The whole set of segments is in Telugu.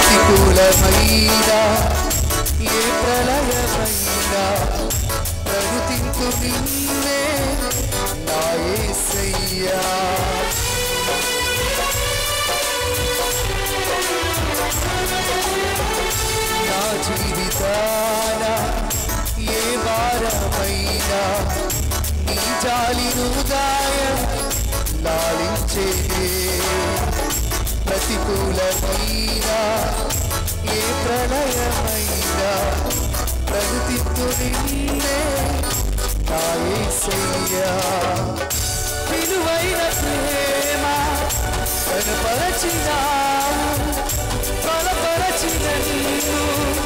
ప్రతికూలమైన ఏ ప్రళయమైనా ప్రకృతింతు నిన్నే నా యేసయ్యా నా జీవితాన ఏ వారమైనా నీ జాలి హృదయం లాలించే ప్రతికూలమైన ఏ ప్రళయమైనా ప్రగతితో నిన్నే నా యేసయ్యా విలువైన ప్రేమ కనపరచినావు బలపరచిన నిన్ను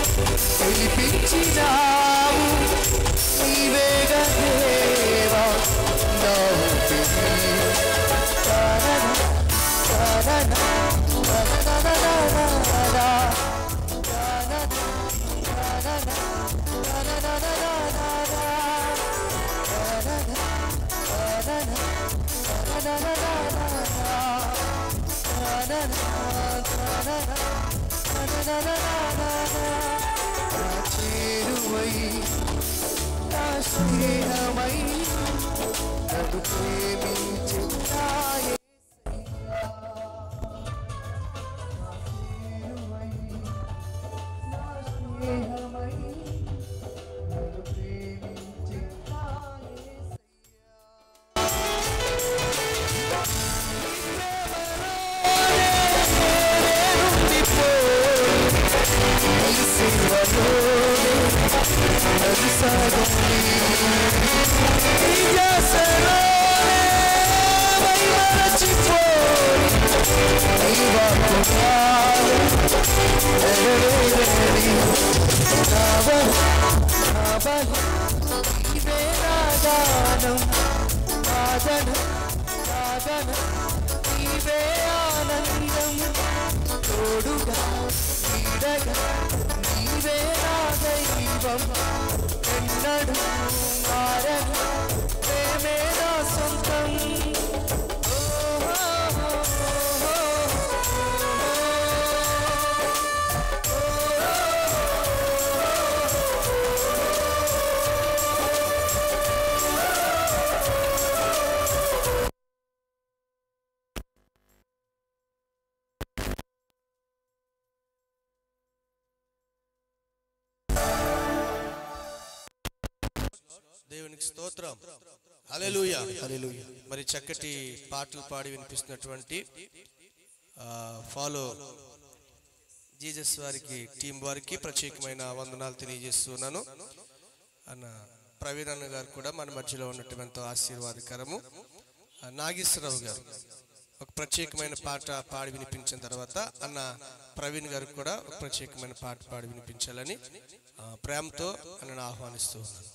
పిలిపించినావు నీవేగా దేవా నా ఊపిరి. తారన, తారన, తారనననననన. తారన, తారన, తారననననన. తారన, తారన, తారననననన. చేరువై నా స్నేహమై నన్ను ప్రేమించే నా యేసయ్యా. చేరువై నా స్నేహమై నన్ను ప్రేమించే నా యేసయ్యా. నీవే ఆనందం తోడుగా నీడగా నీవే నా దైవం ఎన్నడు మారను ప్రేమే నా సొంతం ఓ, ఓ, ఓ, ఓ, దేవునికి స్తోత్రం హల్లెలూయా మరి చక్కటి పాటలు పాడి వినిపిస్తున్నటువంటి ఆ, ఫాలో జీసస్ వారికి టీం వారికి ప్రత్యేకమైన వందనాలు తెలియజేస్తున్నాను అన్న ప్రవీణ్ అన్న గారు కూడా మన మధ్యలో ఉండటం ఎంతో ఆశీర్వాదకరము ఆ, నాగేశ్వరరావు గారు ఒక ప్రత్యేకమైన పాట పాడి వినిపించిన తర్వాత అన్న ప్రవీణ్ గారు కూడా ఒక ప్రత్యేకమైన పాట పాడి వినిపించాలని ఆ, ప్రేమతో అన్నను ఆహ్వానిస్తూ ఉన్నాను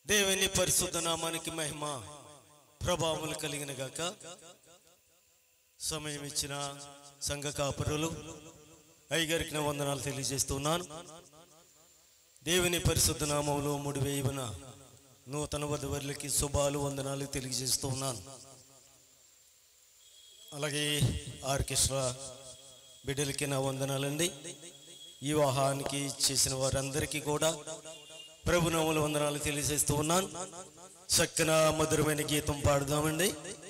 దేవుని పరిశుద్ధ నామానికి మహిమ ప్రభావములు కలిగిన గాక సమయం ఇచ్చిన సంఘ కాపురులు అయ్యగారికి నా వందనాలు తెలియజేస్తున్నాను దేవుని పరిశుద్ధ నామంలో మూడు వేయన నూతన వధువరులకి శుభాలు వందనాలు తెలియజేస్తున్నాను అలాగే ఆర్కెస్ట్రా బిడ్డలకి నా వందనాలండి ఈ వివాహానికి చేసిన వారందరికీ కూడా ప్రభునాముల వందనాలు తెలియజేస్తూ ఉన్నాను చక్కన మధురమైన గీతం పాడుదామండి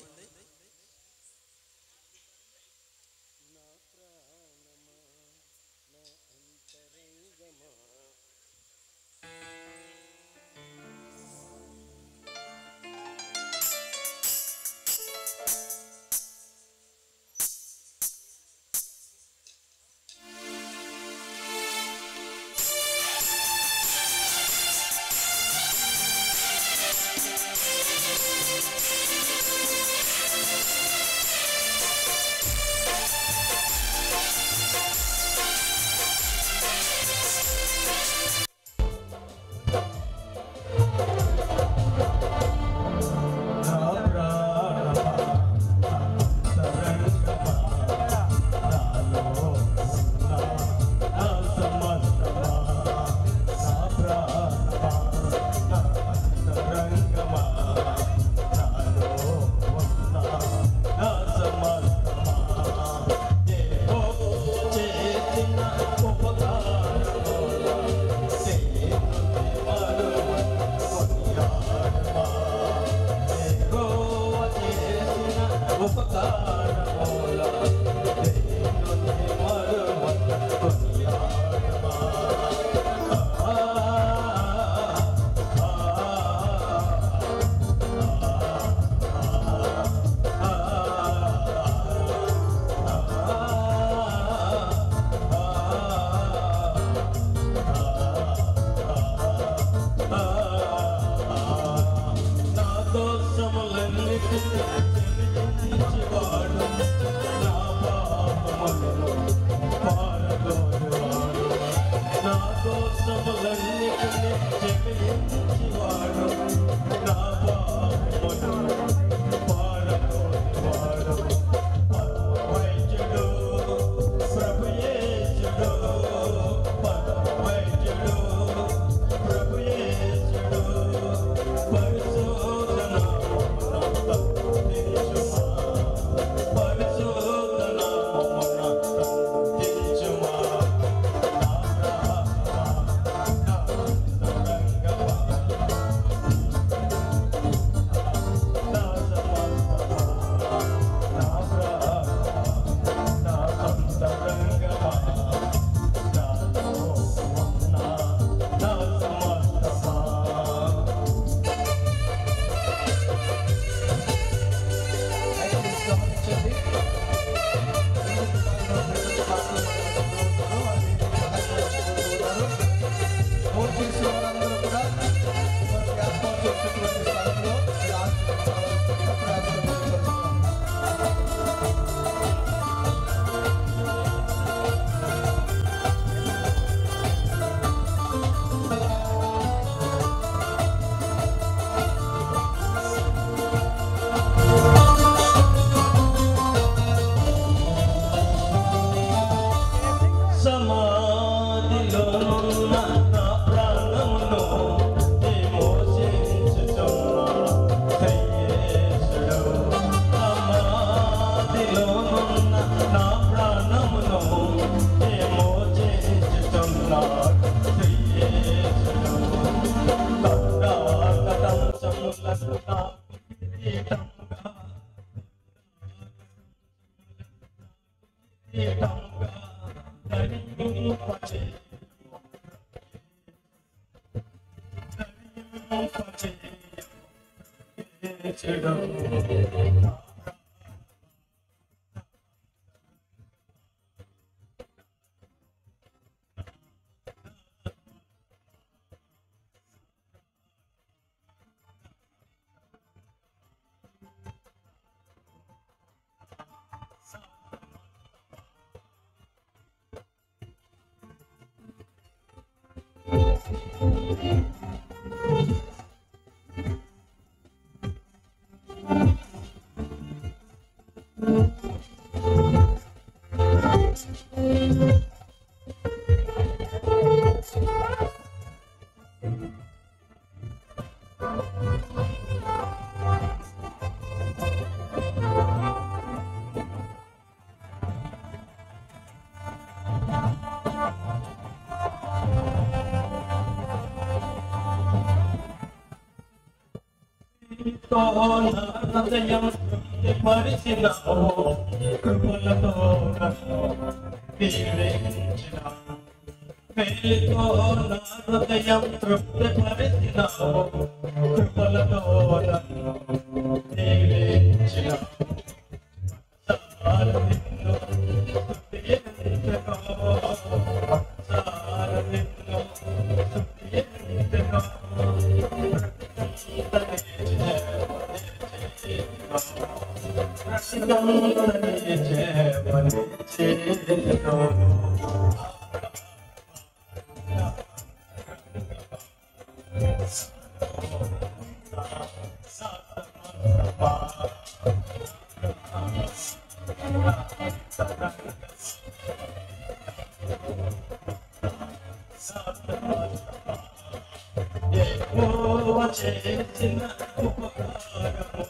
సమాధిలో ఉన్న నా ప్రాణమును విమోచించుచున్నా శ్రీయేశుడు. సమాధిలో ఉన్న నా ప్రాణమును విమోచించుచున్నా శ్రీయేశుడు. కటాకటాంశములకు నా కిరీటముగా కిరీటముగా ధరింపచే ప్రీతితో నా హృదయం పరిచినావు కృపలతో నన్ను దీవించినావు మేలుతో నా హృదయం తృప్తి పరిచినావు కృపలతో నన్ను దీవించినావు సారు నిన్ను స్తుతించెను. సారు నిన్ను స్తుతించెను. చేసిన ఉపకారము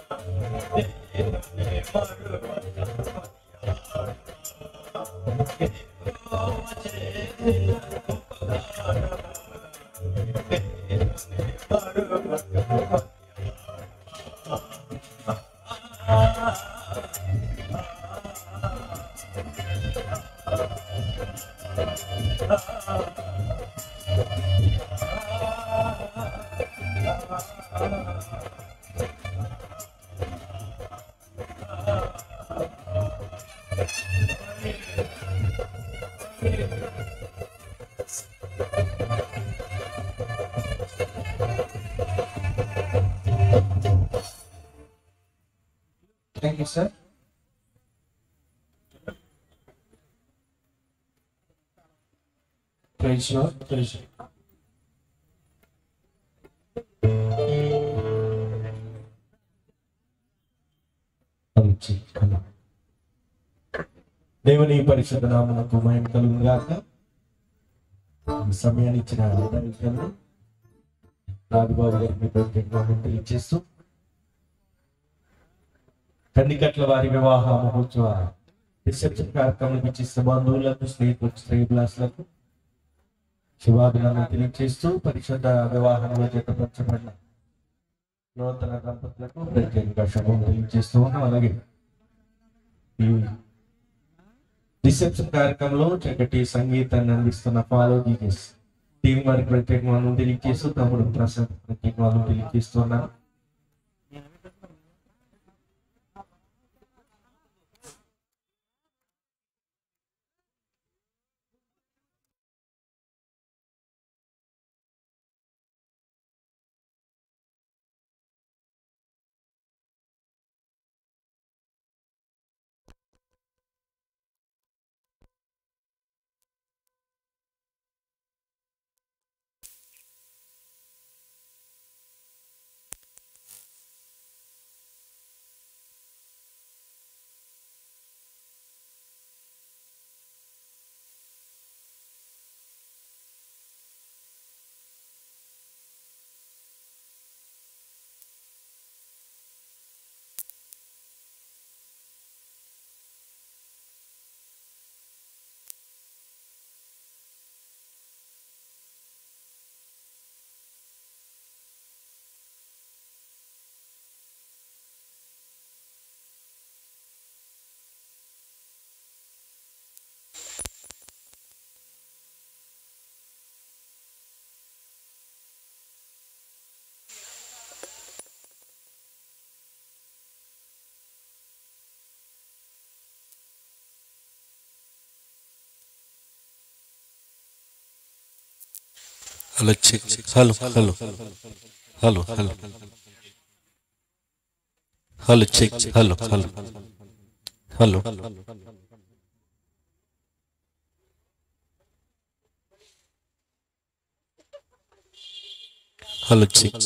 Thank you, sir. Praise Lord. Praise Lord. మంచి కళ. దేవుని పరిశుద్ధ నామనకు మహిమ కలుగును గాక ఈ సమయాన్ని ఇచ్చిన అందరికీ రాజుబాబు గారికి ప్రత్యేకంగా తెలియజేస్తూ కన్నికట్ల వారి వివాహ మహోత్సవ రిసెప్షన్ కార్యక్రమం ఇచ్చిన బంధువులకు స్నేహితులకు శ్రేయభిలాసులకు శుభాభినందనలు తెలియజేస్తూ పరిశుద్ధ వివాహంలో జతపరచబడిన నూతన దంపతులకు ప్రత్యేకంగా శుభం తెలియజేస్తూ ఉన్నాం అలాగే ఈ రిసెప్షన్ కార్యక్రమంలో చక్కటి సంగీతాన్ని అందిస్తున్న ఫాలో జీజెస్ టీం వారికి ప్రత్యేకంగా తెలియజేస్తూ తమ్ముడు ప్రసాద్ ప్రత్యేకంగా తెలియజేస్తూ ఉన్నాను hello check hello hello hello hello hello check hello hello hello hello check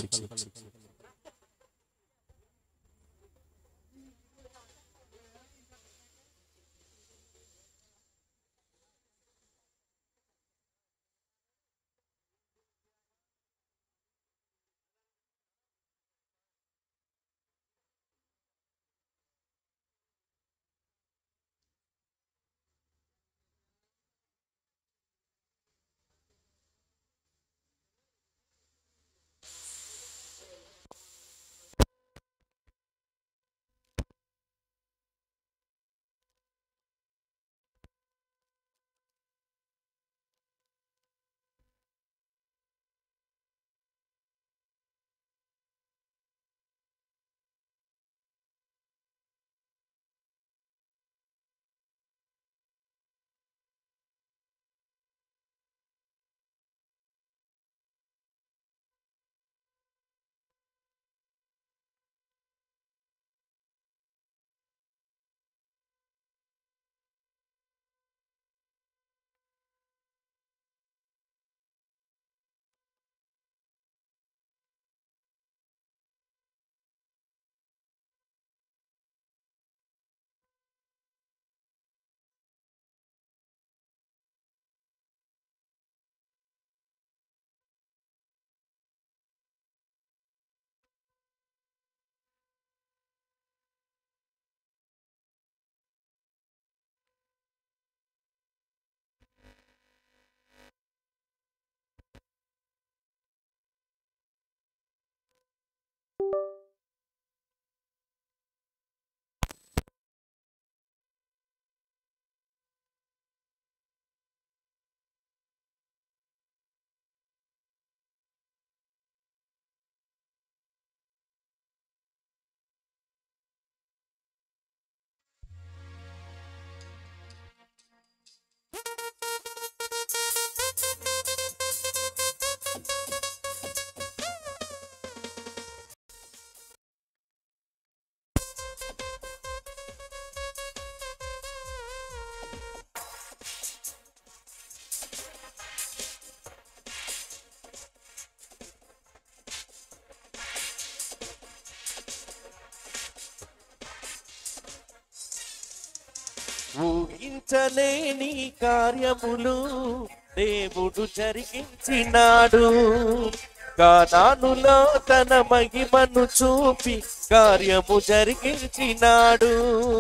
ఊహించలేని కార్యములు దేవుడు జరిగించినాడు కానానులో తన మహిమను చూపి కార్యము జరిగించినాడు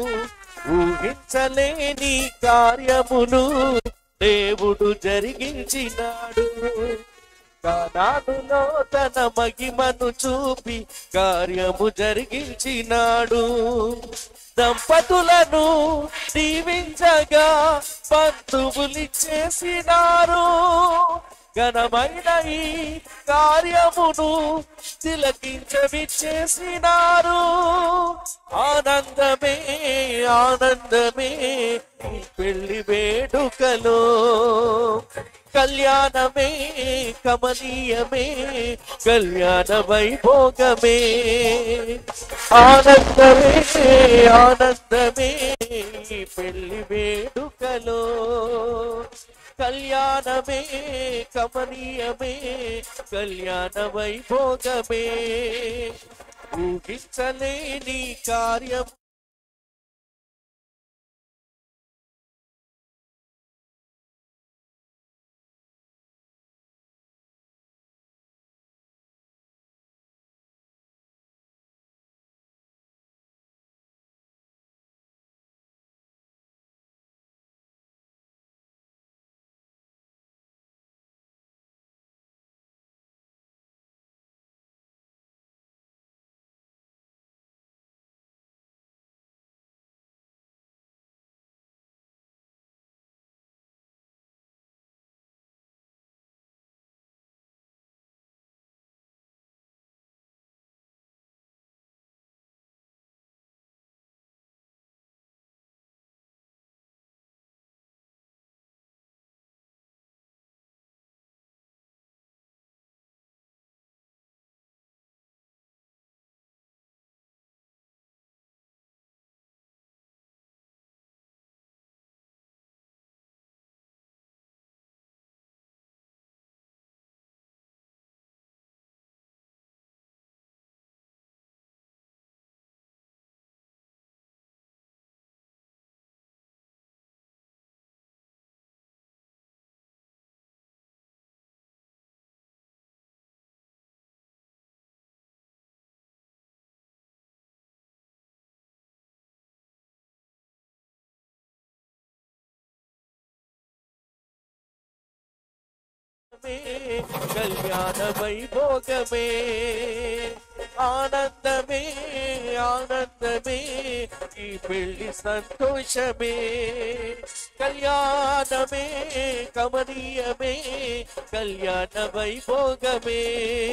ఊహించలేని కార్యములు దేవుడు జరిగించినాడు కానానులో తన మహిమను చూపి కార్యము జరిగించినాడు దంపతులను దీవించగా బంధువులిచ్చేసినారు ఘనమైన ఈ కార్యమును తిలకించవిచ్చేసినారు ఆనందమే ఆనందమే ఈ పెళ్లి వేడుకలో కళ్యాణమే కమనీయమే కళ్యాణ వైభోగమే ఆనందమే ఆనందమే ఈ పెళ్లి వేడుకలో కళ్యాణమే కమనీయమే కళ్యాణ వైభోగమే ఊహించలేని కార్యం కళ్యాణ వైభోగమే ఆనందమే ఆనందమే ఈ పెళ్లి సంతోషమే కళ్యాణమే కమనీయమే కళ్యాణ వైభోగమే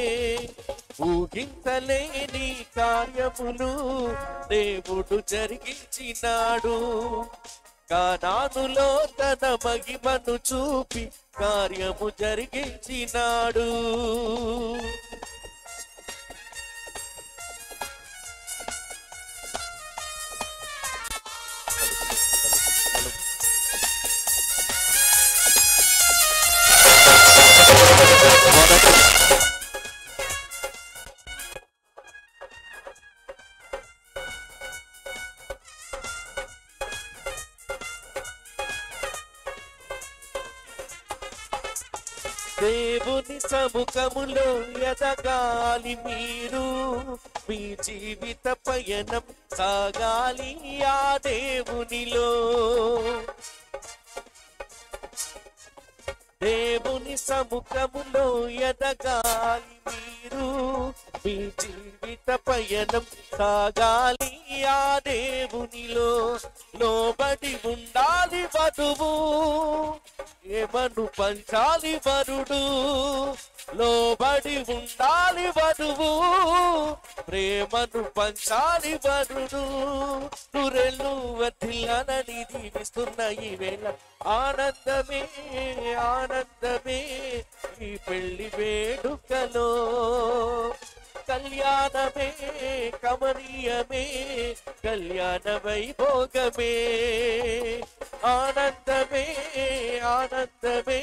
ఊహించలేని కార్యములు దేవుడు జరిగించినాడు కానానులో తన మహిమను చూపి కార్యము జరిగించినాడు దేవుని సముఖములో ఎదగాలి మీరు మీ జీవిత పయనం సాగాలి ఆ దేవునిలో దేవుని సముఖములో ఎదగాలి మీరు మీ జీవిత పయనం సాగాలి ఆ దేవునిలో లోబడి ఉండాలి వధువు ఏమను పంచాలి వరుడు లోబడి ఉండాలి వధువు ప్రేమను పంచాలి వరుడు నురెళ్ళు వదిలనని దీవిస్తున్న ఈ వేళ ఆనందమే ఆనందమే ఈ పెళ్లి వేడుకలో కళ్యాణమే కమనీయమే కళ్యాణ వైభోగమే ఆనందమే ఆనందమే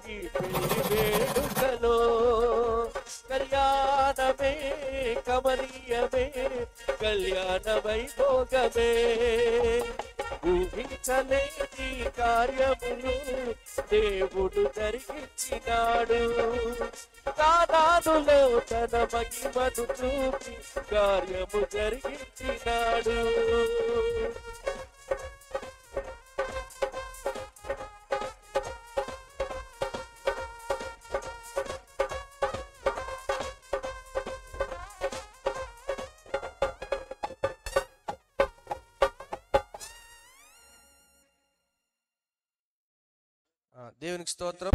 ఈ పెళ్లి వేడుకలో కళ్యాణమే కమనీయమే కళ్యాణ వైభోగమే ఊహించలేని కార్యములు దేవుడు జరిగించినాడు కానాడులో తన మహిమను చూపి కార్యము జరిగించినాడు ఆ, దేవునికి స్తోత్రం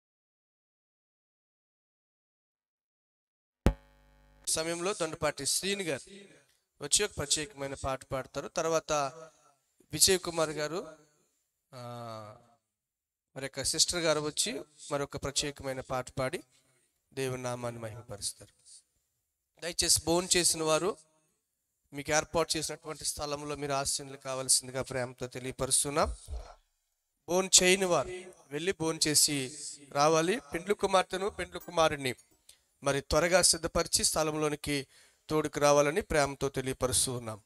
ఈ సమయంలో దొండపాటి శ్రీని గారు వచ్చి ఒక ప్రత్యేకమైన పాట పాడతారు తర్వాత విజయ్ కుమార్ గారు ఆ, మరి యొక్క సిస్టర్ గారు వచ్చి మరొక ప్రత్యేకమైన పాట పాడి దేవుని నామాన్ని మహిమపరుస్తారు దయచేసి భోన్ చేసిన వారు మీకు ఏర్పాటు చేసినటువంటి స్థలంలో మీరు ఆశీనులు కావాల్సిందిగా ప్రేమతో తెలియపరుస్తున్నాం బోన్ చేయని వారు వెళ్ళి బోన్ చేసి రావాలి పెండ్లు కుమార్తెను పెండ్లు కుమారుని మరి త్వరగా సిద్ధపరిచి స్థలంలోనికి తోడుకు రావాలని ప్రేమతో తెలియపరుస్తూ ఉన్నాం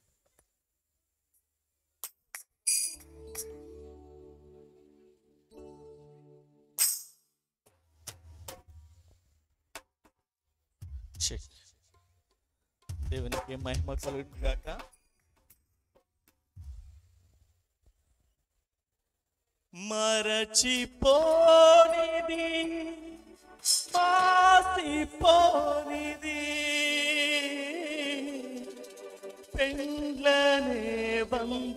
దేవునికి మహిమ కలుగును గాక మరచిపోనిది మాసిపోనిది పెండ్లనే బంద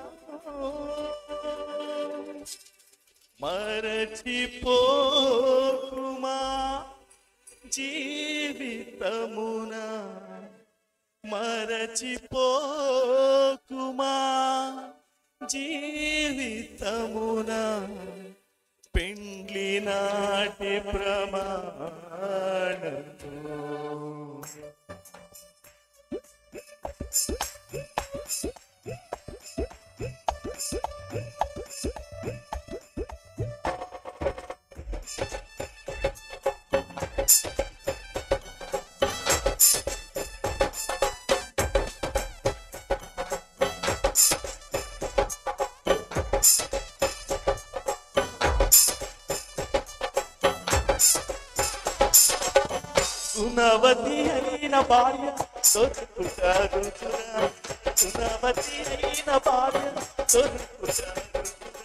మరచిపోకుమా జీవితమున మరచిపోకుమా జీవితమున పెండ్లి నాటి ప్రమాణము గుణవతి అయిన భార్య దొరుకుతారు గుణవతి అయిన భార్య దొరుకుతారు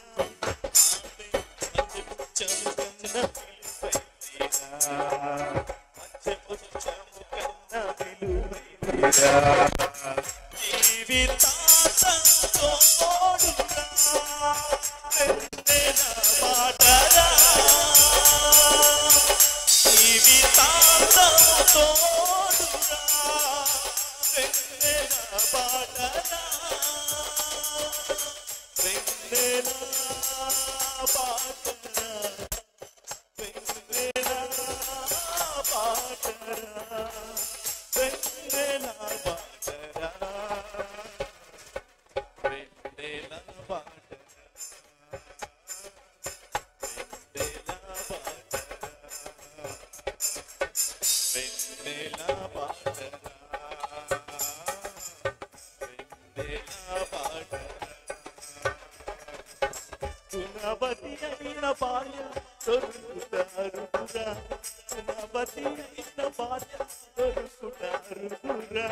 గుణవతి అయిన భార్య దొరుకుతారు గుణవతి అయిన భార్య దొరుకుతారు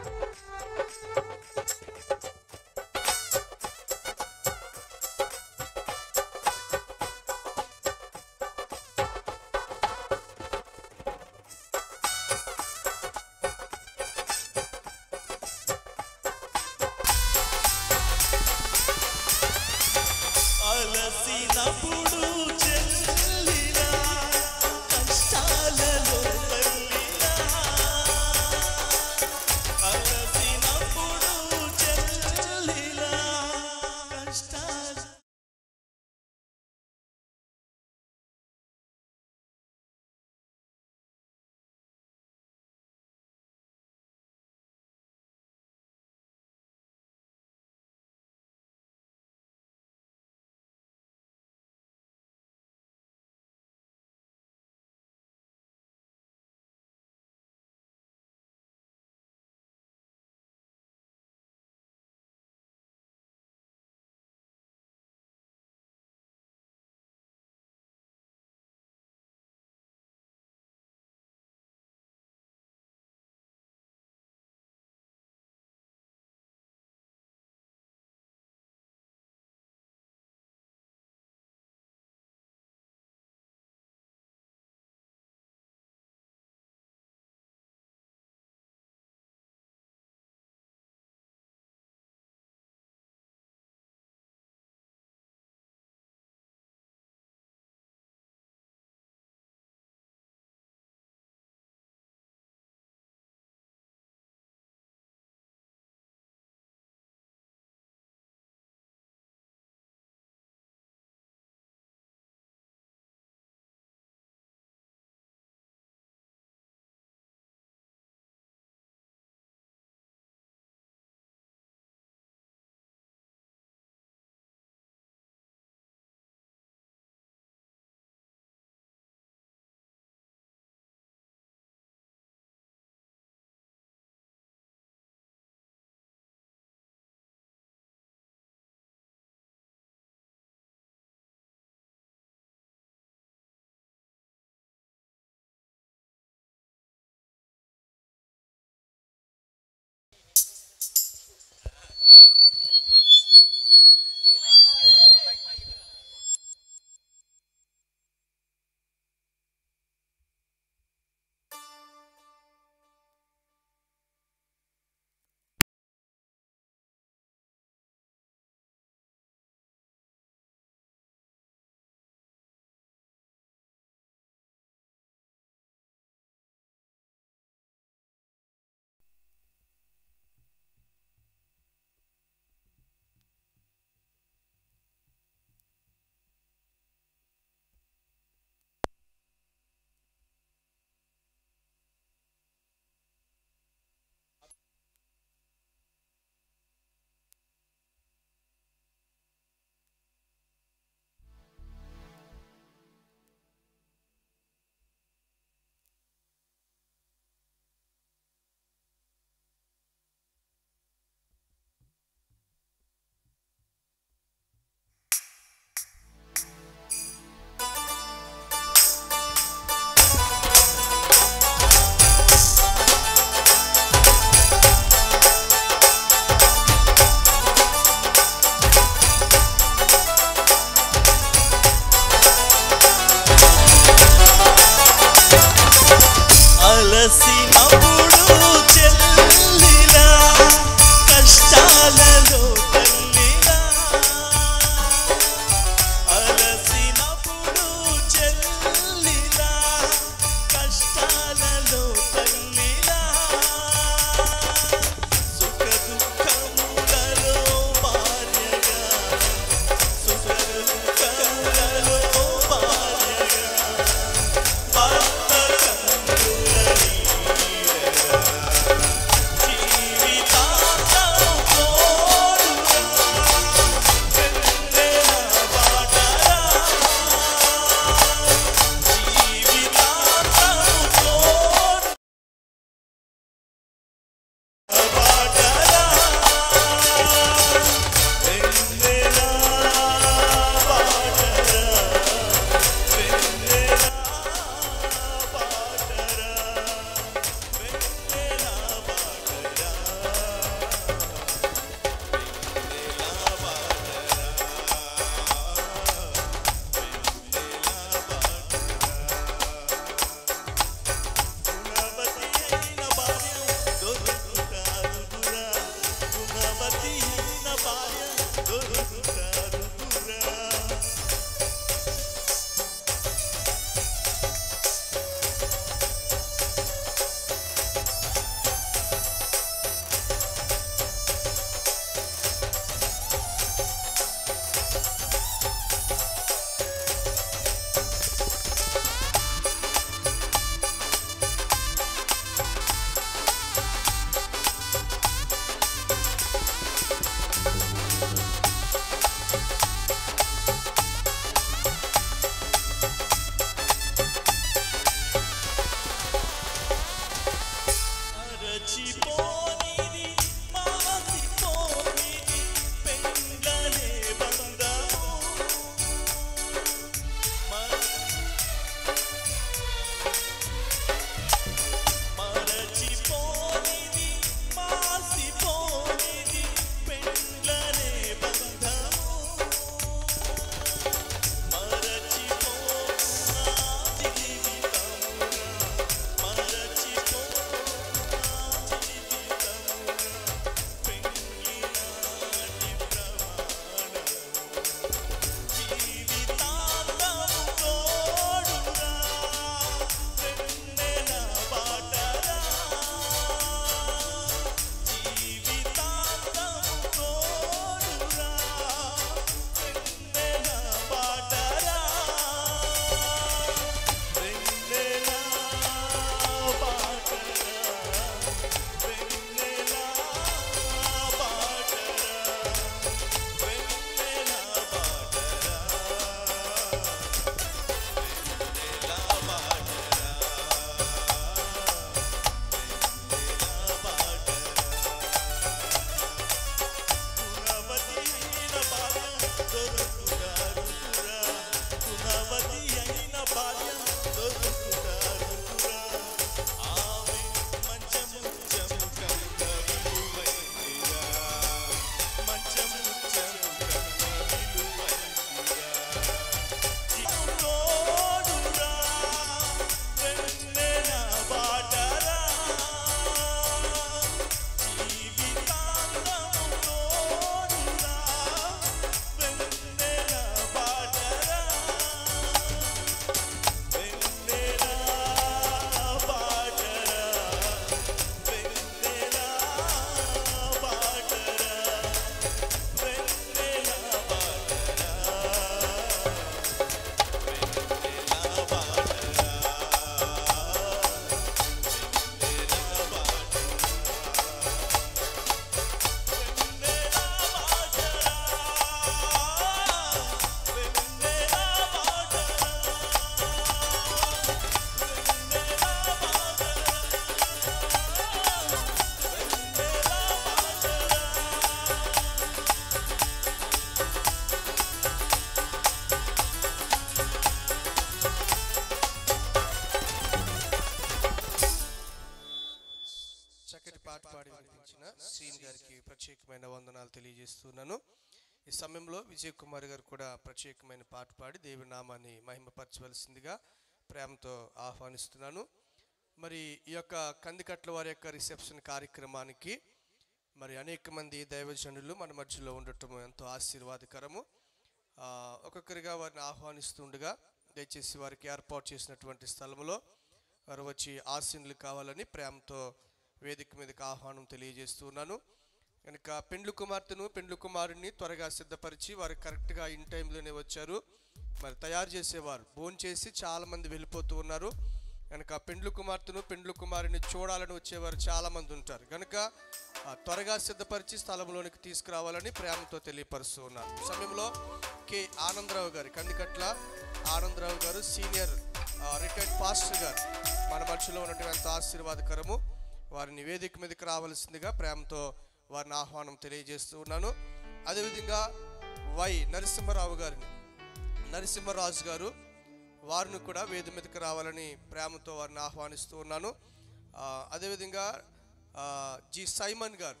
సమయంలో విజయ్ కుమార్ గారు కూడా ప్రత్యేకమైన పాట పాడి దేవుని నామాన్ని మహిమపరచవలసిందిగా ప్రేమతో ఆహ్వానిస్తున్నాను మరి ఈ యొక్క కందికట్ల వారి యొక్క రిసెప్షన్ కార్యక్రమానికి మరి అనేక మంది దైవజనులు మన మధ్యలో ఉండటం ఎంతో ఆశీర్వాదకరము ఆ, ఒక్కొక్కరిగా వారిని ఆహ్వానిస్తుండగా దయచేసి వారికి ఏర్పాటు చేసినటువంటి స్థలంలో వారు వచ్చి ఆశీనులు కావాలని ప్రేమతో వేదిక మీదకి ఆహ్వానం తెలియజేస్తున్నాను కనుక పెండ్లు కుమార్తెను పెండ్లు కుమారుని త్వరగా సిద్ధపరిచి వారు కరెక్ట్గా ఇన్ టైంలోనే వచ్చారు మరి తయారు చేసేవారు భోంచేసి చేసి చాలామంది వెళ్ళిపోతూ ఉన్నారు కనుక పెండ్లు కుమార్తెను పెండ్లు కుమారుని చూడాలని వచ్చేవారు చాలామంది ఉంటారు కనుక ఆ, త్వరగా సిద్ధపరిచి స్థలంలోనికి తీసుకురావాలని ప్రేమతో తెలియపరుస్తూ ఉన్నారు ఈ సమయంలో కె ఆనందరావు గారు కందికట్ల ఆనందరావు గారు సీనియర్ రిటైర్డ్ పాస్టర్ గారు మన మధ్యలో ఉన్నటువంటి ఆశీర్వాదకరము వారిని వేదిక మీదకి రావాల్సిందిగా ప్రేమతో వారిని ఆహ్వానం తెలియజేస్తూ ఉన్నాను అదేవిధంగా వై నరసింహరావు గారిని నరసింహరాజు గారు వారిని కూడా వేది మీదకి రావాలని ప్రేమతో వారిని ఆహ్వానిస్తూ ఉన్నాను ఆ, అదేవిధంగా ఆ, జి సైమన్ గారు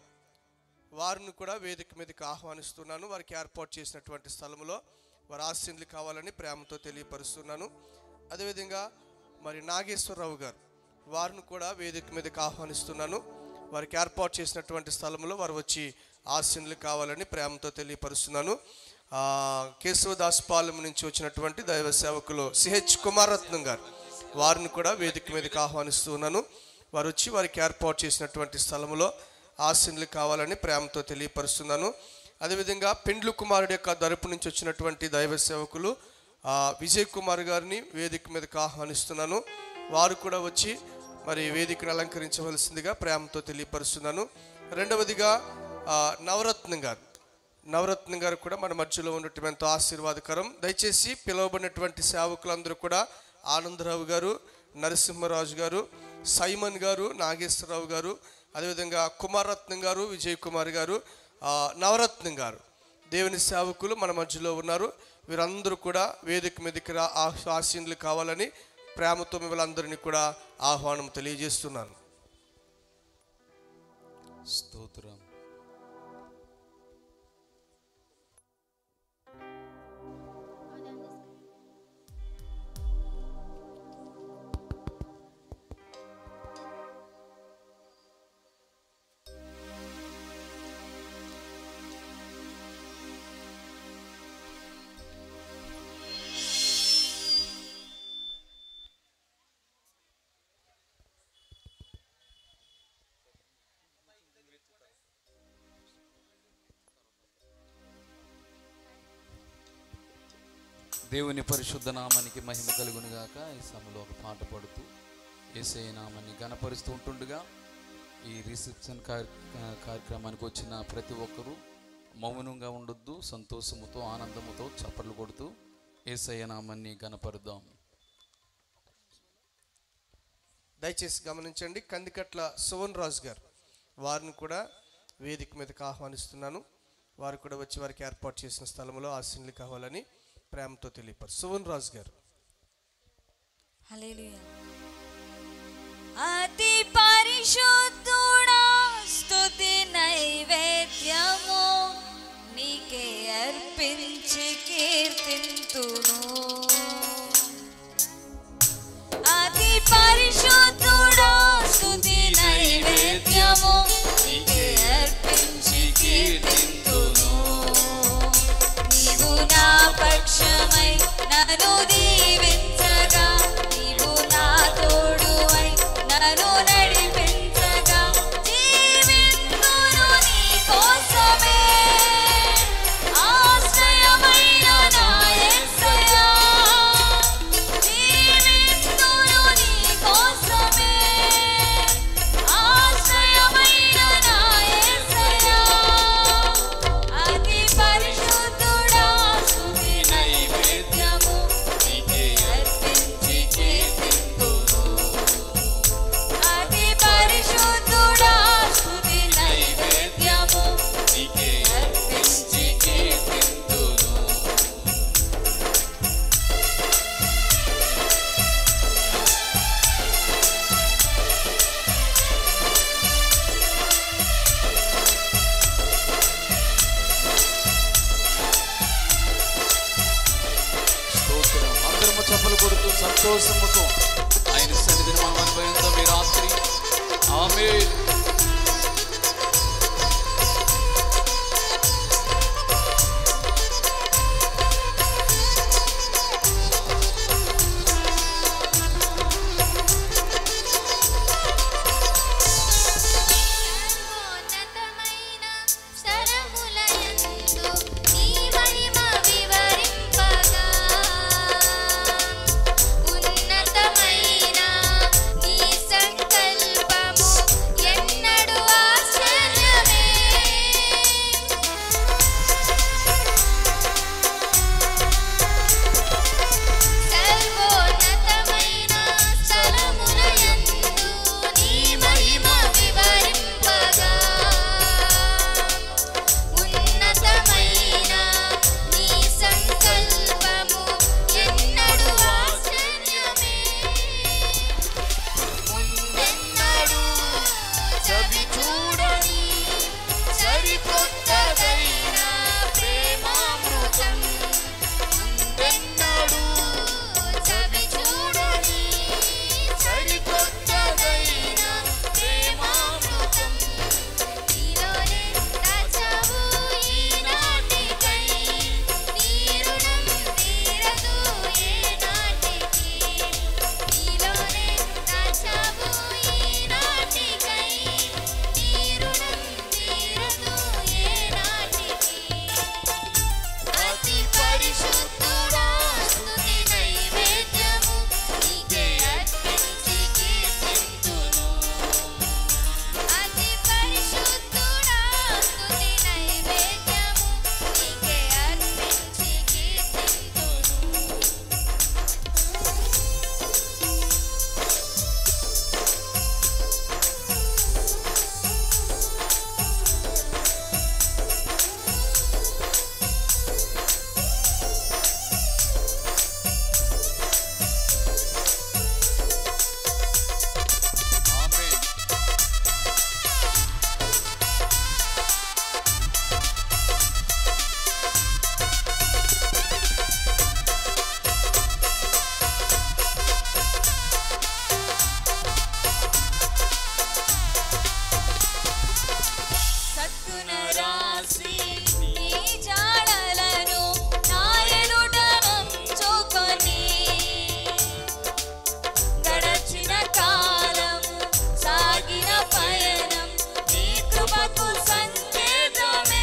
వారిని కూడా వేదిక మీదకి ఆహ్వానిస్తున్నాను వారికి ఏర్పాటు చేసినటువంటి స్థలంలో వారి ఆశీనులు కావాలని ప్రేమతో తెలియపరుస్తున్నాను అదేవిధంగా మరి నాగేశ్వరరావు గారు వారిని కూడా వేదిక మీదకి ఆహ్వానిస్తున్నాను వారికి ఏర్పాటు చేసినటువంటి స్థలంలో వారు వచ్చి ఆశీనులు కావాలని ప్రేమతో తెలియపరుస్తున్నాను ఆ, కేశవదాస్ పాలెం నుంచి వచ్చినటువంటి దైవ సేవకులు సిహెచ్ కుమారరత్నం గారు వారిని కూడా వేదిక మీదకి ఆహ్వానిస్తూ ఉన్నాను వారు వచ్చి వారికి ఏర్పాటు చేసినటువంటి స్థలంలో ఆశీనులు కావాలని ప్రేమతో తెలియపరుస్తున్నాను అదేవిధంగా పెండ్లు కుమారుడు యొక్క తరపు నుంచి వచ్చినటువంటి దైవ సేవకులు ఆ, విజయ్ కుమార్ గారిని వేదిక మీదకి ఆహ్వానిస్తున్నాను వారు కూడా వచ్చి మరి వేదికను అలంకరించవలసిందిగా ప్రేమతో తెలియపరుస్తున్నాను రెండవదిగా ఆ, నవరత్నం గారు నవరత్నం గారు కూడా మన మధ్యలో ఉండటం ఎంతో ఆశీర్వాదకరం దయచేసి పిలువబడినటువంటి సేవకులందరూ కూడా ఆనందరావు గారు నరసింహరాజు గారు సైమన్ గారు నాగేశ్వరరావు గారు అదేవిధంగా కుమారరత్నం గారు విజయ్ కుమార్ గారు ఆ, నవరత్నం గారు దేవుని సేవకులు మన మధ్యలో ఉన్నారు వీరందరూ కూడా వేదిక మీదకి రా ఆ- ఆశీనులు కావాలని ప్రేమతో మిమ్మల్ని అందరినీ కూడా ఆహ్వానం తెలియజేస్తున్నాను స్తోత్రం దేవుని పరిశుద్ధ నామానికి మహిమ కలుగును గాక ఈ సమయంలో ఒక పాట పాడుతూ ఏసై నామాన్ని గణపరుస్తూ ఉంటుండగా ఈ రిసెప్షన్ కార్య కార్యక్రమానికి వచ్చిన ప్రతి ఒక్కరూ మౌనంగా ఉండొద్దు సంతోషముతో ఆనందముతో చప్పట్లు కొడుతూ ఏసయ్య నామాన్ని గణపరుద్దాం దయచేసి గమనించండి కందికట్ల సువన్ రాజు గారు వారిని కూడా వేదిక మీదకి ఆహ్వానిస్తున్నాను వారు కూడా వచ్చి వారికి ఏర్పాటు చేసిన స్థలంలో ఆశీనులు కావాలని ప్రేమతో తెలియపారు సువన్ రాజు గారు హల్లెలూయా అతి పరిశుద్ధుడా స్తుతి నైవేద్యము నీకే అర్పించి కీర్తింతును అతి పరిశుద్ధుడా స్తుతి నైవేద్యము నీకే అర్పించి కీర్తింతును నీవు నా పక్షమై నన్ను దీవించగా నీవు నా తోడువై నన్ను నడిపించగా జీవింతును నీ కోసమే ఆశ్రయమైన నా యేసయ్యా జీవింతును నీ కోసమే చప్పలు కొడుతూ సంతోషముతో ఆయన సన్నిధిని మనం అనుభవించాం ఈ రాత్రి ఆమె సర్వోన్నతమైన స్థలములయందు నీ మహిమ వివరింపగా ఉన్నతమైన నీ సంకల్పము ఎన్నడూ ఆశ్చర్యమే సర్వోన్నతమైన స్థలములయందు నీ మహిమ వివరింపగా ఉన్నతమైన నీ సంకల్పము ఎన్నడూ ఆశ్చర్యమే ముందెన్నడూ చవి చూడని సరికొత్తదైన ప్రేమామృతం ముందెన్నడూ చవి చూడని సరికొత్తదైన ప్రేమామృతం నీలోనే దాచావు ఈనాటికై నీ రుణం తీరదు ఏనాటికి నీలోనే దాచావు ఈనాటికై నీ రుణం తీరదు ఏనాటికి అతి పరిశుద్ధుడా స్తుతి నైవేద్యము నీకే అర్పించి కీర్తింతును అతి పరిశుద్ధుడా స్తుతి నైవేద్యము నీకే అర్పించి కీర్తింతును ఆమె సత్తున రాసి నీ జాడలను నాయనుడనంచుకొని గడచిన కాలము సాగిన పయనం నీ కృపకు సంకేతమే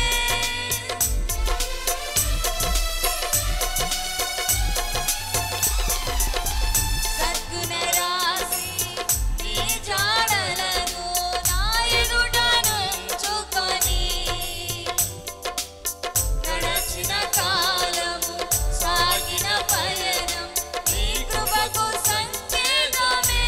సద్గుణ రాసి నీ జాడలను నాయనుడనంచుకొని గడచిన కాలము సాగిన పయనం నీ కృపకు సంకేతమే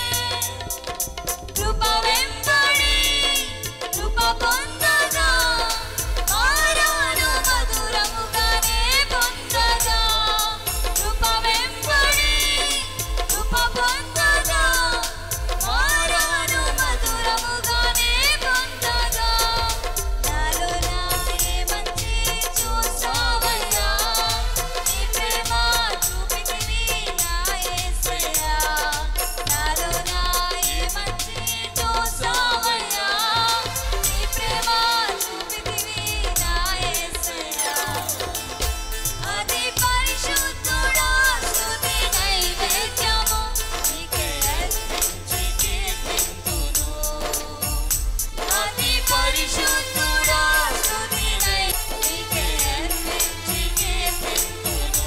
కృప వెంబడి కృప పొందగా మారాను మధురముగానే పొందగా కృప వెంబడి కృప పొందగా మారాను మధురముగానే పొందగా నాలో నాయే మంచి చూసావయ్యా నీ ప్రేమ చూపితివి నా యేసయ్యా నాలో నాయే మంచి చూసావయ్యా నీ ప్రేమ చూపితివి నా యేసయ్యా అది పరిశుద్ధుడా స్తుతి నైవేద్యము నీకే అర్పించి కీర్తింతును అది పరిశుద్ధుడా స్తుతి నై నీకే అర్పించి కీర్తింతును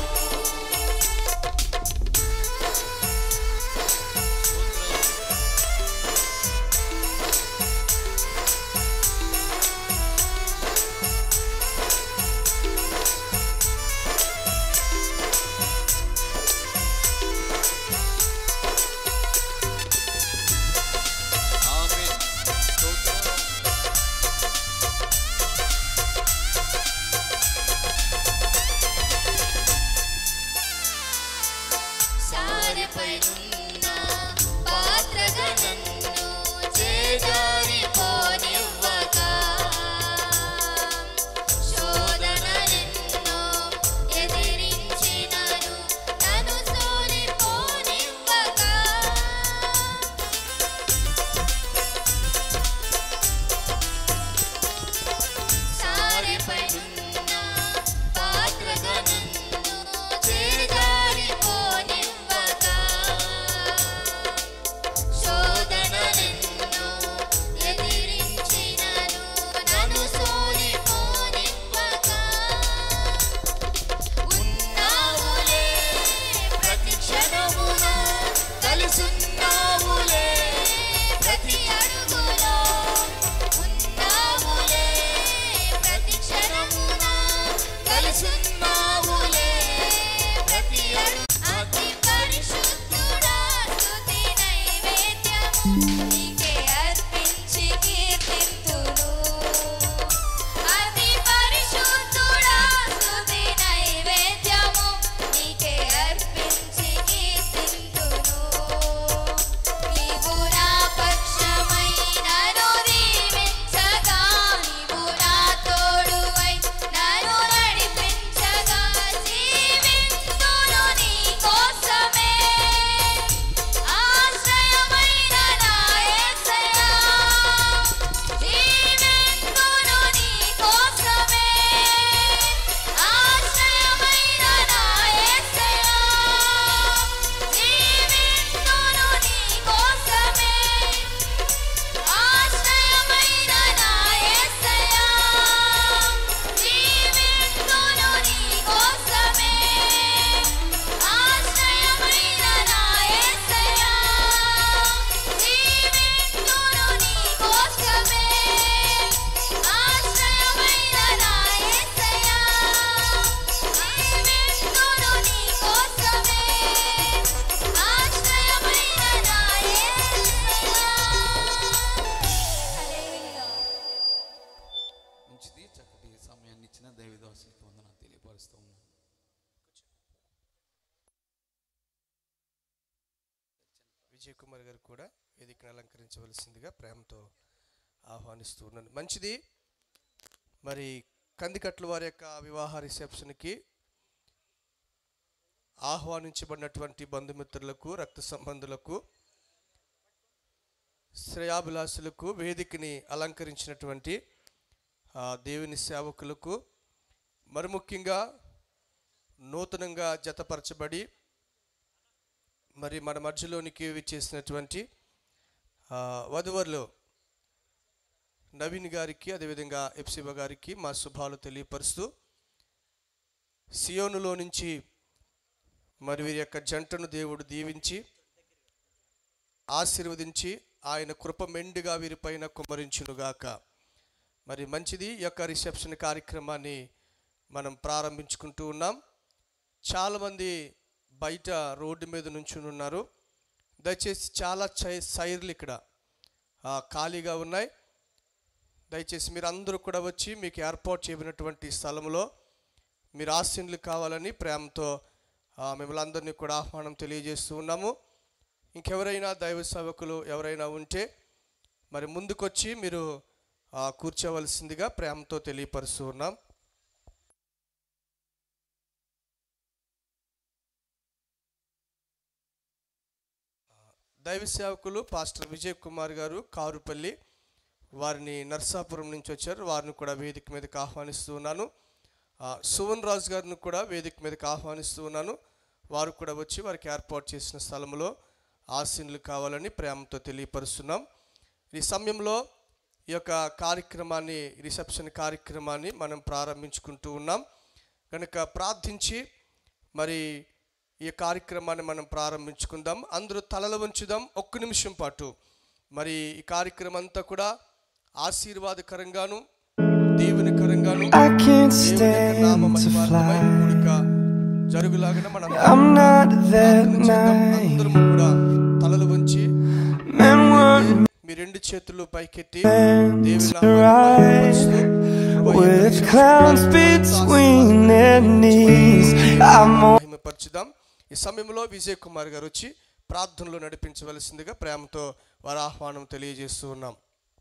ఆమె స్తోత్రం సారెపైనున్న పాత్రగా నన్ను చేజారిపోనివ్వగా శోధనలెన్నో ఎదిరించినను నన్ను సో విజయ్ కుమార్ గారు కూడా వేదికను అలంకరించవలసిందిగా ప్రేమతో ఆహ్వానిస్తూ ఉన్నాను మంచిది మరి కందికట్ల వారి యొక్క వివాహ రిసెప్షన్కి ఆహ్వానించబడినటువంటి బంధుమిత్రులకు రక్త సంబంధులకు శ్రేయాభిలాషులకు వేదికని అలంకరించినటువంటి ఆ దేవుని సేవకులకు మరి ముఖ్యంగా నూతనంగా జతపరచబడి మరి మన మధ్యలోనికి విచ్చేసినటువంటి ఆ, వధువరులు నవీన్ గారికి అదేవిధంగా ఎప్సిబ గారికి మా శుభాలు తెలియపరుస్తూ సియోనులో నుంచి మరి వీరి యొక్క జంటను దేవుడు దీవించి ఆశీర్వదించి ఆయన కృప మెండుగా వీరిపైన కుమ్మరించునుగాక మరి మంచిది ఈ యొక్క రిసెప్షన్ కార్యక్రమాన్ని మనం ప్రారంభించుకుంటూ ఉన్నాం చాలామంది బయట రోడ్డు మీద నుంచుని ఉన్నారు దయచేసి చాలా చై సైర్లు ఇక్కడ ఆ, ఖాళీగా ఉన్నాయి దయచేసి మీరు అందరూ కూడా వచ్చి మీకు ఏర్పాటు చేయబడినటువంటి స్థలంలో మీరు ఆశీనులు కావాలని ప్రేమతో ఆ, మిమ్మల్ని అందరినీ కూడా ఆహ్వానం తెలియజేస్తూ ఉన్నాము ఇంకెవరైనా దైవ సేవకులు ఎవరైనా ఉంటే మరి ముందుకొచ్చి మీరు ఆ, కూర్చోవలసిందిగా ప్రేమతో తెలియపరుస్తూ ఉన్నాం దైవ సేవకులు పాస్టర్ విజయ్ కుమార్ గారు కారుపల్లి వారిని నర్సాపురం నుంచి వచ్చారు వారిని కూడా వేదిక మీదకి ఆహ్వానిస్తూ ఉన్నాను ఆ, సువన్ రాజు గారిని కూడా వేదిక మీదకి ఆహ్వానిస్తూ ఉన్నాను వారు కూడా వచ్చి వారికి ఏర్పాటు చేసిన స్థలంలో ఆశీనులు కావాలని ప్రేమతో తెలియపరుస్తున్నాం ఈ సమయంలో ఈ యొక్క కార్యక్రమాన్ని రిసెప్షన్ కార్యక్రమాన్ని మనం ప్రారంభించుకుంటూ ఉన్నాం కనుక ప్రార్థించి మరి ఈ కార్యక్రమాన్ని మనం ప్రారంభించుకుందాం అందరూ తలలు వంచుదాం ఒక్క నిమిషం పాటు మరి ఈ కార్యక్రమం అంతా కూడా ఆశీర్వాదకరంగాను దీవెనకరంగాను I can't దేవుని యొక్క నామ stand to మహిమార్థమై fly. కూడిక జరుగులాగిన మనం I'm not that ప్రార్థన చేద్దాం. అందరం nice కూడా తలలు వంచి man would మీ రెండు చేతులు పైకెత్తి meant దేవుని to నామాన్ని ride మహిమపరుస్తూ, with clouds between their knees. I'm on మహిమపరచుదాం ఈ సమయంలో విజయ్ కుమార్ గారు వచ్చి ప్రార్థనలో నడిపించవలసిందిగా ప్రేమతో వారి ఆహ్వానం తెలియజేస్తూ ఉన్నాం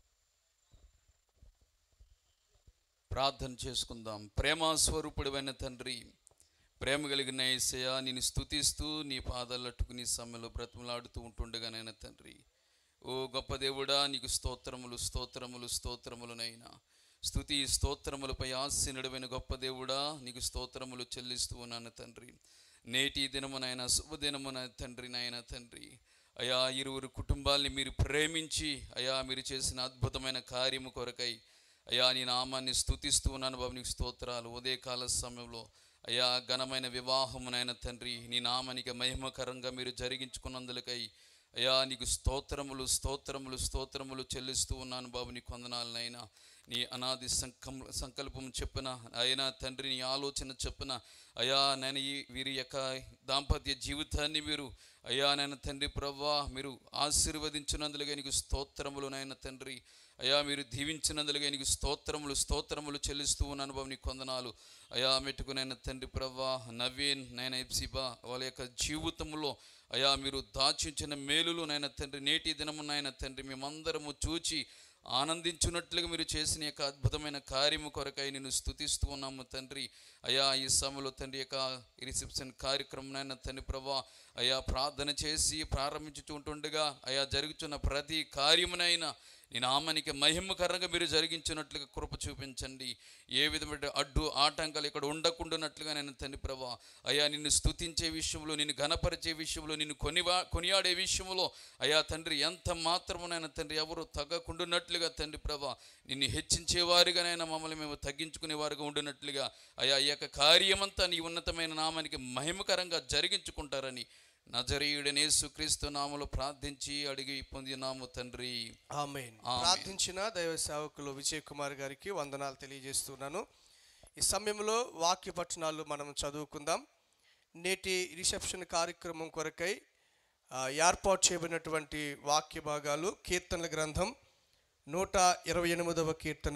ప్రార్థన చేసుకుందాం ప్రేమ స్వరూపుడైన తండ్రి ప్రేమ కలిగిన ఏసయ నేను స్తుతిస్తూ నీ పాదాలట్టుకు నీ సమయంలో బ్రతిమలాడుతూ ఉంటుండగానైనా తండ్రి ఓ గొప్ప దేవుడా నీకు స్తోత్రములు స్తోత్రములు స్తోత్రములనైనా స్తుతి స్తోత్రములపై ఆశీనుడమైన గొప్ప దేవుడా నీకు స్తోత్రములు చెల్లిస్తూ ఉన్నాను తండ్రి నేటి దినమునైనా శుభదినమున తండ్రి నాయన తండ్రి అయా ఇరువురు కుటుంబాల్ని మీరు ప్రేమించి అయా మీరు చేసిన అద్భుతమైన కార్యము కొరకై అయా నీ నామాన్ని స్తుతిస్తూ ఉన్నాను బాబు నీకు స్తోత్రాలు ఉదయకాల సమయంలో అయా ఘనమైన వివాహమునైన తండ్రి నీ నామానికి మహిమకరంగా మీరు జరిగించుకున్నందులకై అయా నీకు స్తోత్రములు స్తోత్రములు స్తోత్రములు చెల్లిస్తూ ఉన్నాను బాబు నీ కొందనాలనైనా నీ అనాది సంకం సంకల్పం చెప్పిన అయినా తండ్రి నీ ఆలోచన చెప్పిన అయా నేను ఈ వీరి యొక్క దాంపత్య జీవితాన్ని మీరు అయ్యా నాయన తండ్రి ప్రవ్వా మీరు ఆశీర్వదించినందులుగా నీకు స్తోత్రములు నాయన తండ్రి అయ్యా మీరు దీవించినందులుగా నీకు స్తోత్రములు స్తోత్రములు చెల్లిస్తూ ఉన్నాను బాబు నీ కొందనాలు అయా మెట్టుకునైన తండ్రి ప్రవ్వా నవీన్ నైన ఎప్సిబా వాళ్ళ యొక్క జీవితంలో అయా మీరు దాచించిన మేలులు నాయన తండ్రి నేటి దినము నాయన తండ్రి మేమందరము చూచి ఆనందించున్నట్లుగా మీరు చేసిన యొక్క అద్భుతమైన కార్యము కొరకై నేను స్తుతిస్తూ ఉన్నాము తండ్రి అయా ఈ సమయంలో తండ్రి యొక్క ఈ రిసెప్షన్ కార్యక్రమం అయిన తండ్రి ప్రభా అయా ప్రార్థన చేసి ప్రారంభించుతుంటుండగా అయా జరుగుతున్న ప్రతి కార్యమునైనా నీ నామానికి మహిమకరంగా మీరు జరిగించినట్లుగా కృప చూపించండి ఏ విధమైన అడ్డు ఆటంకాలు ఇక్కడ ఉండకుండానట్లుగా నేను తండ్రి ప్రభా అయా నిన్ను స్తుతించే విషయంలో నిన్ను ఘనపరిచే విషయంలో నిన్ను కొనివా కొనియాడే విషయంలో అయా తండ్రి ఎంత మాత్రమునైనా తండ్రి ఎవరు తగ్గకుండునట్లుగా తండ్రి ప్రభా నిన్ను హెచ్చించేవారుగానైనా మమ్మల్ని మేము తగ్గించుకునేవారుగా ఉండినట్లుగా అయా ఈ యొక్క కార్యమంతా నీ ఉన్నతమైన నామానికి మహిమకరంగా జరిగించుకుంటారని నజరీయుడనే సుక్రీస్తు నామలో ప్రార్థించి అడిగి పొందినాము తండ్రి ఆమెన్ ఆమేన్. ప్రార్థించిన దైవ సేవకులు విజయ్ కుమార్ గారికి వందనాలు తెలియజేస్తున్నాను ఈ సమయంలో వాక్య పట్టణాలు మనం చదువుకుందాం నేటి రిసెప్షన్ కార్యక్రమం కొరకై ఆ, ఏర్పాటు చేయబడినటువంటి వాక్య భాగాలు కీర్తనల గ్రంథం నూట ఇరవై ఎనిమిదవ కీర్తన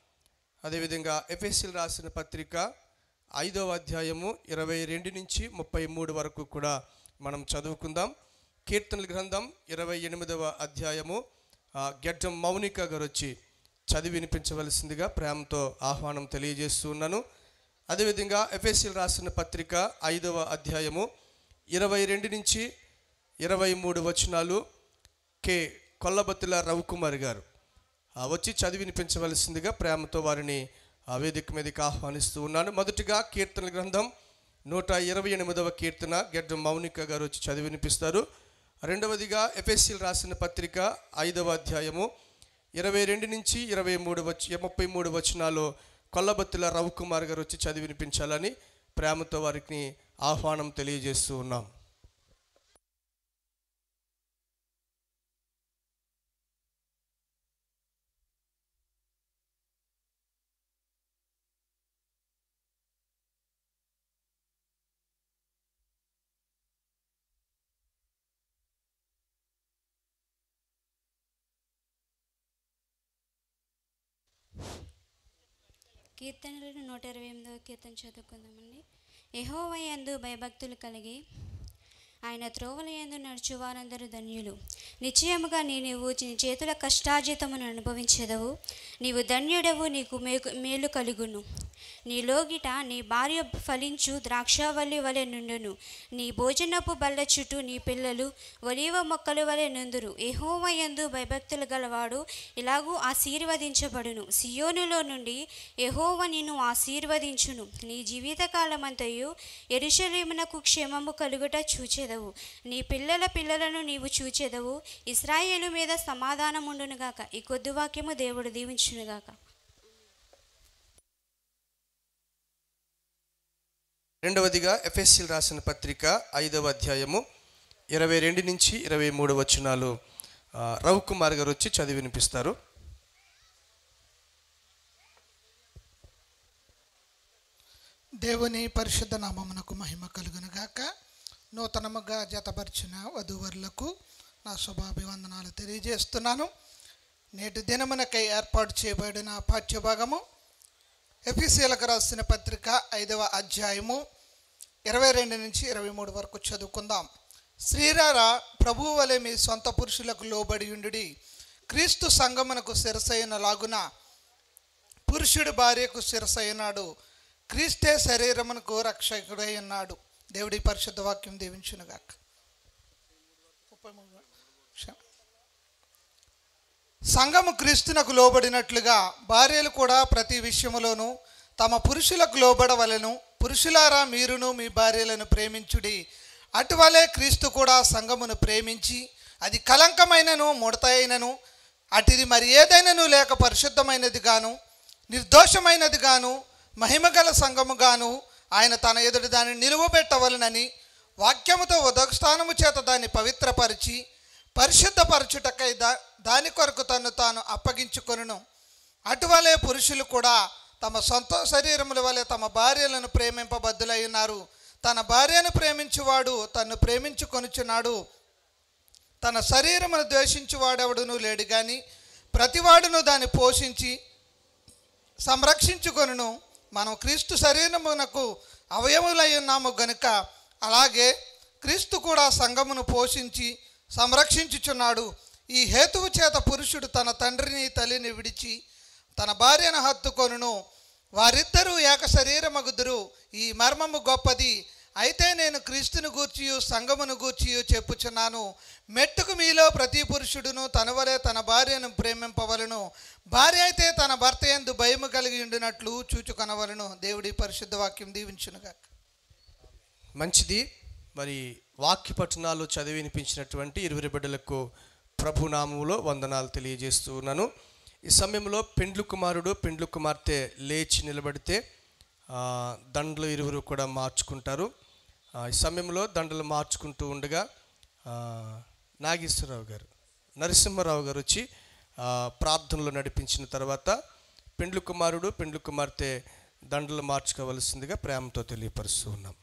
అదేవిధంగా ఎఫ్ఎస్సిల్ రాసిన పత్రిక ఐదవ అధ్యాయము ఇరవై రెండు నుంచి ముప్పై మూడు వరకు కూడా మనం చదువుకుందాం కీర్తనల గ్రంథం ఇరవై ఎనిమిదవ అధ్యాయము ఆ, గెడ్డం మౌనిక గారు వచ్చి చదివి వినిపించవలసిందిగా ప్రేమతో ఆహ్వానం తెలియజేస్తూ ఉన్నాను అదేవిధంగా ఎఫ్ఎస్సీలు రాసిన పత్రిక ఐదవ అధ్యాయము ఇరవై రెండు నుంచి ఇరవై మూడు వచనాలు కె కొల్లబత్తుల రవికుమార్ గారు ఆ, వచ్చి చదివి వినిపించవలసిందిగా ప్రేమతో వారిని ఆ వేదిక మీదకి ఆహ్వానిస్తూ ఉన్నాను మొదటిగా కీర్తన గ్రంథం నూట ఇరవై ఎనిమిదవ కీర్తన గెడ్డం మౌనిక గారు వచ్చి చదివి వినిపిస్తారు రెండవదిగా ఎఫ్ఎస్సీలు రాసిన పత్రిక ఐదవ అధ్యాయము ఇరవై రెండు నుంచి ఇరవై మూడు వచ్చ ముప్పై మూడు వచనాలు కొల్లబత్తుల రవికుమార్ గారు వచ్చి చదివి వినిపించాలని ప్రేమతో వారికి ఆహ్వానం తెలియజేస్తూ ఉన్నాం కీర్తనలను నూట ఇరవై ఎనిమిదవ కీర్తన చదువుకుందామండి యెహోవాయందు భయభక్తులు కలిగి ఆయన త్రోవల యందు నడుచు వారందరూ ధన్యులు నిశ్చయముగా నీ నీవు నీ చేతుల కష్టార్జితమును అనుభవించెదవు నీవు ధన్యుడవు నీకు మేలు మేలు కలుగును నీ లోగిట నీ భార్య ఫలించు ద్రాక్షావల్లి వలె నుండును నీ భోజనపు బల్ల చుట్టూ నీ పిల్లలు ఒలీవ మొక్కల వలె నుందురు యెహోవయందు భయభక్తులు గలవాడు ఇలాగూ ఆశీర్వదించబడును సియోనులో నుండి యెహోవ నిన్ను ఆశీర్వదించును నీ జీవితకాలమంతయు ఎరుషలేమునకు క్షేమము కలుగుట చూచెదవు నీ పిల్లల పిల్లలను నీవు చూచెదవు ఇస్రాయేలు మీద సమాధానముండునుగాక ఈ కొద్ది వాక్యము దేవుడు దీవించునుగాక రెండవదిగా ఎఫ్ఎస్సీలు రాసిన పత్రిక ఐదవ అధ్యాయము ఇరవై రెండు నుంచి ఇరవై మూడు వచనాలు ఆ, రవికుమార్ గారు వచ్చి చదివి వినిపిస్తారు దేవుని పరిశుద్ధ నామమునకు మహిమ కలుగునుగాక నూతనముగా జతపరిచిన వధూవరులకు నా శుభాభివందనాలు తెలియజేస్తున్నాను నేటి దినమునకై ఏర్పాటు చేయబడిన పాఠ్యభాగము ఎఫీసీలకు రాసిన పత్రిక ఐదవ అధ్యాయము ఇరవై రెండు నుంచి ఇరవై మూడు వరకు చదువుకుందాం శ్రీరారా ప్రభువు వలె మీ సొంత పురుషులకు లోబడి ఉండుడి క్రీస్తు సంగమునకు శిరసైన లాగున పురుషుడు భార్యకు శిరసైనాడు క్రీస్తే శరీరమునకు రక్షకుడై ఉన్నాడు దేవుడి పరిశుద్ధ వాక్యం దీవించునుగాక ముప్పై మూడు. క్ష- సంఘము క్రీస్తునకు లోబడినట్లుగా భార్యలు కూడా ప్రతి విషయములోనూ తమ పురుషులకు లోబడవలెను పురుషులారా మీరును మీ భార్యలను ప్రేమించుడి అటువలే క్రీస్తు కూడా సంఘమును ప్రేమించి అది కలంకమైనను ముడతైనను అటిది మరి ఏదైనను లేక పరిశుద్ధమైనది గాను నిర్దోషమైనది గాను మహిమగల సంఘము గాను ఆయన తన ఎదుటి దాన్ని నిలువబెట్టవలనని వాక్యముతో ఉదకస్థానము చేత దాన్ని పవిత్రపరిచి పరిశుద్ధపరచుటకై దా దాని కొరకు తను తాను అప్పగించుకొనును అటువలే పురుషులు కూడా తమ సొంత శరీరముల వలె తమ భార్యలను ప్రేమింపబద్దులై ఉన్నారు తన భార్యను ప్రేమించువాడు తన్ను ప్రేమించుకొనుచున్నాడు తన శరీరమును ద్వేషించువాడెవడును లేడు కానీ ప్రతివాడును దాన్ని పోషించి సంరక్షించుకొనును మనం క్రీస్తు శరీరమునకు అవయములై ఉన్నాము గనుక అలాగే క్రీస్తు కూడా సంఘమును పోషించి సంరక్షించుచున్నాడు ఈ హేతువు చేత పురుషుడు తన తండ్రిని తల్లిని విడిచి తన భార్యను హత్తుకొనును వారిద్దరూ ఏక శరీరమగుదురు ఈ మర్మము గొప్పది అయితే నేను క్రీస్తుని గూర్చియు సంఘమును గూర్చియు చెప్పుచున్నాను మెట్టుకు మీలో ప్రతి పురుషుడును తన వలె తన భార్యను ప్రేమింపవలను భార్య అయితే తన భర్త ఎందు భయము కలిగి ఉండినట్లు చూచుకొనవలను దేవుడి పరిశుద్ధ వాక్యం దీవించునుగా మంచిది మరి వాక్య పట్టణాలు చదివి వినిపించినటువంటి ఇరువురి బిడ్డలకు ప్రభునామంలో వందనాలు తెలియజేస్తూ ఉన్నాను ఈ సమయంలో పెండ్లు కుమారుడు పెండ్లు కుమార్తె లేచి నిలబడితే ఆ, దండలు ఇరువురు కూడా మార్చుకుంటారు ఆ, ఈ సమయంలో దండలు మార్చుకుంటూ ఉండగా ఆ, నాగేశ్వరరావు గారు నరసింహారావు గారు వచ్చి ఆ, ప్రార్థనలో నడిపించిన తర్వాత పెండ్లు కుమారుడు పెండ్లు కుమార్తె దండలు మార్చుకోవలసిందిగా ప్రేమతో తెలియపరుస్తూ ఉన్నాం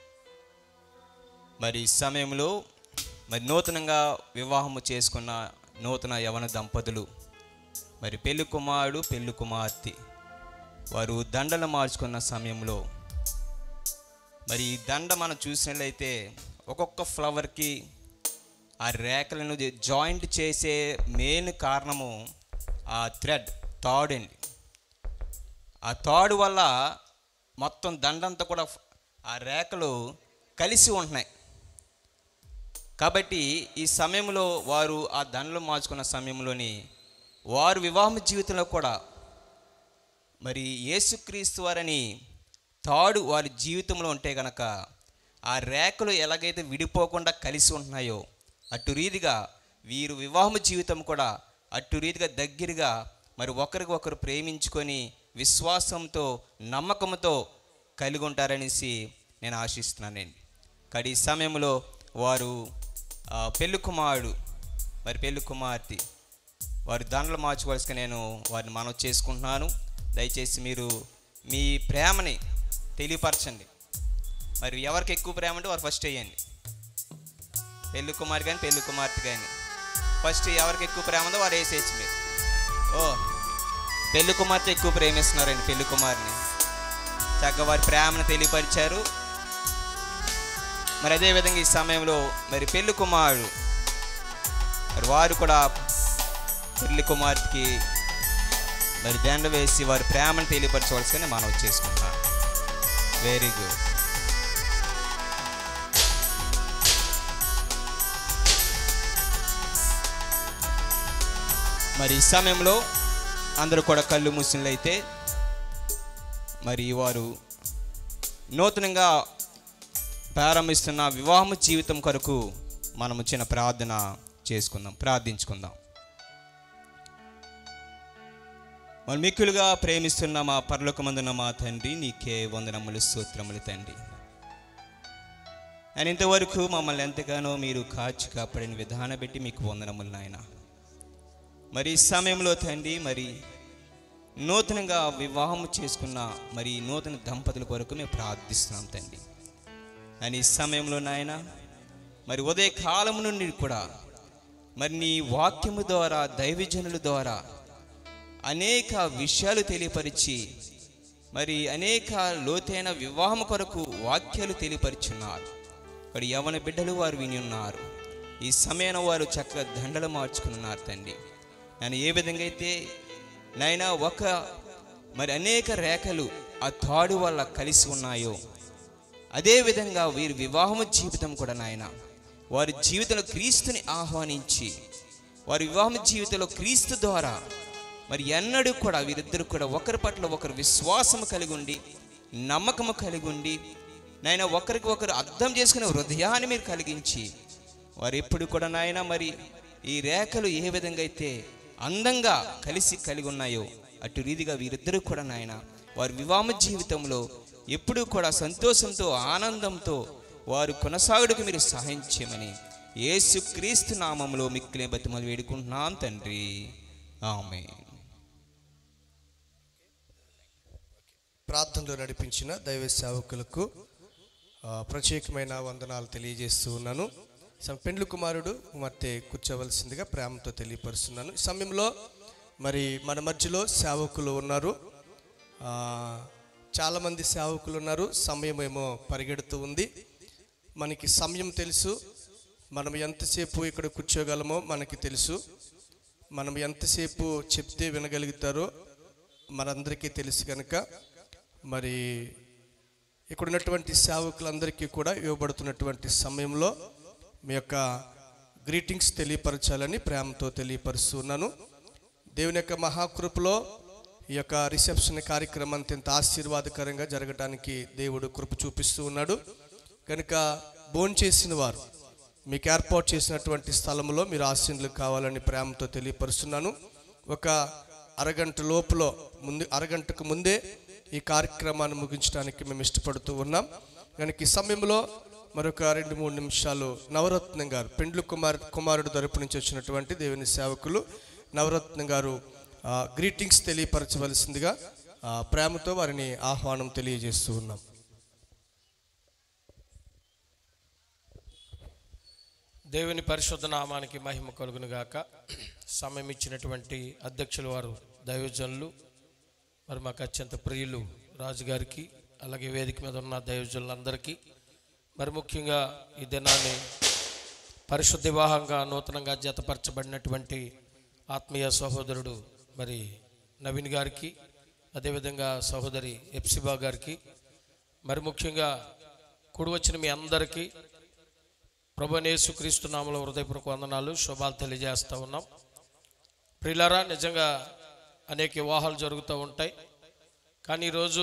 మరి ఈ సమయంలో మరి నూతనంగా వివాహము చేసుకున్న నూతన యవన దంపతులు మరి పెళ్లి కుమారుడు పెళ్లి కుమార్తె వారు దండలు మార్చుకున్న సమయంలో మరి ఈ దండ మనం చూసినట్లయితే ఒక్కొక్క ఫ్లవర్కి ఆ రేఖలను జాయింట్ చేసే మెయిన్ కారణము ఆ థ్రెడ్ తాడు అండి ఆ తాడు వల్ల మొత్తం దండంతా కూడా ఆ రేఖలు కలిసి ఉంటున్నాయి కాబట్టి ఈ సమయంలో వారు ఆ దండలు మార్చుకున్న సమయంలోని వారు వివాహం జీవితంలో కూడా మరి యేసుక్రీస్తు వారని తాడు వారి జీవితంలో ఉంటే గనక ఆ రేఖలు ఎలాగైతే విడిపోకుండా కలిసి ఉంటున్నాయో అటు రీతిగా వీరు వివాహం జీవితం కూడా అటు రీతిగా దగ్గరగా మరి ఒకరికి ఒకరు ప్రేమించుకొని విశ్వాసంతో నమ్మకంతో కలిగి ఉంటారనేసి నేను ఆశిస్తున్నానండి కానీ ఈ సమయంలో వారు ఆ, పెళ్లి కుమారుడు మరి పెళ్లి కుమార్తె వారి దండలు మార్చుకోవాల్సిన నేను వారిని మనం చేసుకుంటున్నాను దయచేసి మీరు మీ ప్రేమని తెలియపరచండి మరి ఎవరికి ఎక్కువ ప్రేమ అంటే వారు ఫస్ట్ వేయండి పెళ్లి కుమార్ కానీ పెళ్లి కుమార్తె కానీ ఫస్ట్ ఎవరికి ఎక్కువ ప్రేమ ఉందో వారు వేసేయచ్చు మీరు ఓ పెళ్లి కుమార్తె ఎక్కువ ప్రేమిస్తున్నారండి పెళ్లి కుమార్ని చక్కగా వారి ప్రేమను తెలియపరిచారు మరి అదేవిధంగా ఈ సమయంలో మరి పెళ్లి కుమారుడు మరి వారు కూడా పెళ్లి కుమార్తెకి మరి దండ వేసి వారి ప్రేమను తెలియపరచవలసిందని మనం చేసుకుంటాం వెరీ గుడ్ మరి ఈ సమయంలో అందరూ కూడా కళ్ళు మూసినట్లయితే మరి వారు నూతనంగా ప్రారంభిస్తున్న వివాహం జీవితం కొరకు మనము చిన్న ప్రార్థన చేసుకుందాం ప్రార్థించుకుందాం మరి మిక్కులుగా ప్రేమిస్తున్న మా పరలోకమందున మా తండ్రి నీకే వందనములు స్తోత్రములు తండ్రి అండ్ ఇంతవరకు మమ్మల్ని ఎంతగానో మీరు కాచి కాపాడిన విధానం పెట్టి మీకు వందనములు నాయన మరి ఈ సమయంలో తండ్రి మరి నూతనంగా వివాహం చేసుకున్న మరి నూతన దంపతుల కొరకు మేము ప్రార్థిస్తున్నాం తండ్రి అని ఈ సమయంలో నాయన మరి ఉదయ కాలం నుండి కూడా మరి నీ వాక్యము ద్వారా దైవజనుల ద్వారా అనేక విషయాలు తెలియపరిచి మరి అనేక లోతైన వివాహం కొరకు వాక్యాలు తెలియపరిచున్నారు ఇక్కడ యవన బిడ్డలు వారు విని ఉన్నారు ఈ సమయాన వారు చక్కగా దండలు మార్చుకున్నారు తండ్రి నేను ఏ విధంగా అయితే నైనా ఒక మరి అనేక రేఖలు ఆ తాడు వల్ల కలిసి ఉన్నాయో అదేవిధంగా వీరి వివాహము జీవితం కూడా నాయన వారి జీవితంలో క్రీస్తుని ఆహ్వానించి వారి వివాహం జీవితంలో క్రీస్తు ద్వారా మరి ఎన్నడూ కూడా వీరిద్దరు కూడా ఒకరి పట్ల ఒకరు విశ్వాసము కలిగి ఉండి నమ్మకము కలిగి ఉండి నాయన ఒకరికి ఒకరు అర్థం చేసుకునే హృదయాన్ని మీరు కలిగించి వారు ఎప్పుడు కూడా నాయన మరి ఈ రేఖలు ఏ విధంగా అయితే అందంగా కలిసి కలిగి ఉన్నాయో అటు రీతిగా వీరిద్దరూ కూడా నాయన వారి వివాహ జీవితంలో ఎప్పుడూ కూడా సంతోషంతో ఆనందంతో వారు కొనసాగుటకు మీరు సహాయం చేయమని యేసుక్రీస్తు నామంలో మిక్కిలే బతిమలు వేడుకుంటున్నాం తండ్రి ఆమె ప్రార్థనలో నడిపించిన దైవ సేవకులకు ఆ, ప్రత్యేకమైన వందనాలు తెలియజేస్తూ ఉన్నాను సమ- పెండ్లి కుమారుడు కుమార్తె కూర్చోవలసిందిగా ప్రేమతో తెలియపరుస్తున్నాను ఈ సమయంలో మరి మన మధ్యలో సేవకులు ఉన్నారు ఆ, చాలామంది సేవకులు ఉన్నారు సమయం ఏమో పరిగెడుతూ ఉంది మనకి సమయం తెలుసు మనం ఎంతసేపు ఇక్కడ కూర్చోగలమో మనకి తెలుసు మనం ఎంతసేపు చెప్తే వినగలుగుతారో మనందరికీ తెలుసు కనుక మరి ఇక్కడ ఉన్నటువంటి సేవకులందరికీ కూడా ఇవ్వబడుతున్నటువంటి సమయంలో మీ యొక్క గ్రీటింగ్స్ తెలియపరచాలని ప్రేమతో తెలియపరుస్తున్నాను దేవుని యొక్క మహాకృపలో ఈ యొక్క రిసెప్షన్ కార్యక్రమం అత్యంత ఆశీర్వాదకరంగా జరగడానికి దేవుడు కృప చూపిస్తూ ఉన్నాడు కనుక భోంచేసిన వారు మీకు ఏర్పాటు చేసినటువంటి స్థలంలో మీరు ఆశీనులు కావాలని ప్రేమతో తెలియపరుస్తున్నాను ఒక అరగంట లోపల ముందు అరగంటకు ముందే ఈ కార్యక్రమాన్ని ముగించడానికి మేము ఇష్టపడుతూ ఉన్నాం కనుక ఈ సమయంలో మరొక రెండు మూడు నిమిషాలు నవరత్నం గారు పెండ్లు కుమార్ కుమారుడు తరపు నుంచి వచ్చినటువంటి దేవుని సేవకులు నవరత్నం గారు ఆ, గ్రీటింగ్స్ తెలియపరచవలసిందిగా ఆ, ప్రేమతో వారిని ఆహ్వానం తెలియజేస్తూ ఉన్నాం దేవుని పరిశుద్ధ నామానికి మహిమ కలుగును గాక సమయం ఇచ్చినటువంటి అధ్యక్షుల వారు దైవజనులు మరి మాకు అత్యంత ప్రియులు రాజుగారికి అలాగే వేదిక మీద ఉన్న దైవజనులందరికీ మరి ముఖ్యంగా ఈ దినాన్ని పరిశుద్ధ వివాహంగా నూతనంగా జతపరచబడినటువంటి ఆత్మీయ సహోదరుడు మరి నవీన్ గారికి అదేవిధంగా సహోదరి ఎప్సిబా గారికి మరి ముఖ్యంగా కూడి వచ్చిన మీ అందరికీ ప్రభునేసు క్రీస్తు నామలో హృదయపూర్వక వందనాలు శుభాలు తెలియజేస్తూ ఉన్నాం ప్రియులారా నిజంగా అనేక వివాహాలు జరుగుతూ ఉంటాయి కానీ ఈరోజు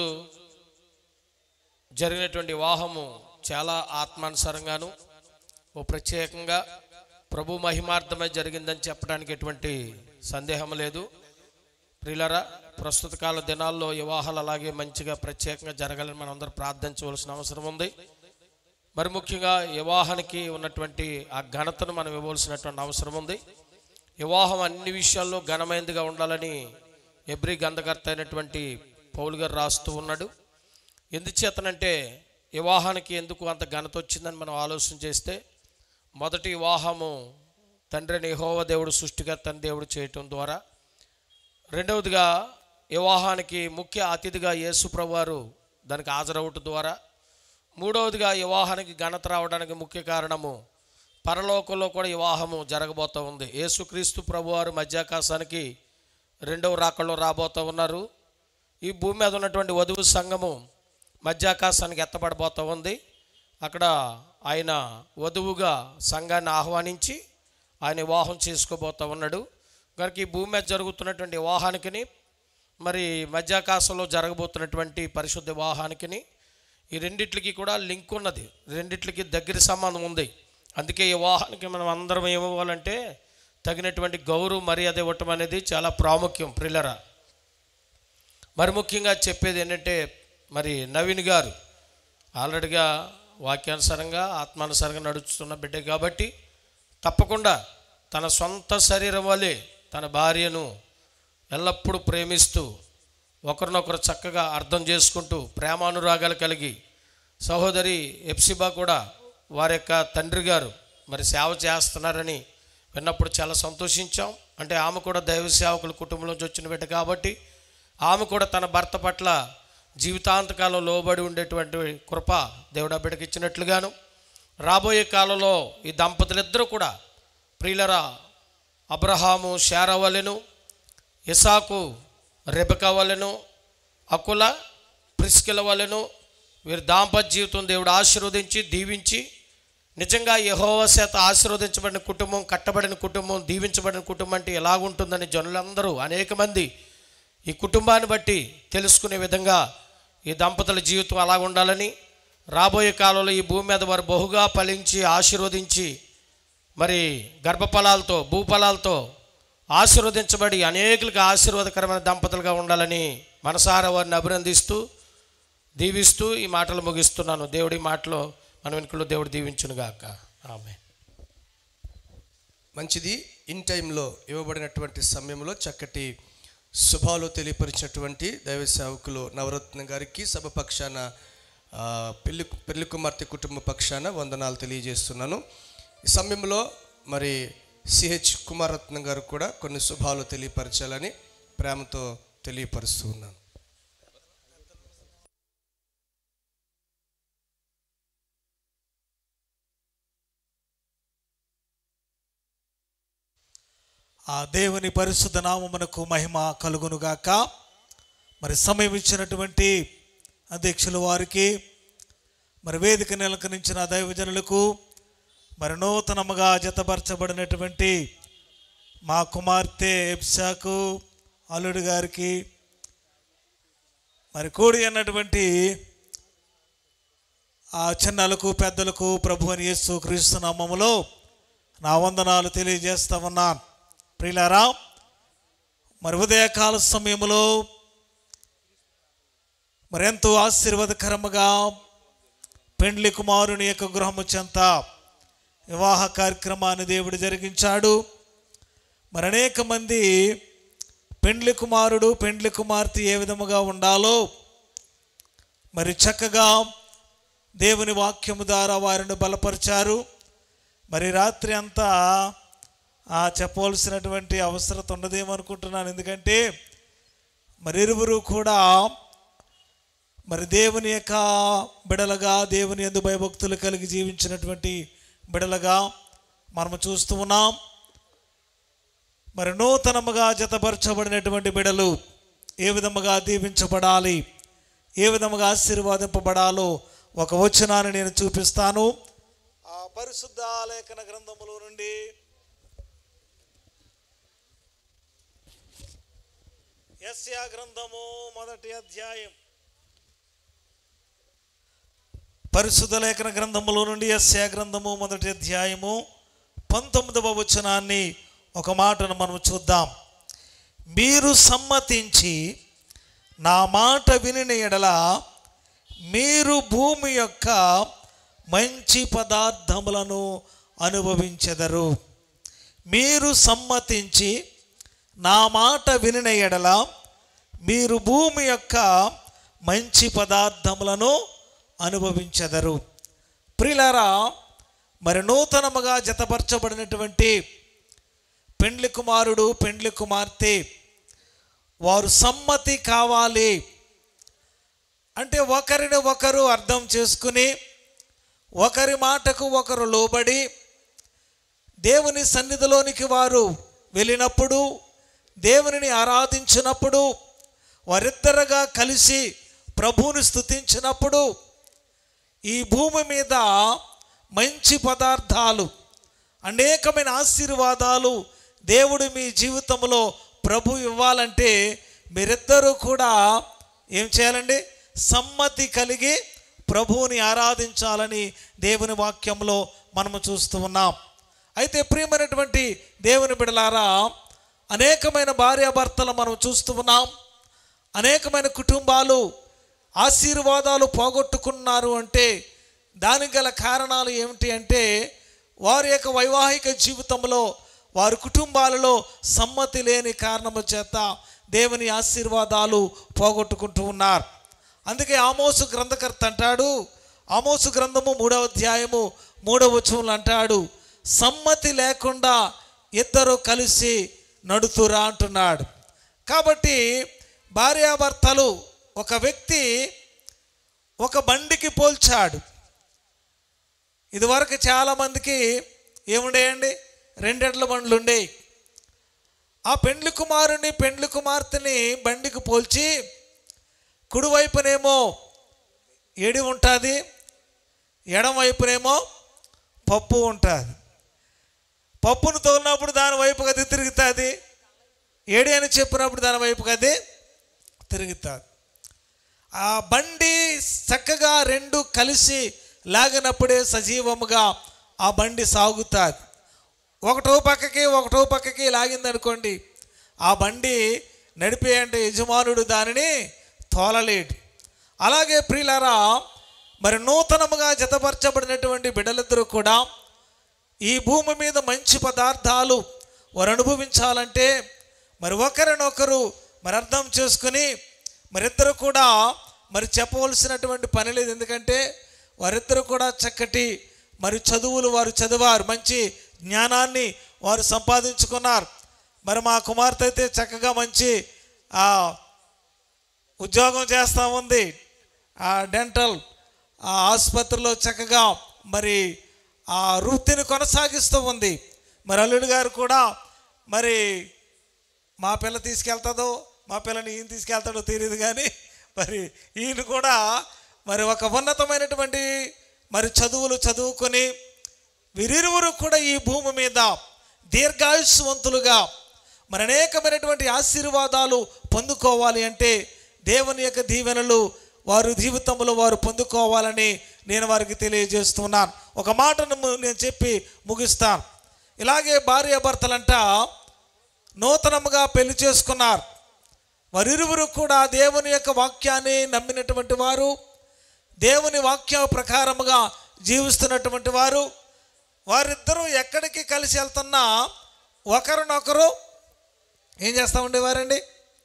జరిగినటువంటి వివాహము చాలా ఆత్మానుసారంగాను ఓ ప్రత్యేకంగా ప్రభు మహిమార్థమై జరిగిందని చెప్పడానికి ఎటువంటి సందేహం లేదు ప్రియులరా ప్రస్తుత కాల దినాల్లో వివాహాలు అలాగే మంచిగా ప్రత్యేకంగా జరగాలని మనం అందరూ ప్రార్థించవలసిన అవసరం ఉంది మరి ముఖ్యంగా వివాహానికి ఉన్నటువంటి ఆ ఘనతను మనం ఇవ్వవలసినటువంటి అవసరం ఉంది వివాహం అన్ని విషయాల్లో ఘనమైనదిగా ఉండాలని ఎబ్రి గంధకర్త అయినటువంటి పౌలు గారు రాస్తూ ఉన్నాడు ఎందుచేతనంటే వివాహానికి ఎందుకు అంత ఘనత వచ్చిందని మనం ఆలోచన చేస్తే మొదటి వివాహము తండ్రిని యెహోవా దేవుడు సృష్టికర్తని దేవుడు చేయటం ద్వారా రెండవదిగా వివాహానికి ముఖ్య అతిథిగా యేసు ప్రభువారు దానికి హాజరవటం ద్వారా మూడవదిగా వివాహానికి ఘనత రావడానికి ముఖ్య కారణము పరలోకంలో కూడా వివాహము జరగబోతూ ఉంది యేసుక్రీస్తు ప్రభువారు మధ్యాకాశానికి రెండవ రాకల్లో రాబోతూ ఉన్నారు ఈ భూమి మీద ఉన్నటువంటి వధువు సంఘము మధ్యాకాశానికి ఎత్తబడబోతూ ఉంది అక్కడ ఆయన వధువుగా సంఘాన్ని ఆహ్వానించి ఆయన వివాహం చేసుకోబోతూ ఉన్నాడు కనుక ఈ భూమి మీద జరుగుతున్నటువంటి వివాహానికిని మరి మధ్యాకాశంలో జరగబోతున్నటువంటి పరిశుద్ధ వివాహానికిని ఈ రెండిట్లకి కూడా లింక్ ఉన్నది రెండిట్లకి దగ్గర సంబంధం ఉంది అందుకే ఈ వివాహానికి మనం అందరం ఏమివ్వాలంటే తగినటువంటి గౌరవ మర్యాద ఇవ్వటం అనేది చాలా ప్రాముఖ్యం ప్రిల్లరా మరి ముఖ్యంగా చెప్పేది ఏంటంటే మరి నవీన్ గారు ఆల్రెడీగా వాక్యానుసారంగా ఆత్మానుసారంగా నడుస్తున్న బిడ్డ కాబట్టి తప్పకుండా తన సొంత శరీరం వలె తన భార్యను ఎల్లప్పుడూ ప్రేమిస్తూ ఒకరినొకరు చక్కగా అర్థం చేసుకుంటూ ప్రేమానురాగాలు కలిగి సహోదరి ఎప్సిబా కూడా వారి యొక్క తండ్రి గారు మరి సేవ చేస్తున్నారని విన్నప్పుడు చాలా సంతోషించాం అంటే ఆమె కూడా దైవ సేవకుల కుటుంబం నుంచి వచ్చిన బిడ్డ కాబట్టి ఆమె కూడా తన భర్త పట్ల జీవితాంతకాలం లోబడి ఉండేటువంటి కృప దేవుడు ఆ బిడ్డకి ఇచ్చినట్లుగాను రాబోయే కాలంలో ఈ దంపతులిద్దరూ కూడా ప్రియులరా అబ్రహాము శారవలెను ఇసాకు రెబక వలెను అకుల ప్రిస్కిల వలెను వీరి దాంపత్య జీవితం దేవుడు ఆశీర్వదించి దీవించి నిజంగా యహోవ చేత ఆశీర్వదించబడిన కుటుంబం కట్టబడిన కుటుంబం దీవించబడిన కుటుంబం అంటే ఎలాగుంటుందని జనులందరూ అనేక మంది ఈ కుటుంబాన్ని బట్టి తెలుసుకునే విధంగా ఈ దంపతుల జీవితం అలా ఉండాలని రాబోయే కాలంలో ఈ భూమి మీద వారు బహుగా ఫలించి ఆశీర్వదించి మరి గర్భఫలాలతో భూఫలాలతో ఆశీర్వదించబడి అనేకులకు ఆశీర్వాదకరమైన దంపతులుగా ఉండాలని మనసారా వారిని అభినందిస్తూ దీవిస్తూ ఈ మాటలు ముగిస్తున్నాను దేవుడి మాటలో మన వెనుకలో దేవుడు దీవించునుగాక ఆమె మంచిది ఇన్ టైంలో ఇవ్వబడినటువంటి సమయంలో చక్కటి శుభాలు తెలియపరిచినటువంటి దైవ సేవకులు నవరత్న గారికి సభ పక్షాన ఆ, పెళ్లి పెళ్లి కుమార్తె కుటుంబ పక్షాన వందనాలు తెలియజేస్తున్నాను ఈ సమయంలో మరి సిహెచ్ కుమారత్నం గారు కూడా కొన్ని శుభాలు తెలియపరచాలని ప్రేమతో తెలియపరుస్తూ ఉన్నాను ఆ దేవుని పరిశుద్ధ నామమునకు మహిమ కలుగునుగాక మరి సమయం ఇచ్చినటువంటి అధ్యక్షుల వారికి మరి వేదిక నెలకరించిన దైవజనులకు మరి నూతనముగా జతపరచబడినటువంటి మా కుమార్తె ఎప్సాకు అల్లుడు గారికి మరి కూడి అన్నటువంటి ఆ చిన్నలకు పెద్దలకు ప్రభు అని యేసు క్రీస్తు నామములో నా వందనాలు తెలియజేస్తా ఉన్నాను ప్రియులారా మరి ఉదయకాల సమయంలో మరెంతో ఆశీర్వాదకరముగా పెండ్లి కుమారుని యొక్క గృహము చెంత వివాహ కార్యక్రమాన్ని దేవుడు జరిగించాడు మరి అనేక మంది పెండ్లి కుమారుడు పెండ్లి కుమార్తె ఏ విధముగా ఉండాలో మరి చక్కగా దేవుని వాక్యము ద్వారా వారిని బలపరిచారు మరి రాత్రి అంతా ఆ చెప్పవలసినటువంటి అవసరత ఉండదేమో అనుకుంటున్నాను ఎందుకంటే మరి ఇరువురు కూడా మరి దేవుని యొక్క బిడలగా దేవుని ఎందు భయభక్తులు కలిగి జీవించినటువంటి బిడలగా మనము చూస్తూ ఉన్నాం మరి నూతనముగా జతపరచబడినటువంటి బిడలు ఏ విధముగా దీవించబడాలి ఏ విధముగా ఆశీర్వాదింపబడాలో ఒక వచనాన్ని నేను చూపిస్తాను ఆ పరిశుద్ధ లేఖన గ్రంథములో నుండి యస్యా గ్రంథము మొదటి అధ్యాయం పరిశుద్ధ లేఖన గ్రంథములో నుండి యస్యా గ్రంథము మొదటి అధ్యాయము పంతొమ్మిదవ వచనాన్ని ఒక మాటను మనం చూద్దాం మీరు సమ్మతించి నా మాట వినిన ఎడల మీరు భూమి యొక్క మంచి పదార్థములను అనుభవించెదరు మీరు సమ్మతించి నా మాట వినిన ఎడల మీరు భూమి యొక్క మంచి పదార్థములను అనుభవించెదరు ప్రిలారా మరి నూతనముగా జతపరచబడినటువంటి పెండ్లి కుమారుడు పెండ్లి కుమార్తె వారు సమ్మతి కావాలి అంటే ఒకరిని ఒకరు అర్థం చేసుకుని ఒకరి మాటకు ఒకరు లోబడి దేవుని సన్నిధిలోనికి వారు వెళ్ళినప్పుడు దేవునిని ఆరాధించినప్పుడు వారిద్దరుగా కలిసి ప్రభువుని స్తుతించినప్పుడు ఈ భూమి మీద మంచి పదార్థాలు అనేకమైన ఆశీర్వాదాలు దేవుడు మీ జీవితంలో ప్రభు ఇవ్వాలంటే మీరిద్దరూ కూడా ఏం చేయాలండి సమ్మతి కలిగి ప్రభువుని ఆరాధించాలని దేవుని వాక్యంలో మనము చూస్తూ ఉన్నాం అయితే ప్రియమైనటువంటి దేవుని బిడలారా అనేకమైన భార్యాభర్తలు మనం చూస్తూ ఉన్నాం అనేకమైన కుటుంబాలు ఆశీర్వాదాలు పోగొట్టుకున్నారు అంటే దానికి గల కారణాలు ఏమిటి అంటే వారి యొక్క వైవాహిక జీవితంలో వారి కుటుంబాలలో సమ్మతి లేని కారణము చేత దేవుని ఆశీర్వాదాలు పోగొట్టుకుంటూ ఉన్నారు అందుకే ఆమోసు గ్రంథకర్త అంటాడు ఆమోసు గ్రంథము మూడవ అధ్యాయము మూడవ వచనంలో అంటాడు సమ్మతి లేకుండా ఇద్దరు కలిసి నడుతురా అంటున్నాడు కాబట్టి భార్యాభర్తలు ఒక వ్యక్తి ఒక బండికి పోల్చాడు ఇదివరకు చాలామందికి ఏముండేయండి రెండెడ్ల బండ్లు ఉండేవి ఆ పెండ్లి కుమారుని పెండ్లి కుమార్తెని బండికి పోల్చి కుడివైపునేమో ఏడి ఉంటుంది ఎడం వైపునేమో పప్పు ఉంటుంది పప్పును తోలినప్పుడు దాని వైపుకి అది తిరుగుతుంది ఏడి అని చెప్పినప్పుడు దాని వైపుకి అది తిరుగుతుంది ఆ బండి చక్కగా రెండు కలిసి లాగినప్పుడే సజీవముగా ఆ బండి సాగుతుంది ఒకటో పక్కకి ఒకటో పక్కకి లాగిందనుకోండి ఆ బండి నడిపే అంటే యజమానుడు దానిని తోలలేడు అలాగే ప్రియులారా మరి నూతనముగా జతపరచబడినటువంటి బిడ్డలిద్దరూ కూడా ఈ భూమి మీద మంచి పదార్థాలు వారు అనుభవించాలంటే మరి ఒకరినొకరు మరి అర్థం చేసుకుని మరిద్దరు కూడా మరి చెప్పవలసినటువంటి పని లేదు ఎందుకంటే వారిద్దరు కూడా చక్కటి మరి చదువులు వారు చదివారు మంచి జ్ఞానాన్ని వారు సంపాదించుకున్నారు మరి మా కుమార్తె అయితే చక్కగా మంచి ఆ ఉద్యోగం చేస్తూ ఉంది ఆ డెంటల్ ఆ ఆసుపత్రిలో చక్కగా మరి ఆ వృత్తిని కొనసాగిస్తూ ఉంది మరి అల్లుడు గారు కూడా మరి మా పిల్ల తీసుకెళ్తుందో మా పిల్లని ఈయన తీసుకెళ్తాడో తెలియదు కానీ మరి ఈయన కూడా మరి ఒక ఉన్నతమైనటువంటి మరి చదువులు చదువుకొని వీరిరువురు కూడా ఈ భూమి మీద దీర్ఘాయుష్వంతులుగా మరి అనేకమైనటువంటి ఆశీర్వాదాలు పొందుకోవాలి అంటే దేవుని యొక్క దీవెనలు వారి జీవితంలో వారు పొందుకోవాలని నేను వారికి తెలియజేస్తున్నాను ఒక మాటను ము- నేను చెప్పి ముగిస్తాను ఇలాగే భార్యాభర్తలంట నూతనముగా పెళ్లి చేసుకున్నారు వారిరువురు కూడా దేవుని యొక్క వాక్యాన్ని నమ్మినటువంటి వారు దేవుని వాక్య ప్రకారముగా జీవిస్తున్నటువంటి వారు వారిద్దరూ ఎక్కడికి కలిసి వెళ్తున్నా ఒకరినొకరు ఏం చేస్తూ ఉండేవారండి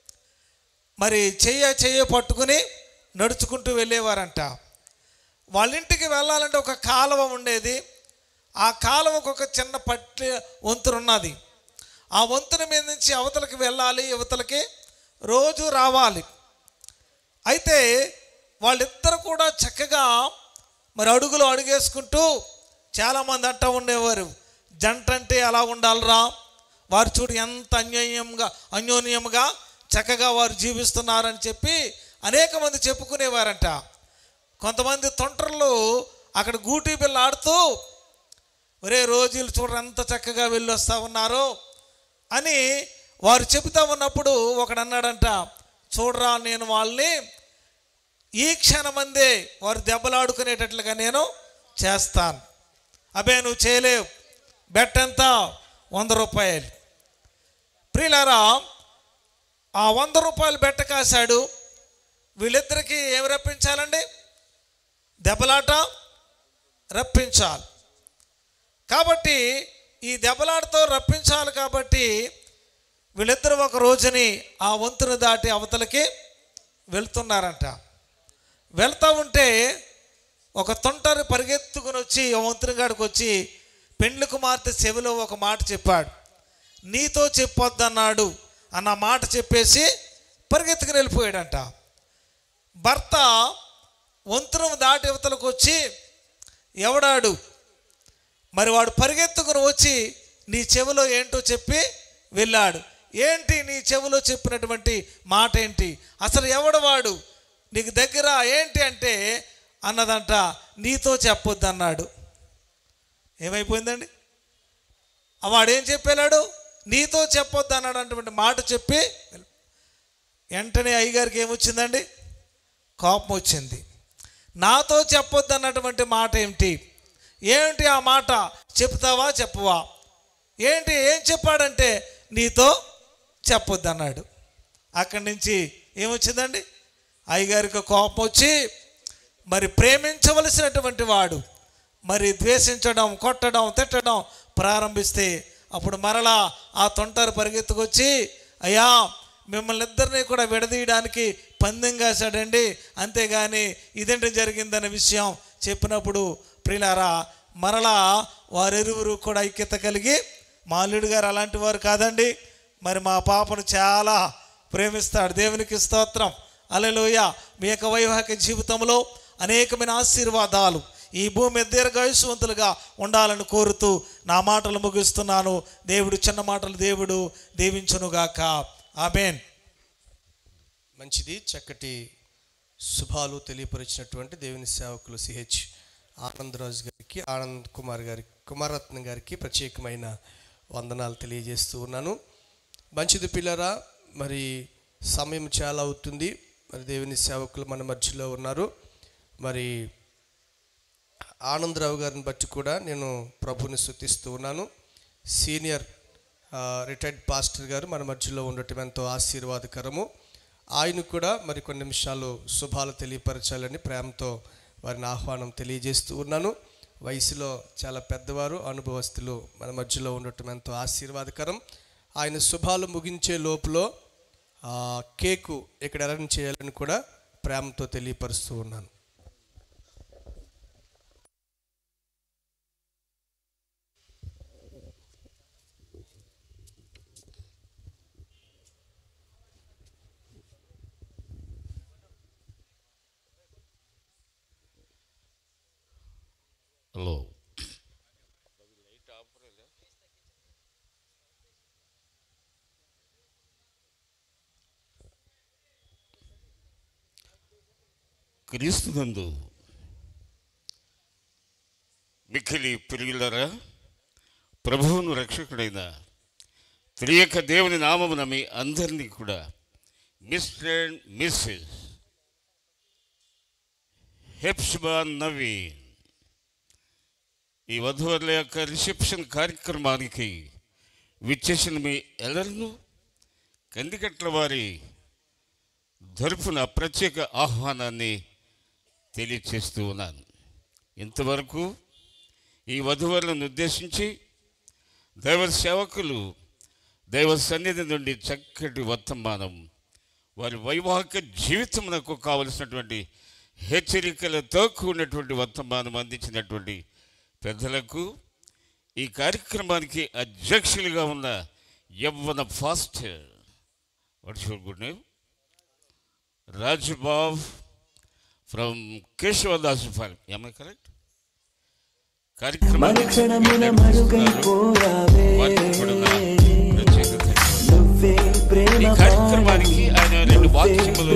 మరి చెయ్య చెయ్య పట్టుకుని నడుచుకుంటూ వెళ్ళేవారంట వాళ్ళ ఇంటికి వెళ్ళాలంటే ఒక కాలువ ఉండేది ఆ కాలువకు ఒక చిన్న పట్టి వంతున ఉన్నది ఆ వంతున మీద నుంచి అవతలకి వెళ్ళాలి యువతలకి రోజు రావాలి అయితే వాళ్ళిద్దరు కూడా చక్కగా మరి అడుగులు అడుగేసుకుంటూ చాలామంది అంటూ ఉండేవారు జంట అంటే ఎలా ఉండాలిరా వారు చూడు ఎంత అన్యోన్యంగా అన్యోన్యంగా చక్కగా వారు జీవిస్తున్నారని చెప్పి అనేక మంది చెప్పుకునేవారంట కొంతమంది తొంటర్లు అక్కడ గూటి బిల్ల ఆడుతూ ఒరే రోజులు చూడరు ఎంత చక్కగా వెళ్ళి వస్తూ ఉన్నారు అని వారు చెబుతా ఉన్నప్పుడు ఒకడు అన్నాడంట చూడరా నేను వాళ్ళని ఈ క్షణమందే వారు దెబ్బలాడుకునేటట్లుగా నేను చేస్తాను అబే నువ్వు చేయలేవు బెట్ ఎంత వంద రూపాయలు ప్రియులారా ఆ వంద రూపాయలు బెట్ట కాశాడు వీళ్ళిద్దరికీ ఏమి రప్పించాలండి దెబ్బలాట రప్పించాలి కాబట్టి ఈ దెబ్బలాటతో రప్పించాలి కాబట్టి వీళ్ళిద్దరూ ఒక రోజుని ఆ వంతును దాటి అవతలకి వెళ్తున్నారంట వెళ్తా ఉంటే ఒక తొంటరి పరిగెత్తుకుని వచ్చి ఆ వంతుని కాడికి వచ్చి పెండ్లి కుమార్తె చెవిలో ఒక మాట చెప్పాడు నీతో చెప్పొద్దన్నాడు అన్న మాట చెప్పేసి పరిగెత్తుకుని వెళ్ళిపోయాడంట భర్త వంతును దాటి యువతలకు వచ్చి ఎవడాడు మరి వాడు పరిగెత్తుకుని వచ్చి నీ చెవిలో ఏంటో చెప్పి వెళ్ళాడు ఏంటి నీ చెవిలో చెప్పినటువంటి మాట ఏంటి అసలు ఎవడు వాడు నీకు దగ్గర ఏంటి అంటే అన్నదంట నీతో చెప్పొద్దు అన్నాడు ఏమైపోయిందండి ఆ వాడు ఏం చెప్పేలాడు నీతో చెప్పొద్దు అన్నాడు అన్నటువంటి మాట చెప్పి వెంటనే అయ్యగారికి ఏమొచ్చిందండి కోపం వచ్చింది నాతో చెప్పొద్దు అన్నటువంటి మాట ఏమిటి ఏమిటి ఆ మాట చెప్తావా చెప్పవా ఏంటి ఏం చెప్పాడంటే నీతో చెప్పొద్దు అన్నాడు అక్కడి నుంచి ఏమొచ్చిందండి అయ్యగారికి కోపం వచ్చి మరి ప్రేమించవలసినటువంటి వాడు మరి ద్వేషించడం కొట్టడం తిట్టడం ప్రారంభిస్తే అప్పుడు మరలా ఆ తొంటారు పరిగెత్తుకొచ్చి అయ్యా మిమ్మల్ని ఇద్దరిని కూడా విడదీయడానికి పందెం కాశాడండి అంతేగాని ఇదేంటి జరిగిందనే విషయం చెప్పినప్పుడు ప్రియులారా మరలా వారిరువురు కూడా ఐక్యత కలిగి మా అల్లుడు గారు అలాంటి వారు కాదండి మరి మా పాపను చాలా ప్రేమిస్తాడు దేవునికి స్తోత్రం అలలోయ మీ యొక్క వైవాహిక జీవితంలో అనేకమైన ఆశీర్వాదాలు ఈ భూమి దీర్ఘాయుష్వంతులుగా ఉండాలని కోరుతూ నా మాటలు ముగిస్తున్నాను దేవుడు చిన్న మాటలు దేవుడు దీవించునుగాక ఆమెన్ మంచిది చక్కటి శుభాలు తెలియపరిచినటువంటి దేవుని సేవకులు సిహెచ్ ఆనందరాజు గారికి ఆనంద్ కుమార్ గారి కుమారత్న గారికి ప్రత్యేకమైన వందనాలు తెలియజేస్తూ ఉన్నాను మంచిది పిల్లరా మరి సమయం చాలా అవుతుంది మరి దేవుని సేవకులు మన మధ్యలో ఉన్నారు మరి ఆనందరావు గారిని బట్టి కూడా నేను ప్రభుని స్థుతిస్తూ ఉన్నాను సీనియర్ ఆ, రిటైర్డ్ పాస్టర్ గారు మన మధ్యలో ఉండటం ఎంతో ఆశీర్వాదకరము ఆయన కూడా మరి కొన్ని నిమిషాలు శుభాలు తెలియపరచాలని ప్రేమతో వారిని ఆహ్వానం తెలియజేస్తూ ఉన్నాను వయసులో చాలా పెద్దవారు అనుభవస్తులు మన మధ్యలో ఉండటం ఎంతో ఆశీర్వాదకరం ఆయన శుభాలు ముగించే లోపులో ఆ, కేకు ఇక్కడ అరేంజ్ చేయాలని కూడా ప్రేమతో తెలియపరుస్తూ ఉన్నాను హలో క్రీస్తునందు మిక్కిలి పిరిగిలరా ప్రభువును రక్షకుడైన త్రియక దేవుని నామమున మీ అందరినీ కూడా mister and missus Hephzibah Naveen ఈ వధువుల యొక్క రిసెప్షన్ కార్యక్రమానికి విచ్చేసిన మీ ఎల్లరిను కందికట్ల వారి తరపున ప్రత్యేక ఆహ్వానాన్ని తెలియచేస్తూ ఉన్నాను ఇంతవరకు ఈ వధువులను ఉద్దేశించి దైవ సేవకులు దైవ సన్నిధి నుండి చక్కటి వర్తమానం వారి వైవాహిక జీవితమునకు కావలసినటువంటి హెచ్చరికలతో కూడినటువంటి వర్తమానం అందించినటువంటి పెద్దలకు ఈ కార్యక్రమానికి అధ్యక్షులుగా ఉన్న యవ్వన ఫాస్ట్ what's your good name Rajubabu from Keshavdas farm ఏమై కరెక్ట్ కార్యక్రమానికి వారికి కూడా నా ప్రత్యేక ధన్యవాదాలు. ఈ కార్యక్రమానికి ఆయన రెండు వాక్యములు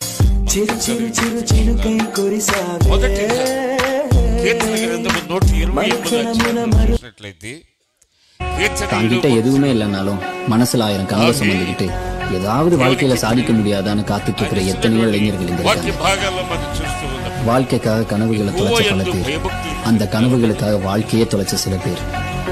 మొదటి కీర్తన గ్రంథము నూట ఇరవై ఎనిమిది చూసినట్లయితే தாங்கிட்ட எதுவுமே இல்லைனாலும் மனசுல ஆயிரம் கனவு சுமந்துக்கிட்டு ஏதாவது வாழ்க்கையில சாதிக்க முடியாதான்னு காத்துட்டு இருக்கிற எத்தனையோ இளைஞர்கள் இங்க వాక్య இருக்காங்க భాగాల్లో మనం చూస్తూ ఉన్నాం வாழ்க்கைக்காக கனவுகளை தொலைச்ச பல பேர் அந்த கனவுகளுக்காக வாழ்க்கையே தொலைச்ச சில பேர்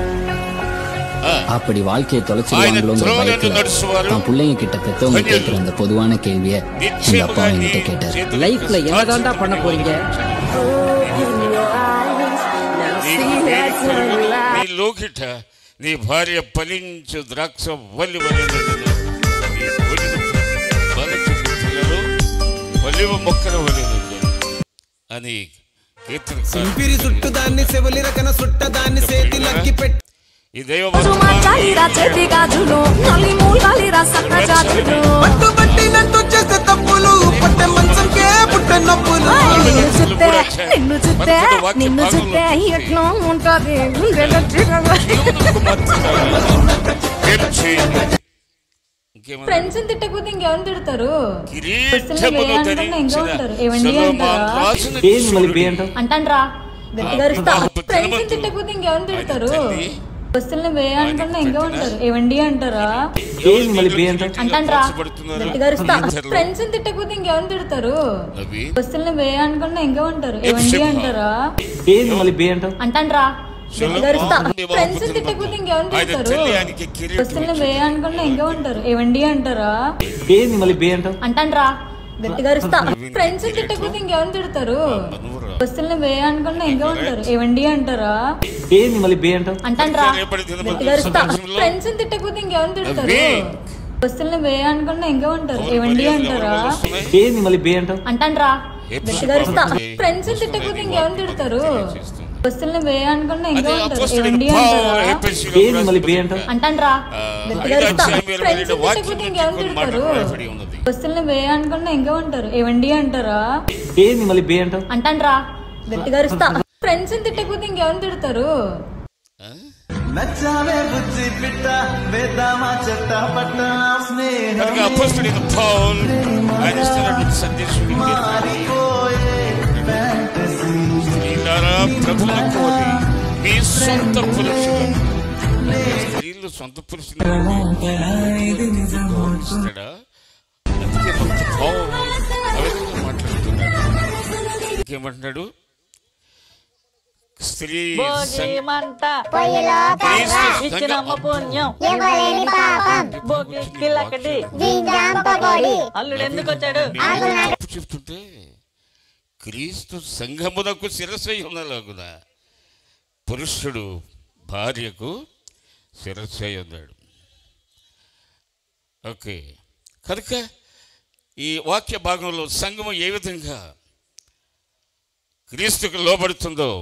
அப்படி வாழ்க்கையை தொலைச்சிருவாங்களோங்கிற பயத்துல தான் பிள்ளைங்க கிட்ட பெத்தவங்க கேட்கிற அந்த பொதுவான கேள்விய எங்க அப்பா என்கிட்ட கேட்டாரு லைஃப்ல என்னதான்டா பண்ண போறீங்க నీ లోకిట నీ భార్య ఫలించు ద్రాక్ష వల్లి వలె నీ ఒడిన బలచు పిల్లలు ఒలివ మొక్కల వలె అని కీర్తన సింపిరి చుట్టు దాన్ని సెవలి రకన సుట్ట దాన్ని సేతి లక్కి పెట్టి ఈ దైవ చాలిరా చేతి గాజులు నల్లి మూలాలిరా సన్న జాజులు పట్టుబట్టినట్టు చేస్తే తప్పులు పట్టె మంచంకే పుట్టే నొప్పులు నిన్ను చూస్తే నిన్ను చూస్తే నిన్ను చూస్తే ఎట్లా ఉంటది గుండెలో చిరగ. ఫ్రెండ్స్ తిట్టకపోతే ఇంకెవరు తిడతారు కిరీటమును ఇంకా ఉంటారు ఏవండి సొలొమోన్ అంటారా రాజును అంటాన్రా గట్టిగా అరుస్తా ఫ్రెండ్స్ తిట్టకపోతే ఇంకెవరు తిడతారు వస్తువులను వే అనుకున్నా ఇంకా ఉంటారు ఏవండి అంటారా అంటాన్రా గట్టిగా అరుస్తా ఫ్రెండ్స్ తిట్టకపోతే ఇంకెవరు తిడతారు వస్తువులను వే అనుకున్నా ఇంకా ఉంటారు ఏవండి అంటారా అంటాన్రా గట్టిగా అరుస్తా ఫ్రెండ్స్ తిట్టకపోతే ఇంకెవరు తిడతారు వస్తువులను వే అనుకున్నా ఇంకా ఉంటారు ఏవండి అంటారా అంటాన్రా గట్టిగా అరుస్తా ఫ్రెండ్స్ తిట్టకపోతే ఇంకెవరు తిడతారు వస్తువులను వే అనుకున్నా ఇంకా ఉంటారు ఏవండి అంటారా అంటాన్రా గట్టిగా అరుస్తా ఫ్రెండ్స్ తిట్టకపోతే ఇంకెవరు తిడతారు వస్తువులను వే అనుకున్నా ఇంకా ఉంటారు ఏవండి అంటారా అంటాన్రా గట్టిగా అరుస్తా ఫ్రెండ్స్ తిట్టకపోతే ఇంకెవరు తిడతారు వస్తువులను వే అనుకున్నా ఇంకా ఉంటారు ఏవండి అంటారా అంటాన్రా గట్టిగా అరుస్తా ఫ్రెండ్స్ తిట్టకపోతే ఇంకెవరు తిడతారు వస్తువులను వే అనుకున్నా ఇంకా ఉంటారు ఏవండి అంటారా అంటాన్రా గట్టిగా అరుస్తా ఫ్రెండ్స్ తిట్టకపోతే ఇంకెవరు తిడతారు నచ్చావే బుజ్జి పిట్ట వేద్దామా చెట్ట పట్ట స్నేహం కనుక అపోస్తుడైన పౌల్ ఆయన ఇస్తున్నటువంటి సందేశం స్త్రీలారా ప్రభువును కోరి మీ సొంత పురుషులు స్త్రీలు సొంత పురుషులు ఇస్తాడా అందుకే భక్త పౌల్ ఆ విధంగా మాట్లాడుతున్నాడు ఇంకేమంటున్నాడు స్త్రీ సంఘ- మంట క్రీస్తు ఇచ్చినమ్మ పుణ్యం ఎవరేని పాపం బొగ్గి కిలకటి జింజాంపకొడి అల్లుడు ఎందుకు వచ్చాడు తప్పు చెప్తుంటే క్రీస్తు సంఘమునకు శిరస్సు ఉన్నలాగున పురుషుడు భార్యకు శిరస్సు అయి ఉన్నాడు ఓకే కనుక ఈ వాక్య భాగంలో సంఘము ఏ విధంగా క్రీస్తుకు లోబడుతుందో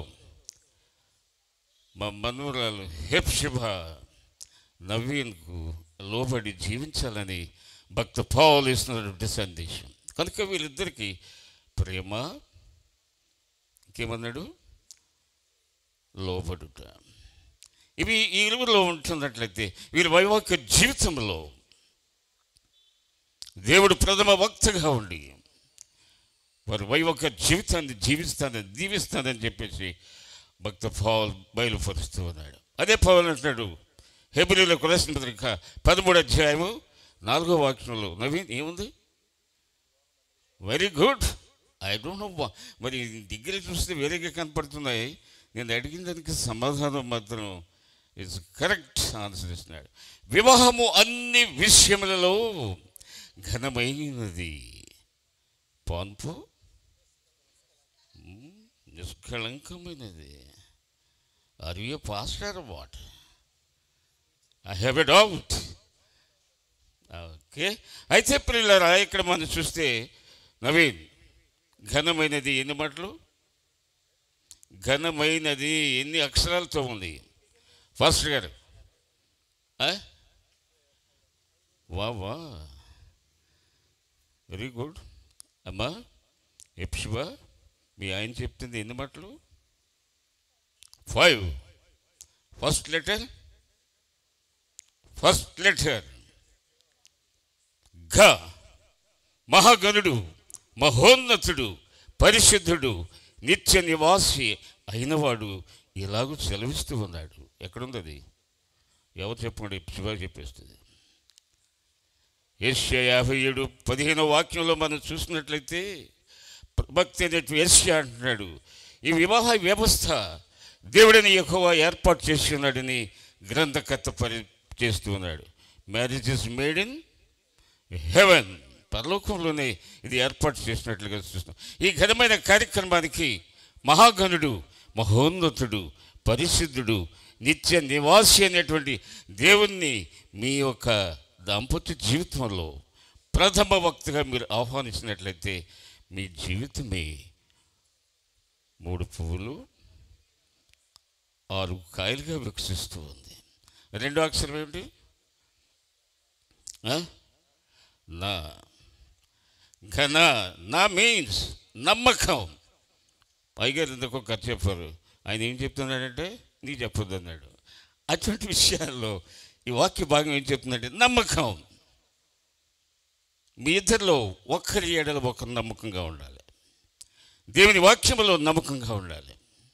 మా మనుమరాలు హెప్షిభ నవీన్కు లోబడి జీవించాలని భక్త పావులు ఇస్తున్నటువంటి సందేశం కనుక వీళ్ళిద్దరికీ ప్రేమ ఇంకేమన్నాడు లోబడుట ఇవి ఈ ఇరువులో ఉంటున్నట్లయితే వీరి వైవాహిక జీవితంలో దేవుడు ప్రథమ వక్తగా ఉండి వారి వైవాహిక జీవితాన్ని జీవిస్తానని దీవిస్తానని చెప్పేసి భక్త పౌల్ బయలుపరుస్తూ ఉన్నాడు అదే పౌల్ అంటున్నాడు హెబ్రిలకు రాసిన పత్రిక పదమూడు అధ్యాయము నాలుగో వాక్యంలో నవీన్ ఏముంది very good I don't know మరి డిగ్రీ చూస్తే వేరేగా కనపడుతున్నాయి నేను అడిగిన దానికి సమాధానం మాత్రం ఇట్స్ కరెక్ట్ ఆన్సర్ ఇస్తున్నాడు వివాహము అన్ని విషయములలో ఘనమైనది పాన్పు మ్, నిష్కళంకమైనది are you pastor what I have a doubt okay అయితే పిల్లరా ఇక్కడ మనం చూస్తే నవీన్ ఘనమైనది ఎన్ని మాటలు ఘనమైనది ఎన్ని అక్షరాలతో ఉంది ఫాస్ట్ గారు ఆ? వా వా వెరీ గుడ్ అమ్మా ఎప్షివా మీ ఆయన చెప్తుంది ఎన్ని మాటలు five first letter first letter ఘ మహాగణుడు మహోన్నతుడు పరిశుద్ధుడు నిత్య నివాసి అయినవాడు ఇలాగూ సెలవిస్తూ ఉన్నాడు ఎక్కడుంది అది ఎవరు చెప్పండి శివ చెప్పేస్తుంది ఏషియా యాభై ఏడు పదిహేనో వాక్యంలో మనం చూసినట్లయితే భక్తి అనేటువంటి ఏషియా అంటున్నాడు ఈ వివాహ వ్యవస్థ దేవుడిని ఎక్కువ ఏర్పాటు చేసి ఉన్నాడని గ్రంథకర్త పరి చేస్తూ ఉన్నాడు marriage is made in heaven పరలోకంలోనే ఇది ఏర్పాటు చేసినట్లుగా చూస్తున్నాం ఈ ఘనమైన కార్యక్రమానికి మహాగణుడు మహోన్నతుడు పరిశుద్ధుడు నిత్య నివాసి అనేటువంటి దేవుణ్ణి మీ యొక్క దాంపత్య జీవితంలో ప్రథమ వక్తగా మీరు ఆహ్వానించినట్లయితే మీ జీవితమే మూడు పువ్వులు ఆరు కాయలుగా వికసిస్తూ ఉంది రెండో అక్షరం ఏమిటి ఆ? నా ఘన నా మీన్స్ నమ్మకం పైగారు ఎందుకో కథ చెప్పారు ఆయన ఏం చెప్తున్నాడంటే నీకు చెప్పొద్దు అన్నాడు అటువంటి విషయాల్లో ఈ వాక్య భాగం ఏం చెప్తుందంటే నమ్మకం మీ ఇద్దరిలో ఒక్కరి ఏడల ఒకరు నమ్మకంగా ఉండాలి దేవుని వాక్యములో నమ్మకంగా ఉండాలి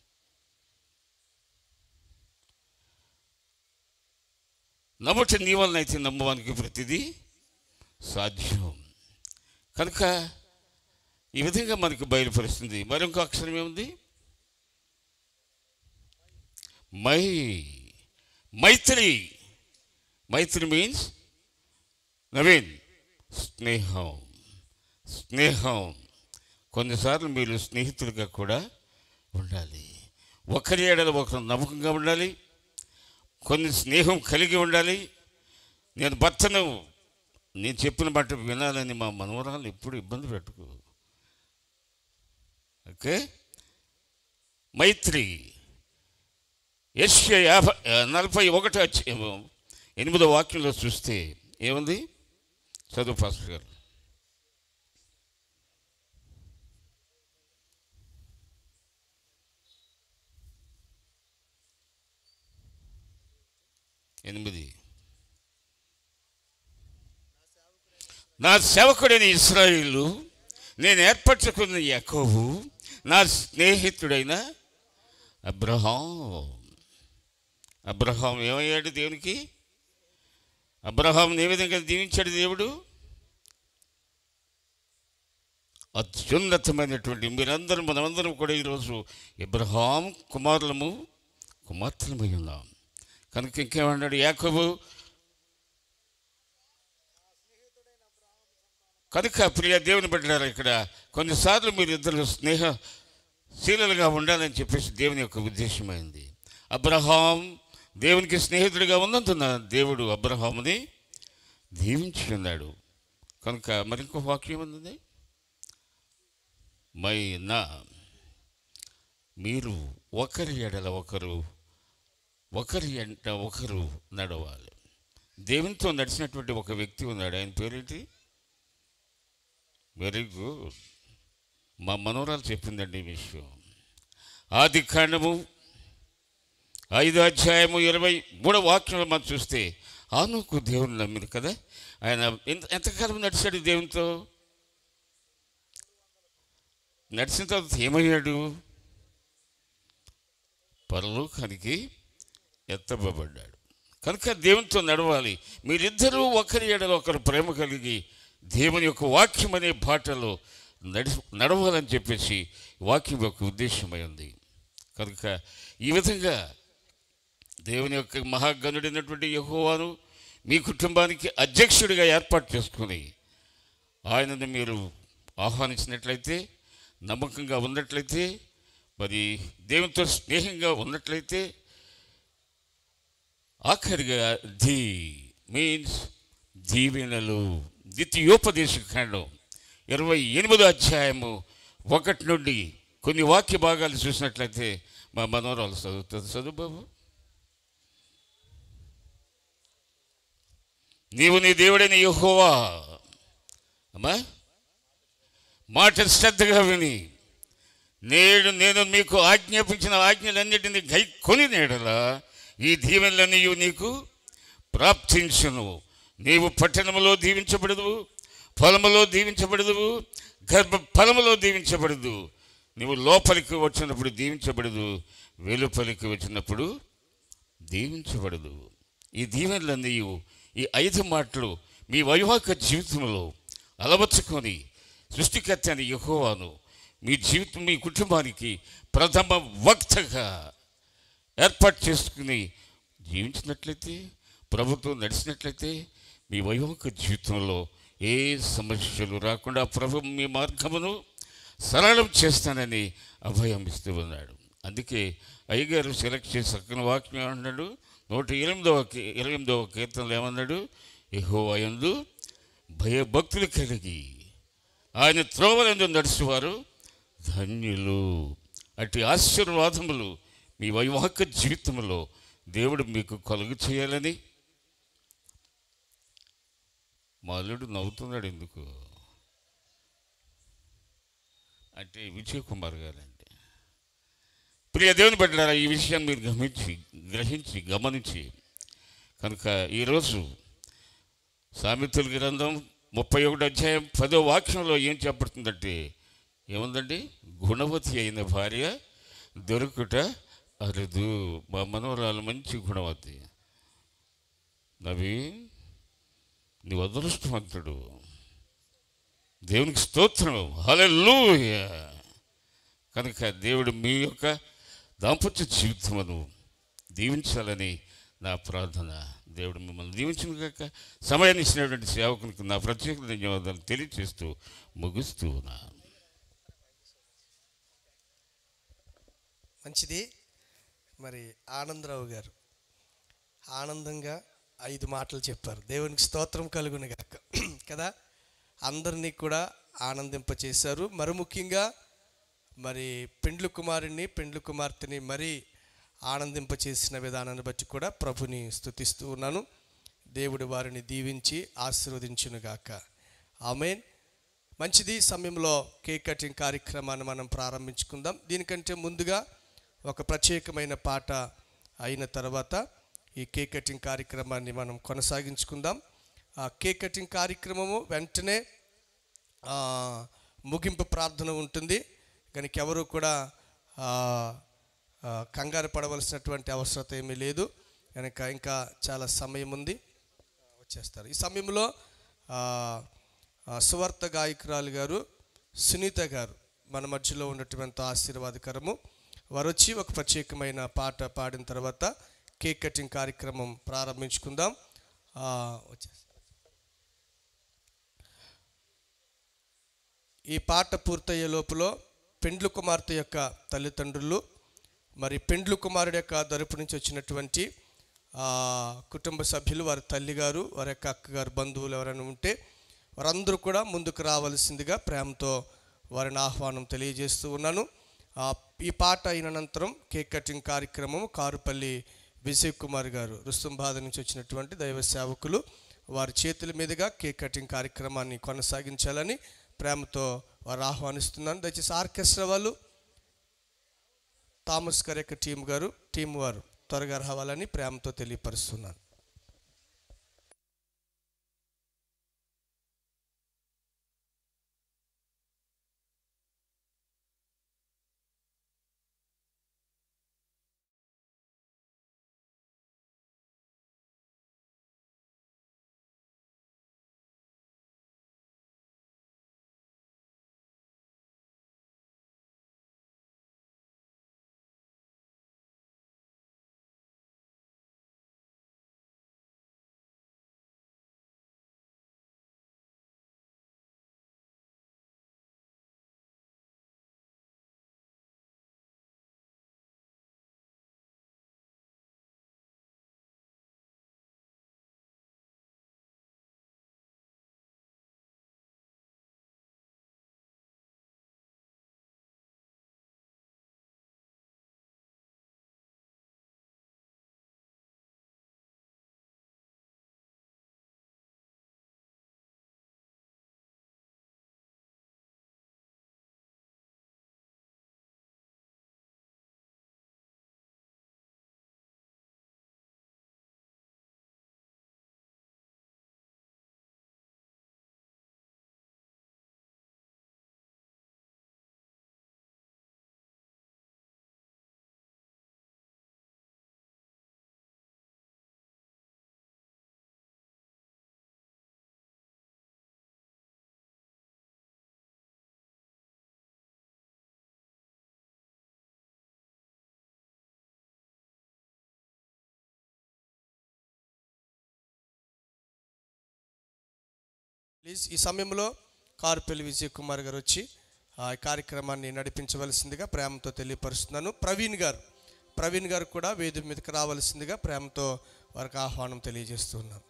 నమ్మటం నీ వలన అయితే నమ్మవానికి ప్రతిదీ సాధ్యం కనుక ఈ విధంగా మనకు బయలుపరుస్తుంది మరి ఇంకో అక్షరం ఏముంది మై మైత్రి మైత్రి మీన్స్ నవీన్ స్నేహం స్నేహం కొన్నిసార్లు మీరు స్నేహితులుగా కూడా ఉండాలి ఒకరి ఏడల ఒకరు నమ్మకంగా ఉండాలి కొన్ని స్నేహం కలిగి ఉండాలి నేను భర్తను నేను చెప్పిన మాట వినాలని మా మనవరాలు ఎప్పుడు ఇబ్బంది పెట్టుకో ఓకే మైత్రి యశ్య యాభై నలభై ఒకటి ఎనిమిదో వాక్యంలో చూస్తే ఏముంది చదువు పాస్టర్ గారు ఎనిమిది నా సేవకుడైన ఇస్రాయిలు నేను ఏర్పరచుకున్న యాకోబు నా స్నేహితుడైన అబ్రహాం అబ్రహాం ఏమయ్యాడు దేవునికి అబ్రహాం ఏ విధంగా దీవించాడు దేవుడు అత్యున్నతమైనటువంటి మీరందరూ మనమందరం కూడా ఈరోజు ఇబ్రహాం కుమారులము కుమార్తెలమై ఉన్నాం కనుక ఇంకేమన్నాడు యాకోబు కనుక ప్రియ దేవుని బిడ్డలారా ఇక్కడ కొన్నిసార్లు మీరు ఇద్దరు స్నేహ శీలలుగా ఉండాలని చెప్పేసి దేవుని యొక్క ఉద్దేశమైంది అబ్రహాం దేవునికి స్నేహితుడిగా ఉన్నందున దేవుడు అబ్రహాముని దీవించి ఉన్నాడు కనుక మరింకో వాక్యం ఉంది మై నా మీరు ఒకరి ఎడల ఒకరు ఒకరి ఎంట ఒకరు నడవాలి దేవునితో నడిచినటువంటి ఒక వ్యక్తి ఉన్నాడు ఆయన పేరేంటి వెరీ గుడ్ మా మనోరాలు చెప్పిందండి ఈ విషయం ఆది కాండము ఐదు అధ్యాయము ఇరవై మూడో వాక్యంలో మనం చూస్తే ఆనుకు దేవుని నమ్మింది కదా ఆయన ఎంత ఎంతకాలం నడిచాడు దేవునితో నడిచిన తర్వాత ఏమయ్యాడు పరలోకానికి ఎత్తబడ్డాడు కనుక దేవునితో నడవాలి మీరిద్దరూ ఒకరి ఎడల ఒకరు ప్రేమ కలిగి దేవుని యొక్క వాక్యం అనే బాటలో నడి నడవాలని చెప్పేసి వాక్యం యొక్క ఉద్దేశమై ఉంది కనుక ఈ విధంగా దేవుని యొక్క మహాగణుడైనటువంటి యహోవాను మీ కుటుంబానికి అధ్యక్షుడిగా ఏర్పాటు చేసుకుని ఆయనను మీరు ఆహ్వానించినట్లయితే నమ్మకంగా ఉన్నట్లయితే మరి దేవునితో స్నేహంగా ఉన్నట్లయితే ఆఖరిగా ధీ మీన్స్ దీవెనలు ద్వితీయోపదేశ ఖండం ఇరవై ఎనిమిదో అధ్యాయము ఒకటి నుండి కొన్ని వాక్య భాగాలు చూసినట్లయితే మా మనోరాలు చదువుతుంది చదువు బాబు నీవు నీ దేవుడైన యెహోవా అమ్మా మాట శ్రద్ధగా విని నేడు నేను మీకు ఆజ్ఞాపించిన ఆజ్ఞలన్నిటిని గైకొని నేడలా ఈ దీవెనలన్నీ నీకు ప్రాప్తించును నీవు పట్టణములో దీవించబడదు పొలములో దీవించబడదు గర్భ ఫలములో దీవించబడదు నీవు లోపలికి వచ్చినప్పుడు దీవించబడదు వెలుపలికి వచ్చినప్పుడు దీవించబడదు ఈ దీవెనలన్నీ ఈ ఐదు మాటలు మీ వైవాహిక జీవితంలో అలవర్చుకొని సృష్టికర్త అని యెహోవాను మీ జీవితం మీ కుటుంబానికి ప్రథమ వక్తగా ఏర్పాటు చేసుకుని జీవించినట్లయితే ప్రభుత్వం నడిచినట్లయితే మీ వైవాహిక జీవితంలో ఏ సమస్యలు రాకుండా ప్రభు మీ మార్గమును సరళం చేస్తానని అభయం ఇస్తూ ఉన్నాడు అందుకే అయ్యగారు సెలెక్ట్ చేసి చక్కని వాక్యం ఏమన్నాడు నూట ఎనిమిదవ కీ- ఇరవై ఎనిమిదవ కీర్తనలు ఏమన్నాడు ఎహో అయందు భయభక్తులు కలిగి ఆయన త్రోవలందు నడుచువారు ధన్యులు అట్టి ఆశీర్వాదములు మీ వైవాహిక జీవితంలో దేవుడు మీకు కలుగు చేయాలని మా అల్లుడు నవ్వుతున్నాడు ఎందుకు అంటే విజయ్ కుమార్ గారండి ప్రియ దేవుని పట్ల ఈ విషయాన్ని మీరు గమనించి గ్రహించి గమనించి కనుక ఈరోజు సామెతల గ్రంథం ముప్పై ఒకటి అధ్యాయం పదో వాక్యంలో ఏం చెప్పబడుతుందంటే ఏముందండి గుణవతి అయిన భార్య దొరుకుట అరుదు మా మనవరాలు మంచి గుణవతి నవి నీ అదృష్టవంతుడు దేవునికి స్తోత్రం హల్లెలూయ కనుక దేవుడు మీ యొక్క దాంపత్య జీవితమును దీవించాలని నా ప్రార్థన దేవుడు మిమ్మల్ని దీవించిన కాక సమయాన్ని ఇచ్చినటువంటి సేవకునికి నా ప్రత్యేక ధన్యవాదాలు తెలియజేస్తూ ముగిస్తూ ఉన్నాను మంచిది మరి ఆనందరావు గారు ఆనందంగా ఐదు మాటలు చెప్పారు దేవునికి స్తోత్రం కలుగును గాక కదా అందరినీ కూడా ఆనందింపచేశారు మరి ముఖ్యంగా మరి పెండ్లు కుమారుని పెండ్లు కుమార్తెని మరీ ఆనందింపచేసిన విధానాన్ని బట్టి కూడా ప్రభుని స్తుతిస్తూ ఉన్నాను దేవుడు వారిని దీవించి ఆశీర్వదించునుగాక ఆమెన్ మంచిది ఈ సమయంలో కేక్ కటింగ్ కార్యక్రమాన్ని మనం ప్రారంభించుకుందాం దీనికంటే ముందుగా ఒక ప్రత్యేకమైన పాట అయిన తర్వాత ఈ కేక్ కటింగ్ కార్యక్రమాన్ని మనం కొనసాగించుకుందాం ఆ కేక్ కటింగ్ కార్యక్రమము వెంటనే ఆ, ముగింపు ప్రార్థన ఉంటుంది కనుక ఎవరు కూడా ఆ, ఆ, కంగారు పడవలసినటువంటి అవసరత ఏమీ లేదు కనుక ఇంకా చాలా సమయం ఉంది వచ్చేస్తారు ఈ సమయంలో ఆ, ఆ, సువార్త గాయకురాలు గారు సునీత గారు మన మధ్యలో ఉన్నటువంటి ఆశీర్వాదకరము వారు వచ్చి ఒక ప్రత్యేకమైన పాట పాడిన తర్వాత కేక్ కటింగ్ కార్యక్రమం ప్రారంభించుకుందాం ఆ, వచ్చేస్తారు ఈ పాట పూర్తయ్యే లోపల పెండ్లు కుమార్తె యొక్క తల్లిదండ్రులు మరి పెండ్లు కుమారుడు యొక్క తరపు నుంచి వచ్చినటువంటి ఆ, కుటుంబ సభ్యులు వారి తల్లిగారు వారి యొక్క అక్కగారు బంధువులు ఎవరైనా ఉంటే వారందరూ కూడా ముందుకు రావాల్సిందిగా ప్రేమతో వారిని ఆహ్వానం తెలియజేస్తూ ఉన్నాను ఆ, ఈ పాట అయిన అనంతరం కేక్ కటింగ్ కార్యక్రమం కారుపల్లి విజయ్ కుమార్ గారు రుస్తుంబాద నుంచి వచ్చినటువంటి దైవ సేవకులు వారి చేతుల మీదుగా కేక్ కటింగ్ కార్యక్రమాన్ని కొనసాగించాలని ప్రేమతో వారు ఆహ్వానిస్తున్నాను దయచేసి ఆర్కెస్ట్రా వాళ్ళు థామస్ గారి యొక్క టీం గారు టీం వారు త్వరగా రావాలని ప్రేమతో తెలియపరుస్తున్నాను ప్లీజ్ ఈ సమయంలో కారుపల్లి విజయ్ కుమార్ గారు వచ్చి ఆ కార్యక్రమాన్ని నడిపించవలసిందిగా ప్రేమతో తెలియపరుస్తున్నాను ప్రవీణ్ గారు ప్రవీణ్ గారు కూడా వేదిక మీదకి రావాల్సిందిగా ప్రేమతో వారికి ఆహ్వానం తెలియజేస్తున్నాను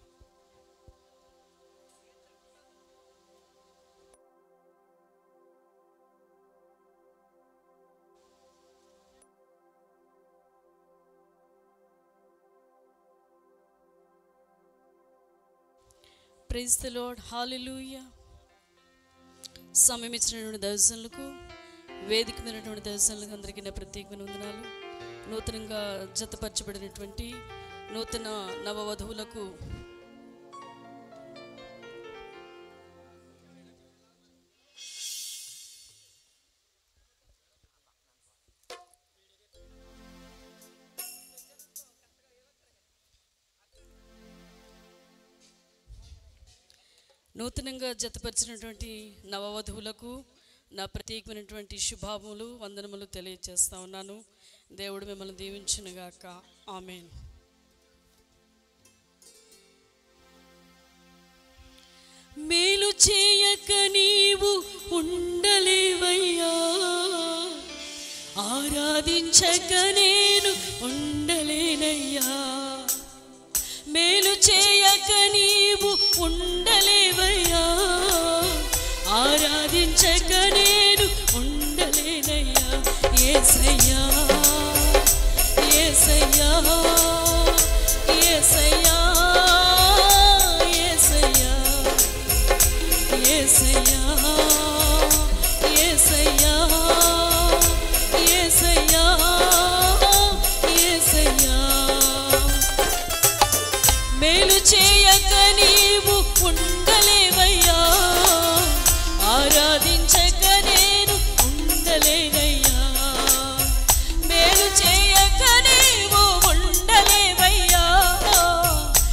ప్రైజ్ ద లార్డ్ హాలెలూయా సమయం ఇచ్చినటువంటి దర్శనలకు వేదిక మీదటువంటి దర్శనలకు అందరికీ నా ప్రత్యేకమైన వందనాలు నూతనంగా జతపరచబడినటువంటి నూతన నవవధువులకు నూతనంగా జతపరిచినటువంటి నవవధువులకు నా ప్రత్యేకమైనటువంటి శుభాములు వందనములు తెలియజేస్తా ఉన్నాను దేవుడు మిమ్మల్ని దీవించునుగాక ఆమెన్ మేలు చేయక నీవు ఉండలేవయ్యా ఆరాధించక నేను ఉండలేనయ్యా మేలు చేయక నీవు ఉండలేవయ్యా ఆరాధించక నేను ఉండలేనయ్యా ఏసయ్యా ఏసయ్యా ఏసయ్యా ఏసయ్యా ఏసయ్యా ఏసయ్యా ఏసయ్యా ఏసయ్యా మేలు చేయక నీవు ఉండలేవయ్యా ఆరాధించక నేను ఉండలేనయ్యా మేలు చేయక నీవు ఉండలేవయ్యా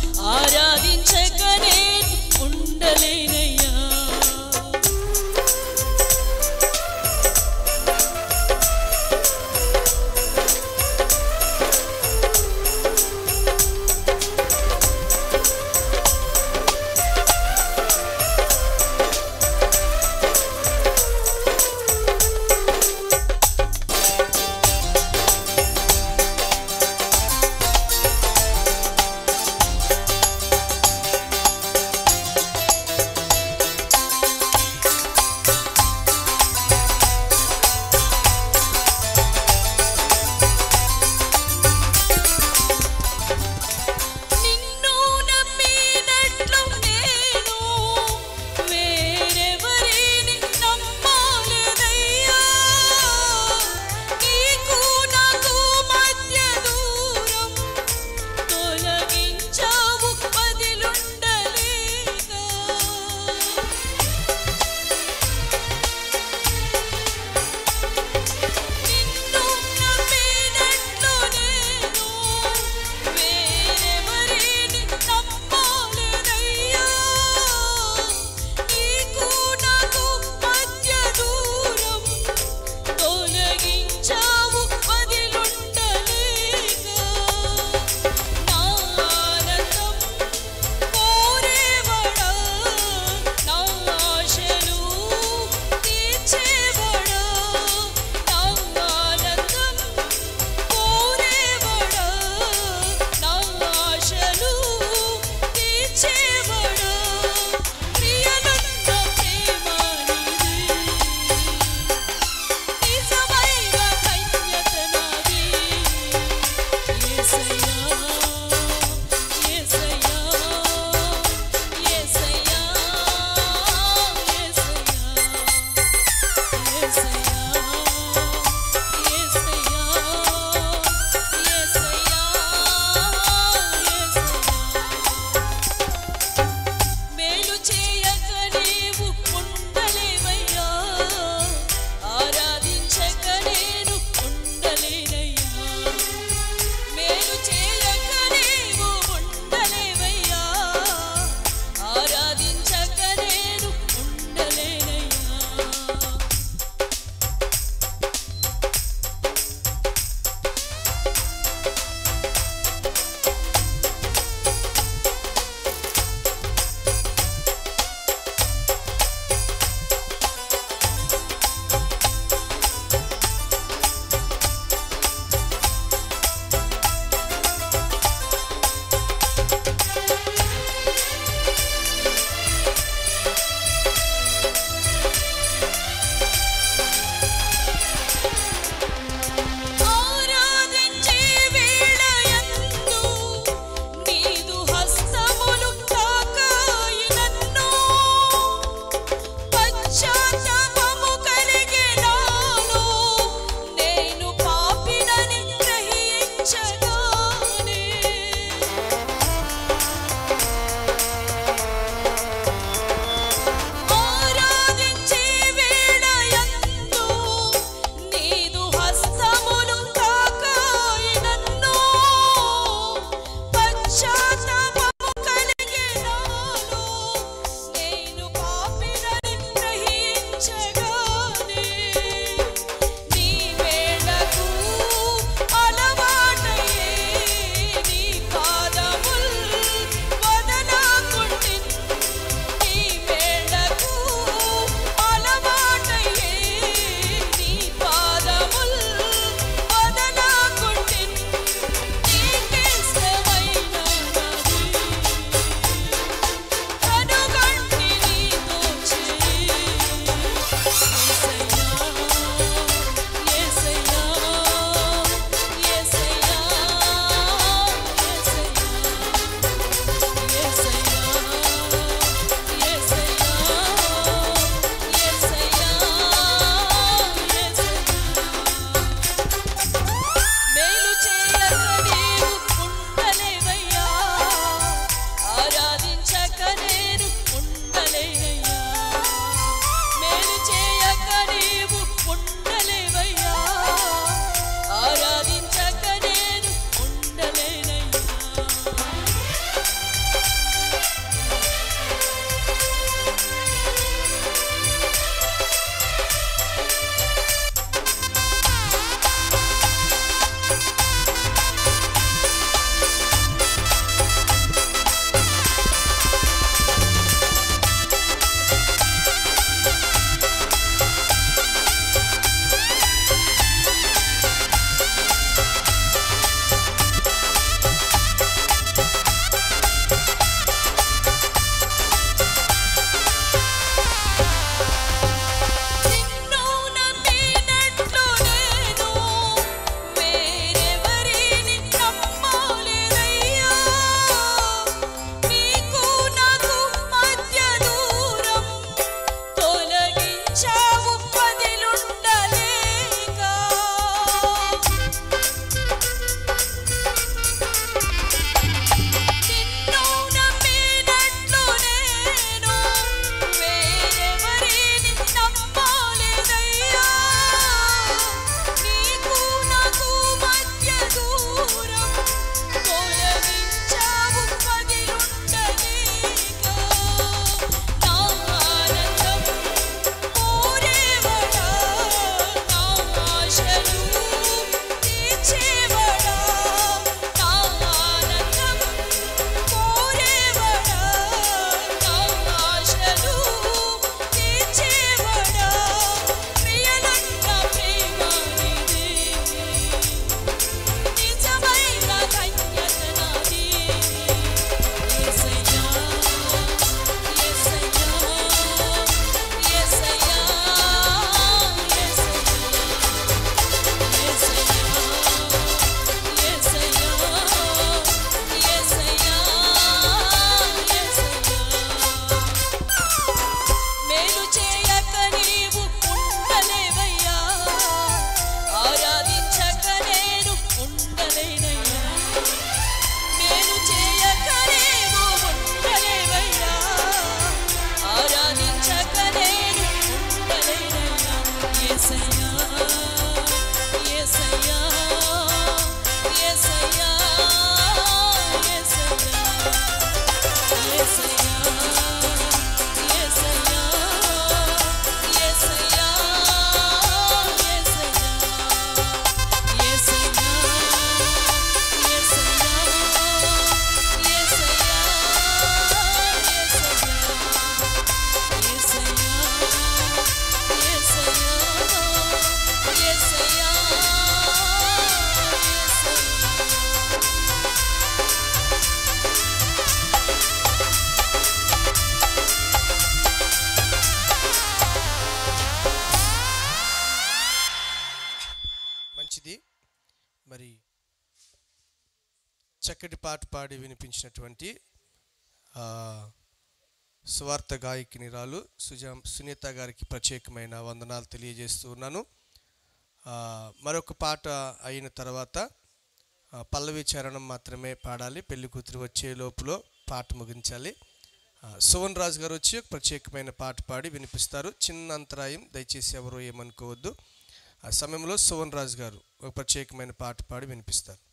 చక్కటి పాట పాడి వినిపించినటువంటి ఆ, సువార్త గాయకినిరాలు సుజా సునీత గారికి ప్రత్యేకమైన వందనాలు తెలియజేస్తూ ఉన్నాను ఆ, మరొక పాట అయిన తర్వాత ఆ, పల్లవి చరణం మాత్రమే పాడాలి పెళ్లి కూతురు వచ్చే లోపులో పాట ముగించాలి ఆ, సువన్ రాజు గారు వచ్చి ఒక ప్రత్యేకమైన పాట పాడి వినిపిస్తారు చిన్న అంతరాయం దయచేసి ఎవరు ఏమనుకోవద్దు ఆ సమయంలో సువన్ రాజు గారు ఒక ప్రత్యేకమైన పాట పాడి వినిపిస్తారు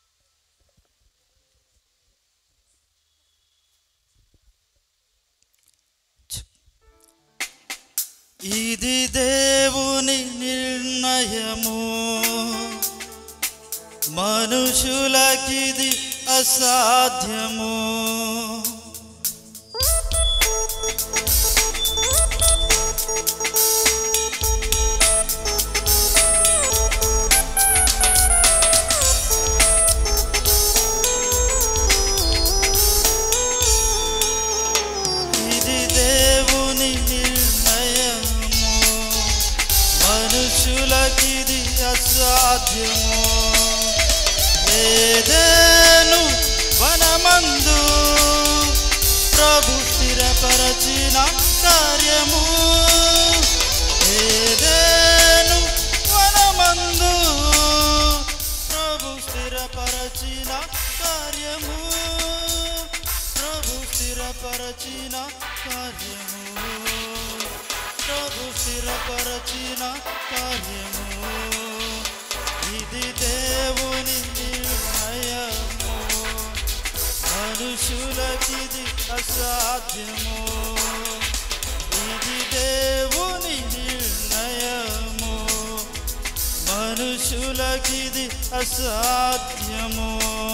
ఇది దేవుని నిర్ణయము మనుషులకిది అసాధ్యము ఇది దేవుని నిర్ణయము మనుషులకిది అసాధ్యము ఏదేను వనమందు ప్రభు స్థిరపరచిన కార్యము ఏదేను వనమందు ప్రభు స్థిరపరచిన కార్యము ప్రభు స్థిరపరచిన కార్యము ప్రభు స్థిరపరచిన కార్యము ఇది దేవుని నిర్ణయము మనుషులకిది అసాధ్యము ఇది దేవుని నిర్ణయము మనుషులకిది అసాధ్యము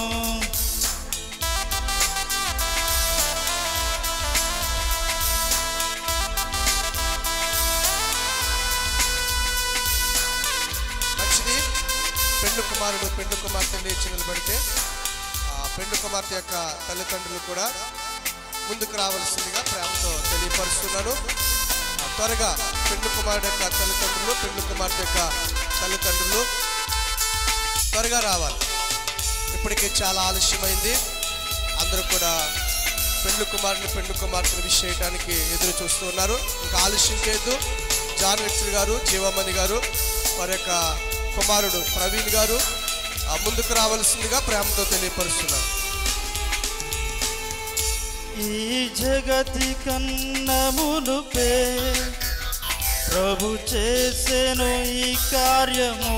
మంచిది పెండు కుమారుడు పెండు కుమార్తె లేచి నిలబడితే ఆ పెండు కుమార్తె యొక్క తల్లిదండ్రులు కూడా ముందుకు రావాల్సిందిగా ప్రేమతో తెలియపరుస్తున్నాను ఆ, త్వరగా పెండు కుమారుడు యొక్క తల్లిదండ్రులు పెండు కుమార్తె యొక్క తల్లిదండ్రులు త్వరగా రావాలి ఇప్పటికే చాలా ఆలస్యమైంది అందరూ కూడా పెండు కుమారుని పెండు కుమార్తెను విష్ చేయడానికి ఎదురు చూస్తూ ఉన్నారు ఇంకా ఆలస్యం చేయొద్దు జాన్ వెక్సల్ గారు జీవమణి గారు వారి యొక్క కుమారుడు ప్రవీణ్ గారు ఆ, ముందుకు రావాల్సిందిగా ప్రేమతో తెలియపరుస్తున్నారు ఈ జగతి కన్నమునుపే ప్రభు చేసెను ఈ కార్యము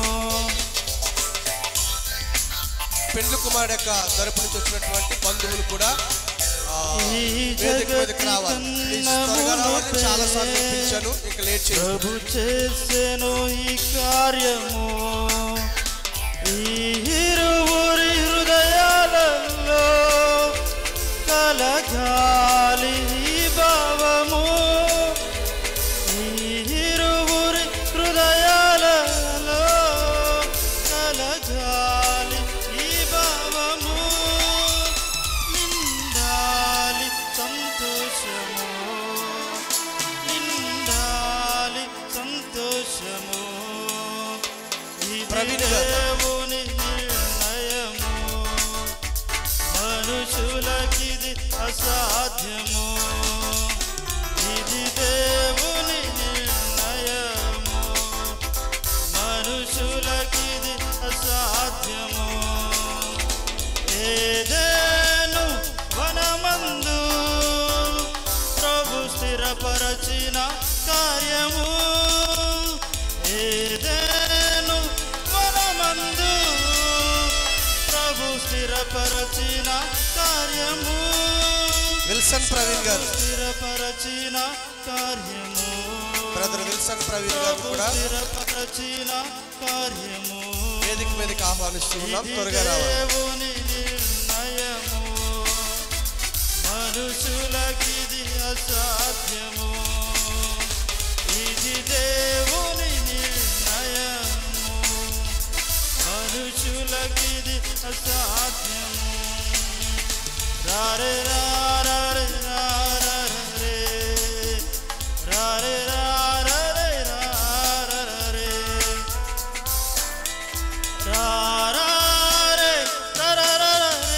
పెండ్లు కుమారుడు యొక్క తరపు నుంచి వచ్చినటువంటి బంధువులు కూడా ఆ, ఈ వేదిక మీదకి రావాలి ప్లీజ్ త్వరగా రావాలి చాలా సార్లు పిలిచాను ఇంకా లేట్ ప్రభు చేయొద్దు చేసెను ఈ కార్యము ఈ ఇరువురి హృదయాలలో కలగాలి ఈ భావము ఈ ఇరువురి హృదయాలలో కలగాలి ఈ భావము నిండాలి సంతోషము నిండాలి సంతోషము ఇది ప్రవీణ్ గారు. దేవుని నిర్ణయము మనుషులకిది అసాధ్యము ఇది దేవుని నిర్ణయము మనుషులకిది అసాధ్యము ఏదేను వనమందు ప్రభు స్థిరపరచిన కార్యము ఏదేను వనమందు ప్రభు స్థిరపరచిన కార్యము విల్సన్ ప్రవీణ్ గారు స్థిరపరచిన కార్యము బ్రదర్ విల్సన్ ప్రవీణ్ గారు కూడా స్థిరపరచిన కార్యము వేదిక మీదకి ఆహ్వానిస్తున్నాం త్వరగా రావాలి దేవుని నిర్ణయము మనుషులకిది అసాధ్యము ఇది దేవుని నిర్ణయము మనుషులకిది అసాధ్యము రారే రారే రారే రారే రారే రారే రారే రారే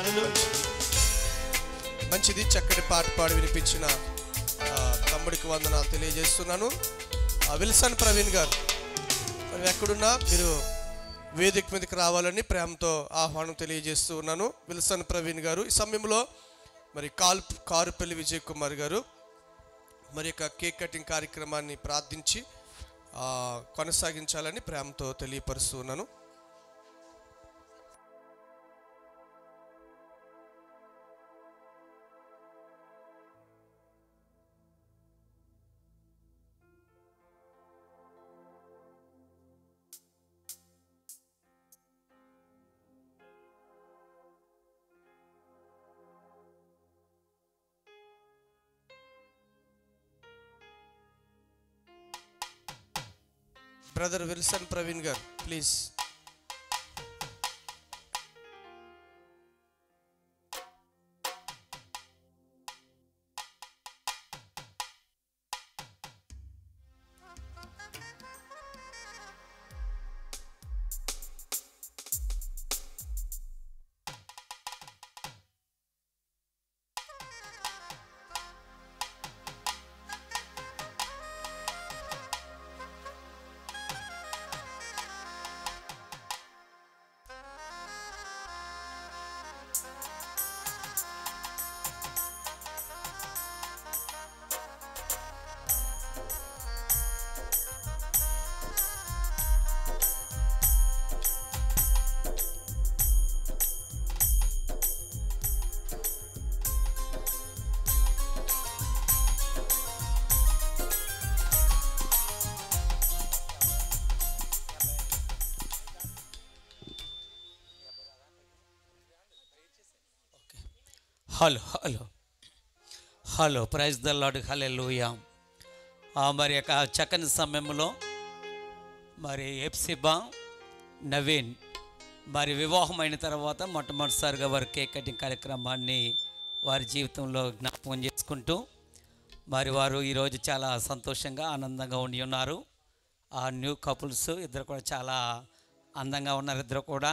మంచిది చక్కటి పాట పాడి వినిపించిన ఆ, తమ్ముడికి వందనాలు తెలియజేస్తున్నాను ఆ, విల్సన్ ప్రవీణ్ గారు మరి ఎక్కడున్నా మీరు వేదిక మీదకి రావాలని ప్రేమతో ఆహ్వానం తెలియజేస్తూ ఉన్నాను విల్సన్ ప్రవీణ్ గారు ఈ సమయంలో మరి కాల్ కారుపల్లి విజయ్ కుమార్ గారు మరి యొక్క కేక్ కటింగ్ కార్యక్రమాన్ని ప్రార్థించి ఆ, కొనసాగించాలని ప్రేమతో తెలియపరుస్తూ ఉన్నాను brother Wilson Praveen garu please hello hello hello praise the lord హలే మరి యొక్క చక్కని సమయంలో మరి ఎప్సిబా నవీన్ మరి వివాహం అయిన తర్వాత మొట్టమొదటిసారిగా వారి కేక్ కటింగ్ కార్యక్రమాన్ని వారి జీవితంలో జ్ఞాపకం చేసుకుంటూ మరి వారు ఈరోజు చాలా సంతోషంగా ఆనందంగా ఉండి ఉన్నారు ఆ న్యూ కపుల్స్ ఇద్దరు కూడా చాలా అందంగా ఉన్నారు ఇద్దరు కూడా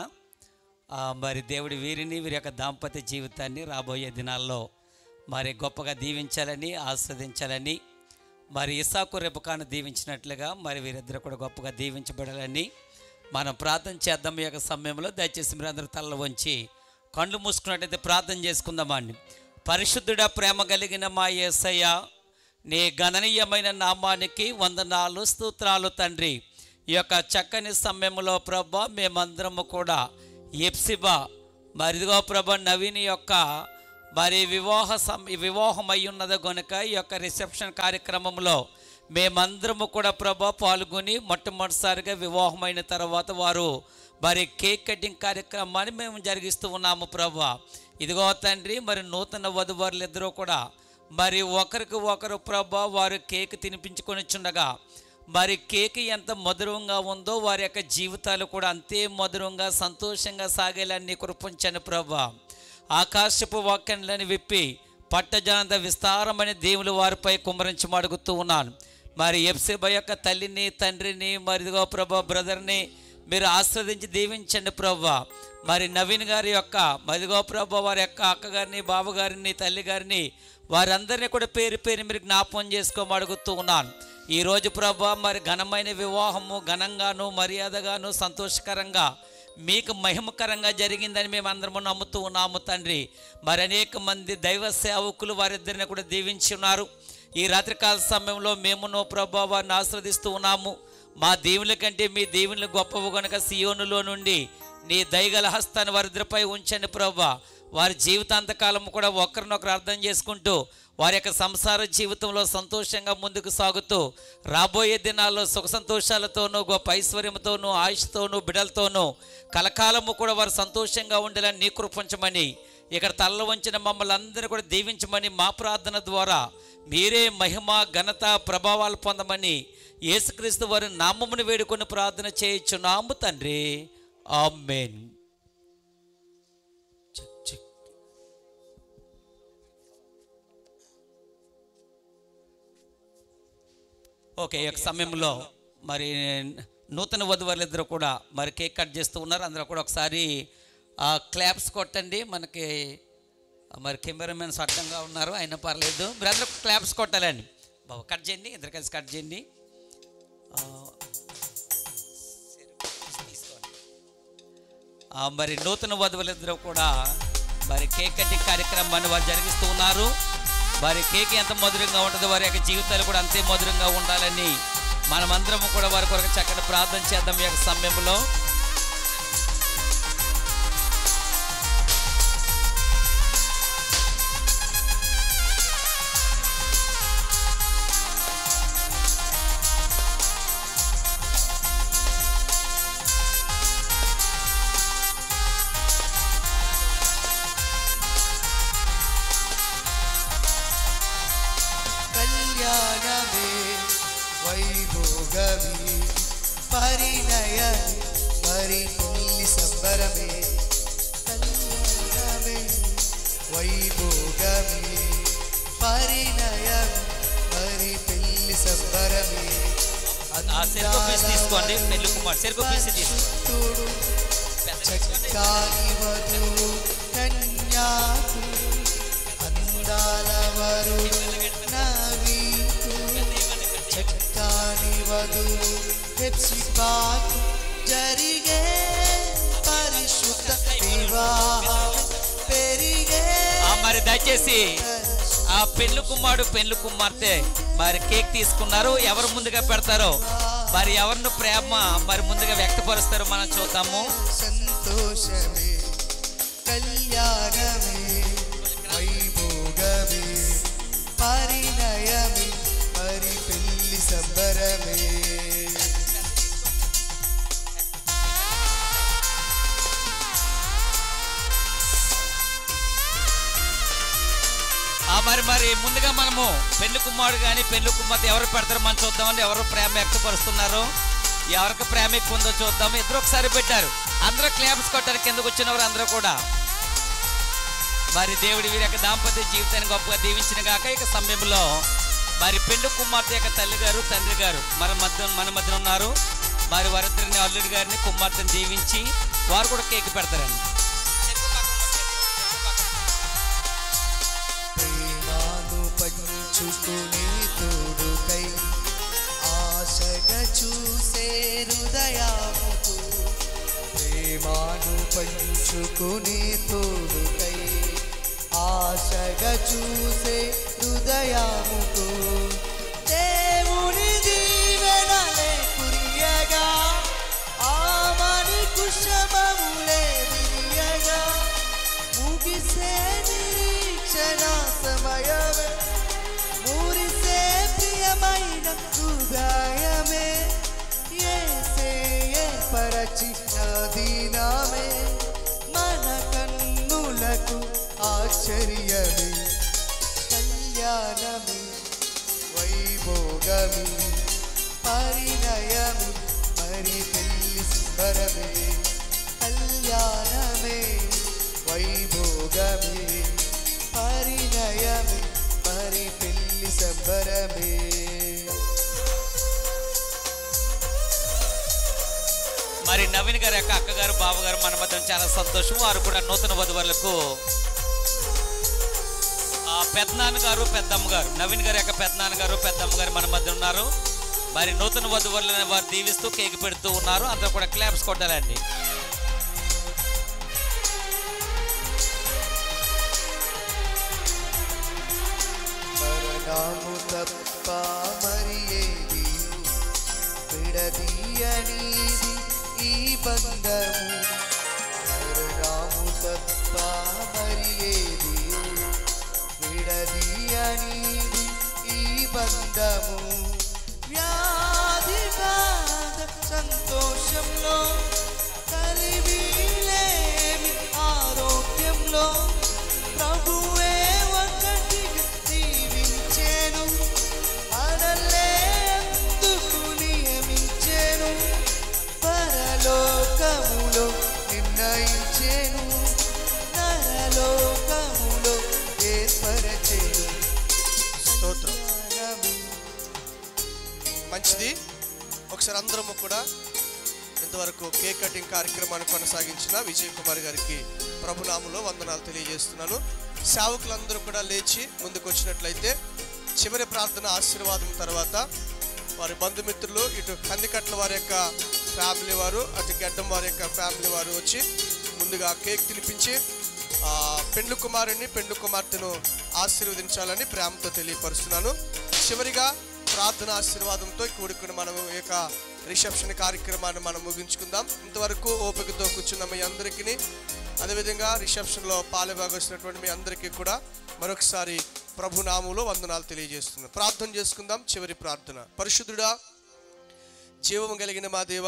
ఆ, మరి దేవుడి వీరిని వీరి యొక్క దాంపత్య జీవితాన్ని రాబోయే దినాల్లో మరి గొప్పగా దీవించాలని ఆస్వాదించాలని మరి ఇసాకు రెబకాను దీవించినట్లుగా మరి వీరిద్దరు కూడా గొప్పగా దీవించబడాలని మనం ప్రార్థన చేద్దాం ఈ యొక్క సమయంలో దయచేసి మీరందరూ తల్ల వంచి కళ్ళు మూసుకున్నట్టయితే ప్రార్థన చేసుకుందామండి పరిశుద్ధుడ ప్రేమ కలిగిన మా యేసయ్య నీ గణనీయమైన నామానికి వందనాలు స్తోత్రాలు తండ్రి ఈ యొక్క చక్కని సమయంలో ప్రభ మేమందరము కూడా ఎప్సిబా మరిదిగో ప్రభ నవీన్ యొక్క మరి వివాహ సం వివాహం అయి ఉన్నది కనుక ఈ యొక్క రిసెప్షన్ కార్యక్రమంలో మేమందరము కూడా ప్రభ పాల్గొని మొట్టమొదటిసారిగా వివాహమైన తర్వాత వారు మరి కేక్ కటింగ్ కార్యక్రమాన్ని మేము జరిగిస్తూ ఉన్నాము ప్రభా ఇదిగో తండ్రి మరి నూతన వధువారులు ఇద్దరూ కూడా మరి ఒకరికి ఒకరు ప్రభా వారు కేక్ తినిపించుకొని చుండగా మరి కేక్ ఎంత మధురంగా ఉందో వారి యొక్క జీవితాలు కూడా అంతే మధురంగా సంతోషంగా సాగేలాన్ని కురిపించను ప్రభా ఆకాశపు వాక్యాలను విప్పి పట్టజానంత విస్తారమైన దేవులు వారిపై కుమరించి అడుగుతూ ఉన్నాను మరి ఎఫ్సేబ యొక్క తల్లిని తండ్రిని మరిదిగో ప్రభా బ్రదర్ని మీరు ఆస్వాదించి దీవించండి ప్రభా మరి నవీన్ గారి యొక్క మరిదిగో ప్రభా వారి యొక్క అక్కగారిని బావగారిని తల్లి గారిని వారందరినీ కూడా పేరు పేరు మీరు జ్ఞాపకం చేసుకోమని అడుగుతూ ఉన్నాను ఈరోజు ప్రభా మరి ఘనమైన వివాహము ఘనంగాను మర్యాదగాను సంతోషకరంగా మీకు మహిమకరంగా జరిగిందని మేము అందరము నమ్ముతూ ఉన్నాము తండ్రి మరి అనేక మంది దైవ సేవకులు వారిద్దరిని కూడా దీవించి ఉన్నారు ఈ రాత్రికాల సమయంలో మేమును ప్రభా వారిని ఆస్వాదిస్తూ ఉన్నాము మా దేవుని కంటే మీ దేవుని గొప్పవు గనుక సియోనులో నుండి నీ దయగల హస్తాన్ని వారిద్దరిపై ఉంచండి ప్రభా వారి జీవితాంతకాలం కూడా ఒకరినొకరు అర్థం చేసుకుంటూ వారి యొక్క సంసార జీవితంలో సంతోషంగా ముందుకు సాగుతూ రాబోయే దినాల్లో సుఖ సంతోషాలతోనూ గొప్ప ఐశ్వర్యంతోనూ ఆయుష్తోనూ బిడలతోనూ కలకాలము కూడా వారు సంతోషంగా ఉండాలని నీ కృపించమని ఇక్కడ తల్ల వంచిన మమ్మల్ని అందరినీ కూడా దీవించమని మా ప్రార్థన ద్వారా మీరే మహిమ ఘనత ప్రభావాలు పొందమని యేసుక్రీస్తు వారి నామమును వేడుకొని ప్రార్థన చేయించున్నాము తండ్రి ఆమెన్ ఓకే ఈ యొక్క సమయంలో మరి నూతన వధువులిద్దరూ కూడా మరి కేక్ కట్ చేస్తూ ఉన్నారు అందరూ కూడా ఒకసారి ఆ క్లాప్స్ కొట్టండి మనకి మరి కెమెరామెన్స్ అడ్డంగా ఉన్నారు అయినా పర్లేదు మీరందరూ క్లాప్స్ కొట్టాలండి బాబు కట్ చేయండి ఇద్దరు కలిసి కట్ చేయండి ఆ, ఆ, మరి నూతన వధువులిద్దరూ కూడా మరి కేక్ కటింగ్ కార్యక్రమాన్ని వారు జరిగిస్తూ ఉన్నారు వారి కేక్ ఎంత మధురంగా ఉంటుందో వారి యొక్క జీవితాలు కూడా అంతే మధురంగా ఉండాలని మనమందరం కూడా వారి కొరకు చక్కటి ప్రార్థన చేద్దాం ఈ యొక్క సమయంలో కళ్యాణమే వైభోగమే పరిణయమే మరి పెళ్లి సంబరమే కళ్యాణమే వైభోగమే పరిణయమే మరి పెళ్లి సంబరమే ఆ చెరుకు పీస్ తీసుకోండి పెళ్లి కుమార్ చెరుకు పీస్ తీసుకోండి చక్కాని వధువు కన్యాకు అందాల వరుడు నవీకు చక్కాని వధువు పెప్సి పాకు జరిగే పరిశుద్ధ వివాహం పెరిగే ఆ, మరి దయచేసి ఆ పెళ్లి కుమారుడు పెళ్లి కుమార్తె మరి కేక్ తీసుకున్నారు ఎవరు ముందుగా పెడతారో మరి ఎవరిని ప్రేమ మరి ముందుగా వ్యక్తపరుస్తారో మనం చూద్దాము సంతోషమే కళ్యాణమే వైభోగమే పరిణయమే మరి పెళ్లి సంబరమే ఆ మరి మరి ముందుగా మనము పెళ్లి కుమారుడు కానీ పెళ్లి కుమార్తె ఎవరు పెడతారో మనం చూద్దామండి ఎవరు ప్రేమ వ్యక్తపరుస్తున్నారు ఎవరికి ప్రేమ ఎక్కువ ఉందో చూద్దాం ఇద్దరు ఒకసారి పెట్టారు అందరూ క్లాప్స్ కొట్టారు కిందకు వచ్చిన వారు అందరూ కూడా మరి దేవుడి వీరి యొక్క దాంపత్య జీవితాన్ని గొప్పగా దీవించిన గాక ఇక సమయంలో మరి పెళ్లి కుమార్తె యొక్క తల్లి గారు తండ్రి గారు మన మధ్య మన మధ్య ఉన్నారు మరి వారిద్దరిని అల్లుడి గారిని కుమార్తెను దీవించి వారు కూడా కేక్ పెడతారండి ప్రేమాను పంచుకుని తోడుకై ఆశగా చూసే హృదయాముకు ప్రేమాను పంచుకుని తోడుకై ఆశగా చూసే హృదయాముకు దేవుని దీవెనలే కురియగా ఆమని కుశమములే విరియగా ముగిసే నిరీక్షణ సమయమే మురిసే ప్రియమైన హృదయమే ఏసే ఏర్పరచిన దీనమే మన కన్నులకు ఆశ్చర్యమే కళ్యాణమే వైభోగమే పరిణయమే మరి పెళ్లి సుందరమే కళ్యాణమే వైభోగమే పరిణయమే మరి పెళ్లి సంబరమే మరి నవీన్ గారి యొక్క అక్కగారు బావగారు మన మధ్య చాలా సంతోషం వారు కూడా నూతన వధువులకు ఆ పెద్దనాన్న గారు పెద్దమ్మ గారు నవీన్ గారి యొక్క పెద్దనాన్న గారు పెద్దమ్మ గారు మన మధ్య ఉన్నారు మరి నూతన వధువులను వారు దీవిస్తూ కేక్ పెడుతూ ఉన్నారు అందరూ కూడా క్లాప్స్ కొట్టాలండి మరణము తప్ప మరి ఏది విడదీయనిది ఈ బంధము మరణము తప్ప మరి ఏది విడదీయనిది ఈ బంధము వ్యాధి బాధ సంతోషంలో కలివిలేమి ఆరోగ్యంలో ప్రభువే ఒకటిగా దీవించేను మనలే అందుకు నియమించేను పరలోకములో నిర్ణయించేను నరలోకములో ఏర్పరచేను స్తోత్రం మంచిది ఒకసారి అందరము కూడా ఇంతవరకు కేక్ కటింగ్ కార్యక్రమాన్ని కొనసాగించిన విజయ్ కుమార్ గారికి ప్రభునామంలో వందనాలు తెలియజేస్తున్నాను సేవకులందరూ కూడా లేచి ముందుకు వచ్చినట్లయితే చివరి ప్రార్థన ఆశీర్వాదం తర్వాత వారి బంధుమిత్రులు ఇటు కందికట్ల వారి యొక్క ఫ్యామిలీ వారు అటు గడ్డం వారి యొక్క ఫ్యామిలీ వారు వచ్చి ముందుగా కేక్ తినిపించి ఆ, పెండ్లు కుమారుని పెండ్లు కుమార్తెను ఆశీర్వదించాలని ప్రేమతో తెలియపరుస్తున్నాను చివరిగా ప్రార్థన ఆశీర్వాదంతో కూడుకుని మనం ఈ యొక్క రిసెప్షన్ కార్యక్రమాన్ని మనం ముగించుకుందాం ఇంతవరకు ఓపికతో కూర్చున్న మీ అందరికీ అదేవిధంగా రిసెప్షన్లో పాలుభాగొచ్చినటువంటి మీ అందరికీ కూడా మరొకసారి ప్రభు నామంలో వందనాలు తెలియజేస్తున్నాం ప్రార్థన చేసుకుందాం చివరి ప్రార్థన పరిశుద్ధుడా జీవము కలిగిన మా దేవ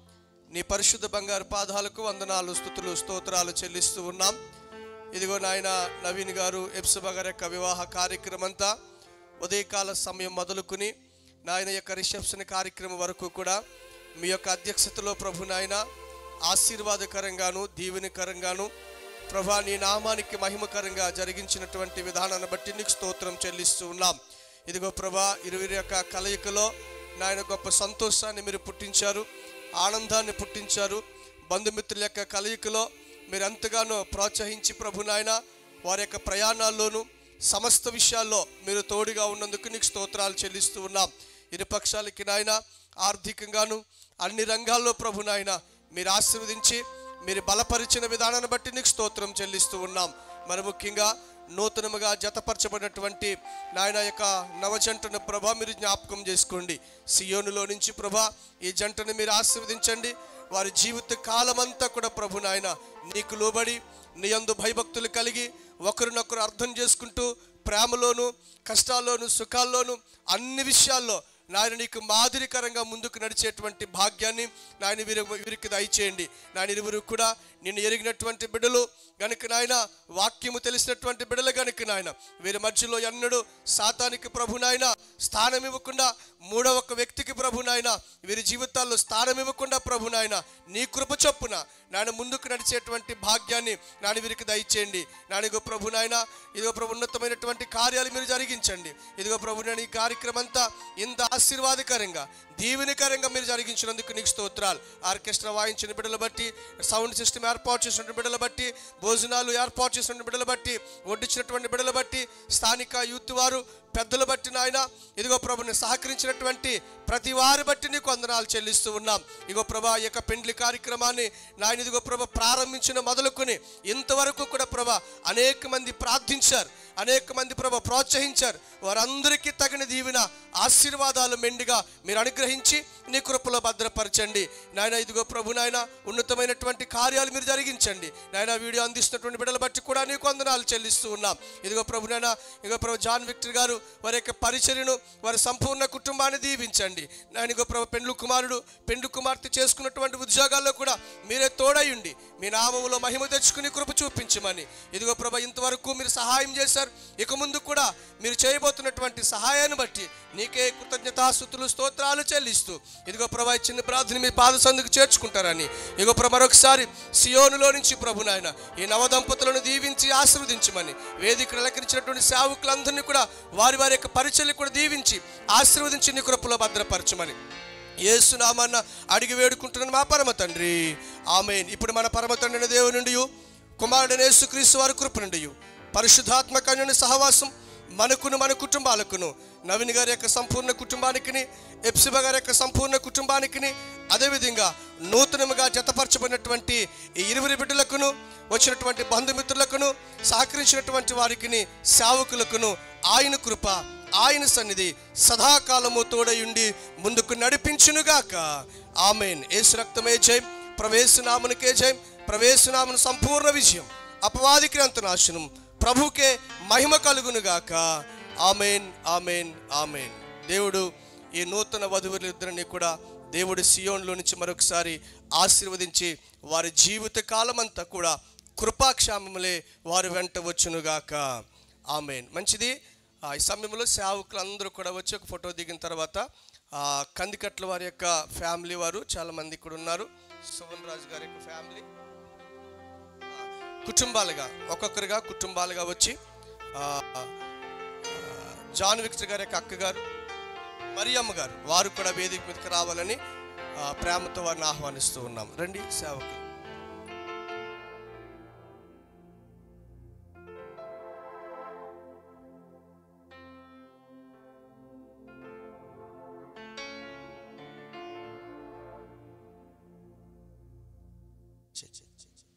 నీ పరిశుద్ధ బంగారు పాదాలకు వందనాలు స్థుతులు స్తోత్రాలు చెల్లిస్తూ ఉన్నాం ఇదిగో నాయన నవీన్ గారు ఎప్సబ గారి యొక్క వివాహ కార్యక్రమం అంతా ఉదయకాల సమయం మొదలుకుని నాయన యొక్క రిసెప్షన్ కార్యక్రమం వరకు కూడా మీ యొక్క అధ్యక్షతలో ప్రభు నాయన ఆశీర్వాదకరంగాను దీవెనకరంగాను ప్రభా నీ నామానికి మహిమకరంగా జరిగించినటువంటి విధానాన్ని బట్టి నీకు స్తోత్రం చెల్లిస్తూ ఉన్నాం ఇదిగో ప్రభా ఇరువురి యొక్క కలయికలో నాయన గొప్ప సంతోషాన్ని మీరు పుట్టించారు ఆనందాన్ని పుట్టించారు బంధుమిత్రుల యొక్క కలయికలో మీరు ఎంతగానో ప్రోత్సహించి ప్రభు నాయన వారి యొక్క ప్రయాణాల్లోనూ సమస్త విషయాల్లో మీరు తోడుగా ఉన్నందుకు నీకు స్తోత్రాలు చెల్లిస్తూ ఉన్నాం ఇరు పక్షాలకి నాయన ఆర్థికంగాను అన్ని రంగాల్లో ప్రభు నాయన మీరు ఆశీర్వదించి మీరు బలపరిచిన విధానాన్ని బట్టి నీకు స్తోత్రం చెల్లిస్తూ ఉన్నాం మరి ముఖ్యంగా నూతనముగా జతపరచబడినటువంటి నాయన యొక్క నవజంటను ప్రభా మీరు జ్ఞాపకం చేసుకోండి సియోనులో నుంచి ప్రభా ఈ జంటను మీరు ఆశీర్వదించండి వారి జీవిత కాలమంతా కూడా ప్రభు నాయన నీకు లోబడి నీ యందు భయభక్తులు కలిగి ఒకరినొకరు అర్థం చేసుకుంటూ ప్రేమలోను కష్టాల్లోను సుఖాల్లోను అన్ని విషయాల్లో నాయన నీకు మాదిరికరంగా ముందుకు నడిచేటువంటి భాగ్యాన్ని నాయన వీరి వీరికి దయచేయండి నాయన ఇరువురు కూడా నిన్ను ఎరిగినటువంటి బిడ్డలు గనుక నాయన వాక్యము తెలిసినటువంటి బిడ్డలు గనుక నాయన వీరి మధ్యలో ఎన్నడూ సాతానికి ప్రభు నాయన స్థానం ఇవ్వకుండా మూడవ ఒక వ్యక్తికి ప్రభు నాయన వీరి జీవితాల్లో స్థానం ఇవ్వకుండా ప్రభు నాయన నీ కృప చొప్పున నాయన ముందుకు నడిచేటువంటి భాగ్యాన్ని నాని వీరికి దయచేయండి నానిగో ప్రభు నాయన ఇదిగో ప్రభు ఉన్నతమైనటువంటి కార్యాలు మీరు జరిగించండి ఇదిగో ప్రభు నేను ఈ కార్యక్రమం అంతా ఇంత ఆశీర్వాదకరంగా దీవెనకరంగా మీరు జరిగించినందుకు నీకు స్తోత్రాలు ఆర్కెస్ట్రా వాయించిన బిడ్డలు బట్టి సౌండ్ సిస్టమ్ ఏర్పాటు చేసిన బిడ్డలు బట్టి భోజనాలు ఏర్పాటు చేసిన బిడ్డలు బట్టి వడ్డించినటువంటి బిడ్డలు బట్టి స్థానిక యూత్ వారు పెద్దలు బట్టి నాయన ఇదిగో ప్రభుని సహకరించినటువంటి ప్రతి వారి బట్టి నీకు వందనాలు చెల్లిస్తూ ఉన్నాం ఇగో ప్రభా ఈ యొక్క పెండ్లి కార్యక్రమాన్ని నాయన ఇదిగో ప్రభ ప్రారంభించిన మొదలుకొని ఇంతవరకు కూడా ప్రభ అనేక మంది ప్రార్థించారు అనేక మంది ప్రభ ప్రోత్సహించారు వారందరికీ తగిన దీవెన ఆశీర్వాదాలు మెండుగా మీరు అనుగ్రహించి నీ కృపలో భద్రపరచండి నాయన ఇదిగో ప్రభు నాయన ఉన్నతమైనటువంటి కార్యాలు మీరు జరిగించండి నాయన వీడియో అందిస్తున్నటువంటి బిడ్డలు బట్టి కూడా నీకు వందనాలు చెల్లిస్తూ ఉన్నాం ఇదిగో ప్రభు నాయన ఇదిగో ప్రభు జాన్ విక్టర్ గారు వారి యొక్క పరిచర్యను వారి సంపూర్ణ కుటుంబాన్ని దీవించండి నాయన ఇదిగో ప్రభు పెండ్లు కుమారుడు పెండ్లు కుమార్తె చేసుకున్నటువంటి ఉద్యోగాల్లో కూడా మీరే తోడయుండి మీ నామములో మహిమ తెచ్చుకుని కృప చూపించమని ఇదిగో ప్రభ ఇంతవరకు మీరు సహాయం చేశారు ఇక ముందు కూడా మీరు చేయబోతున్నటువంటి సహాయాన్ని బట్టి నీకే కృతజ్ఞతాస్థుతులు స్తోత్రాలు చెల్లిస్తూ ఇదిగో ప్రభా ఈ చిన్న ప్రార్థన మీ పాద సందుకు చేర్చుకుంటారని ఇదిగో ప్రభ మరొకసారి సియోనులో నుంచి ప్రభు నాయన ఈ నవదంపతులను దీవించి ఆశీర్వదించమని వేదికను అలంకరించినటువంటి సేవకులందరినీ కూడా వారి వారి యొక్క పరిచయలు కూడా దీవించి ఆశీర్వదించి నీ కృపలో భద్రపరచమని ఏసునామన్న అడిగి వేడుకుంటున్నాను మా పరమ తండ్రి ఆమెన్ ఇప్పుడు మన పరమ తండ్రి దేవుని నుండి కుమారుడైన యేసుక్రీస్తు వారి కృప నుండి పరిశుద్ధాత్మ కన్యుని సహవాసం మనకును మన కుటుంబాలకును నవీన్ గారి యొక్క సంపూర్ణ కుటుంబానికి ఎప్సిబ గారి యొక్క సంపూర్ణ కుటుంబానికి అదేవిధంగా నూతనముగా జతపరచబడినటువంటి ఈ ఇరువురి బిడ్డలకును వచ్చినటువంటి బంధుమిత్రులకును సహకరించినటువంటి వారికి సేవకులకును ఆయన కృప ఆయన సన్నిధి సదాకాలము తోడయుండి ముందుకు నడిపించునుగాక ఆమెన్ ఏసు రక్తమే జయం ప్రవేశనామునికే జయం ప్రవేశనామును సంపూర్ణ విజయం అపవాదికి అంత నాశనం ప్రభుకే మహిమ కలుగునుగాక ఆమెన్ ఆమెన్ ఆమెన్ దేవుడు ఈ నూతన వధువులిద్దరిని కూడా దేవుడు సియోన్లో నుంచి మరొకసారి ఆశీర్వదించి వారి జీవిత కాలమంతా కూడా కృపాక్షామములే వారి వెంట వచ్చునుగాక ఆమెన్ మంచిది ఆ, ఈ సమయంలో సేవకులు అందరూ కూడా వచ్చి ఒక ఫోటో దిగిన తర్వాత ఆ, కందికట్ల వారి యొక్క ఫ్యామిలీ వారు చాలా మంది ఇక్కడ ఉన్నారు సువన్ రాజు గారి యొక్క ఫ్యామిలీ కుటుంబాలుగా ఒక్కొక్కరుగా కుటుంబాలుగా వచ్చి ఆ, ఆ, జాన్ విక్టర్ గారి యొక్క అక్కగారు మరియమ్మ గారు వారు కూడా వేదిక మీదకి రావాలని ఆ, ప్రేమతో వారిని ఆహ్వానిస్తూ ఉన్నాం రండి సేవకు చి, చి, చి, చి.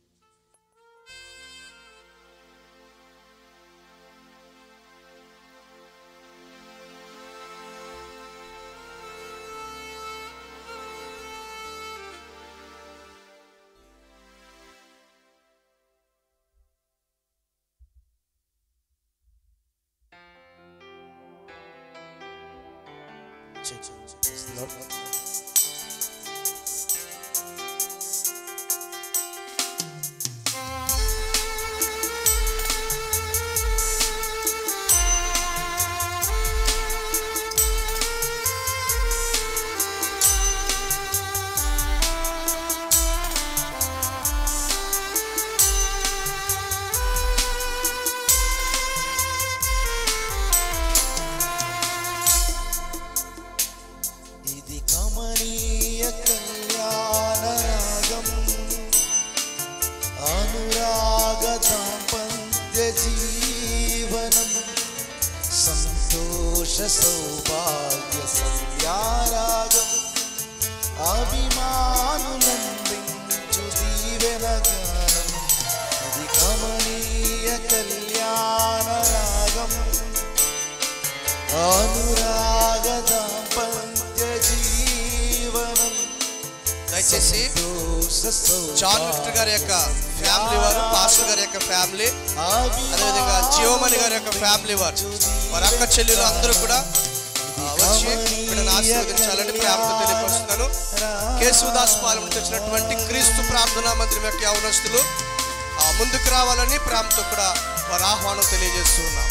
చి, చి, చి. Lord. ఇది కమనీయ కళ్యాణ రాగం అనురాగ దాంపత్య జీవనం సంతోష సౌభాగ్య సంధ్యారాగం అభిమానులందించు దీవెన గానం ఇది కమనీయ కళ్యాణ రాగం అనురాగ దాంపత్య జీవనం దయచేసి జాన్ విక్టర్ గారి యొక్క ఫ్యామిలీ వారు పాస్టర్ గారి యొక్క ఫ్యామిలీ అదేవిధంగా జీవమణి గారి యొక్క ఫ్యామిలీ వారు వారి అక్క చెల్లెలు అందరూ కూడా ఆ, వచ్చి ఇక్కడ ఆశీర్వదించాలని ప్రేమతో తెలియపరుస్తున్నాను కేశవదాస్ పాలెం నుంచి వచ్చినటువంటి క్రీస్తు ప్రార్థనా మందిరం యొక్క యవనస్తులు ఆ, ముందుకు రావాలని ప్రేమతో కూడా వారి ఆహ్వానం తెలియజేస్తూ ఉన్నాం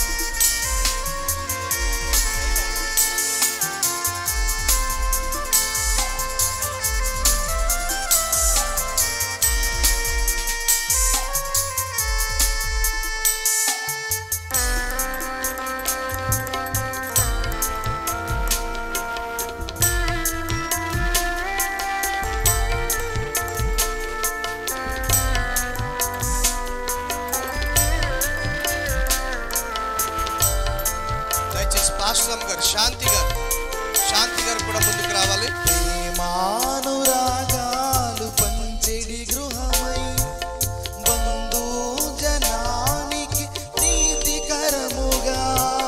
దయచేసి పాస్టర్ గారు శాంతి గారు శాంతి గారు కూడా ముందుకు రావాలి ప్రేమానురాగాలు పంచెడి గృహమై బంధు జనానికి ప్రీతికరముగా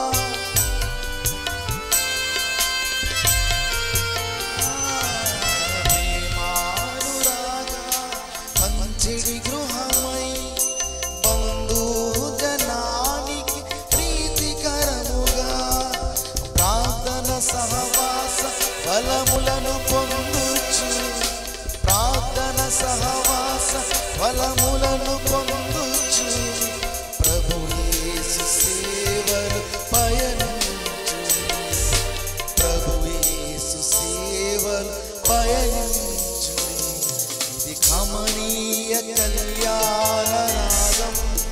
ప్రేమానురాగా పంచెడి గృహమై బంధు జనానికి ప్రీతికరముగా ప్రార్థన సహవాస ఫలములను పొందుచు ప్రార్థన సహవాస ఫలములను పొందుచు ప్రభు యేసు సేవలు పయనించు ప్రభు యేసు సేవలు పయనించు ఇది కమనీయ కళ్యాణ రాగం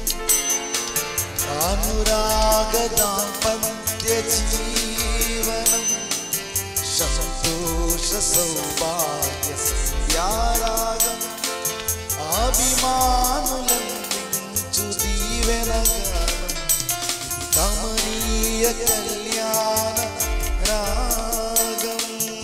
అనురాగ దాంపత్య జీవనం సంతోష సౌభాగ్య సంధ్యారాగం అభిమానులందించు దీవెన గానం ఇది కమనీయ కళ్యాణ రాగం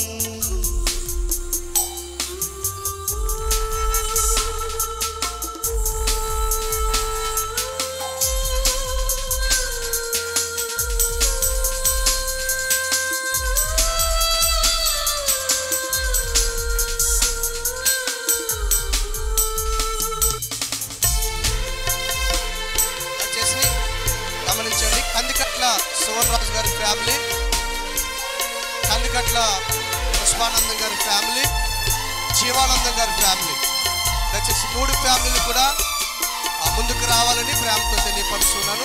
వచ్చేసి గమనించండి కందికట్ల సువన్ రాజు గారి ఫ్యామిలీ కందికట్ల పుష్పానందం గారి ఫ్యామిలీ జీవానందం గారి ఫ్యామిలీ దయచేసి మూడు ఫ్యామిలీలు కూడా ఆ, ముందుకు రావాలని ప్రేమతో తెలియపరుస్తున్నాను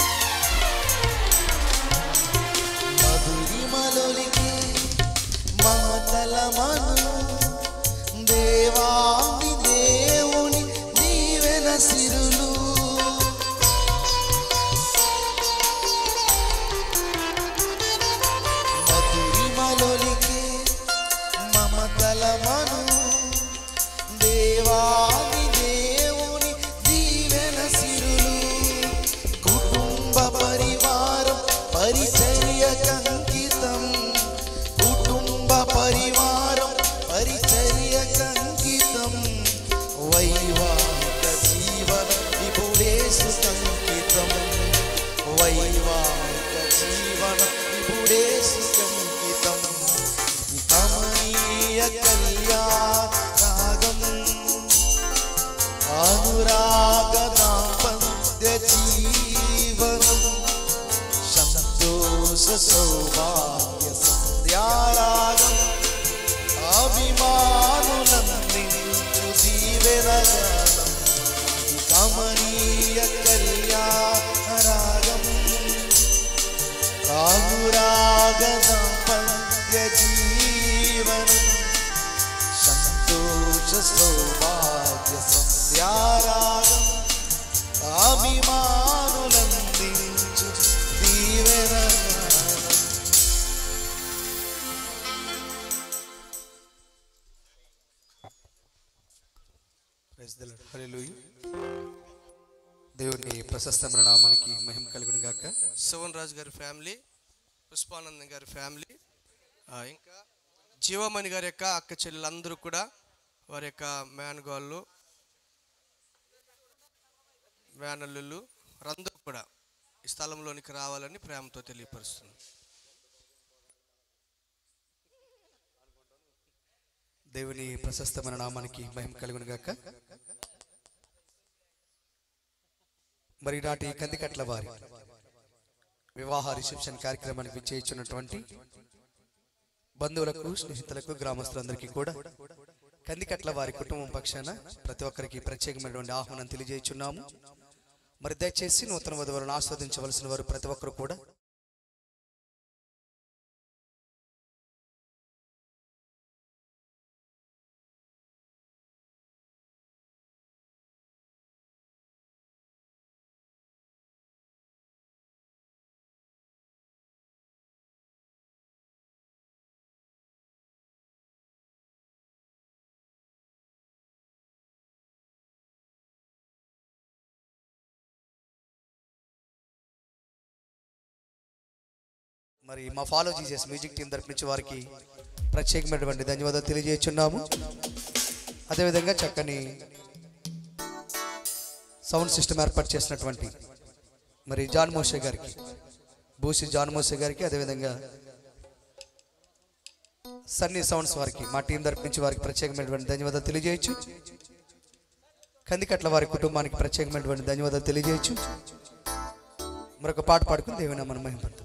మధురిమలొలికి మమతల మను దేవాది దేవుని దీవెన సిరులు మధురిమలొలికి మమతల మను వైవాహిక జీవన ఇప్పుడే సుఖంకితం ఇది కమనీయ కళ్యాణాగం అనురాగ దాంపత్య జీవనం సంతోష సౌభాగ్య సంధ్యారాగం అభిమానులందించు దీవెనగానం ఇది కమనీయ కళ్యాణరాగం అనురాగ దాంపత్య జీవనం సంతోష సౌభాగ్య సంధ్యారాగం అభిమానులందించు దీవెనగానం దేవుని ప్రశస్తమైన నామానికి మహిమ కలుగును గాక శివన్ రాజు గారి ఫ్యామిలీ పుష్పానందం గారి ఫ్యామిలీ ఆ, ఇంకా జీవమణి గారి యొక్క అక్క చెల్లెలందరూ కూడా వారి యొక్క మేనగోళ్ళు మేనల్లుళ్ళు వారందరూ కూడా ఈ స్థలంలోనికి రావాలని ప్రేమతో తెలియపరుస్తుంది దేవుని ప్రశస్తమైన నామానికి మహిమ కలుగును గాక మరి నాటి కందికట్ల వారి వివాహ రిసెప్షన్ కార్యక్రమానికి విచ్చేయించినటువంటి బంధువులకు స్నేహితులకు గ్రామస్తులందరికీ కూడా కందికట్ల వారి కుటుంబం పక్షాన ప్రతి ఒక్కరికి ప్రత్యేకమైనటువంటి ఆహ్వానం తెలియజేస్తున్నాము మరి దయచేసి నూతన వధువులను ఆస్వాదించవలసిన వారు ప్రతి ఒక్కరు కూడా మరి మా ఫాలో జీసస్ మ్యూజిక్ టీం తరపు నుంచి వారికి ప్రత్యేకమైనటువంటి ధన్యవాదాలు తెలియజేస్తున్నాము అదేవిధంగా చక్కని సౌండ్ సిస్టమ్ ఏర్పాటు చేసినటువంటి మరి జాన్ మోసే గారికి బూసి జాన్ మోసే గారికి అదేవిధంగా సన్నీ సౌండ్స్ వారికి మా టీం తరపు నుంచి వారికి ప్రత్యేకమైనటువంటి ధన్యవాదాలు తెలియజేయచ్చు కందికట్ల వారి కుటుంబానికి ప్రత్యేకమైనటువంటి ధన్యవాదాలు తెలియజేయచ్చు మరొక పాట పాడుకుని దేవుని మనం మహింపడతాం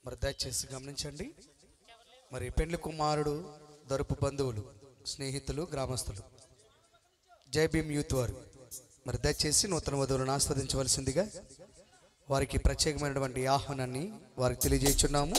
మరి దయచేసి గమనించండి మరి పెండ్లి కుమారుడు దొరుపు బంధువులు స్నేహితులు గ్రామస్తులు జై భీమ్ యూత్ వారు మరి దయచేసి నూతన వధువులను ఆస్వాదించవలసిందిగా వారికి ప్రత్యేకమైనటువంటి ఆహ్వానాన్ని వారికి తెలియజేస్తున్నాము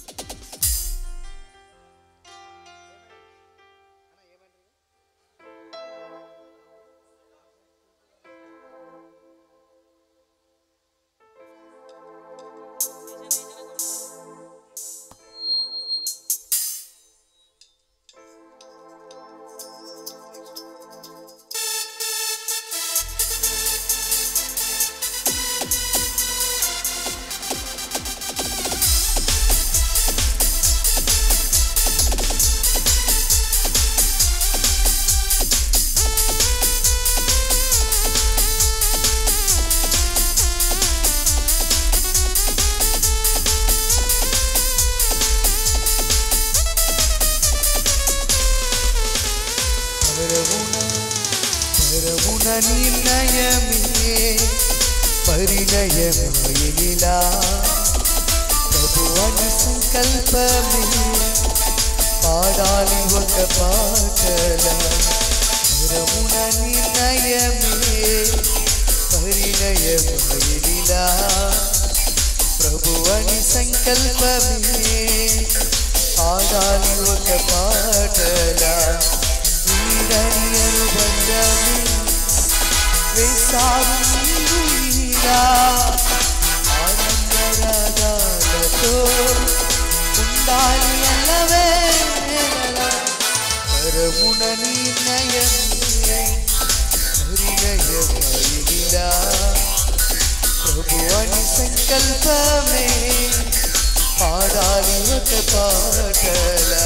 పరమున పరమున నిర్ణయమే పరిణయమాయినిలా ప్రభు అని సంకల్పమే పాడాలి ఒక పాటల పరమున నిర్ణయమే పరిణయమాయినిలా ప్రభు అని సంకల్పమే పాడాలి ఒక పాటల వీడని అనుబంధమే వేసావు నీలా ఆనందరాగాలతో ఉండాలి అల్లవేళ పరమున నిర్ణయమే హృదయమైలా ప్రభు అని సంకల్పమే పాడాలి ఒక పాటలా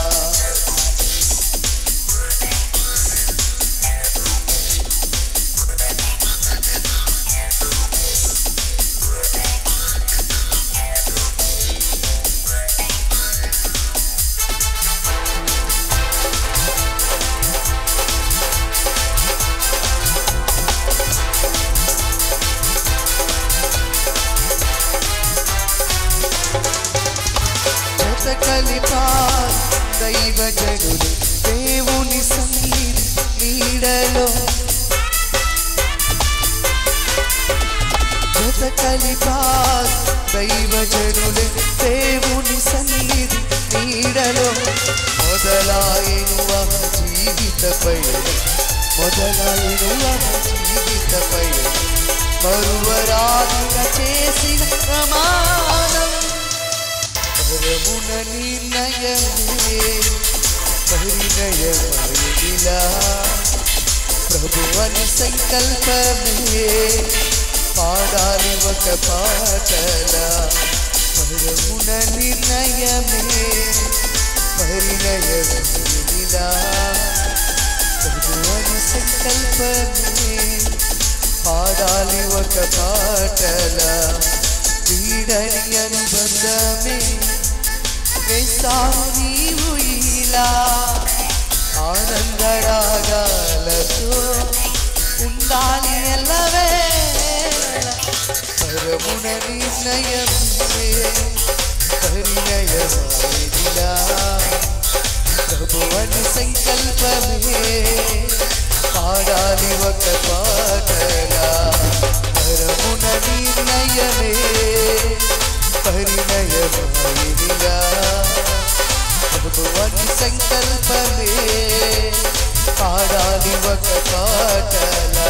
జత కలిపా దైవ జనులు దేవుని సన్నిధి నీడలో జత కలిపా దైవ జనులు దేవుని సన్నిధి నీడలో మొదలాయను ఆ జీవిత పయనం మొదలాయను ఆ జీవిత పయనం మరువరాదుగా చేసిన ప్రమాణం పరమున నిర్ణయమే పరిణయమైలా ప్రభు అని సంకల్పమే పాడాలి ఒక పాటల పరమున నిర్ణయమే పరిణయమైలా ప్రభు అని సంకల్పమే పాడాలి ఒక పాటల వీడని అనుబంధమే వేస్తావు నీవు ఇలా ఆనందరాగాలతో ఉండాలి ఎల్లవే పరమున నిర్ణయమే పరిణయమైలా ప్రభువని సంకల్పమే పాడాలి ఒక పాటలా పరమున నిర్ణయమే పరిణయమైలా ప్రభువని సంకల్పమే పాడాలి ఒక పాటలా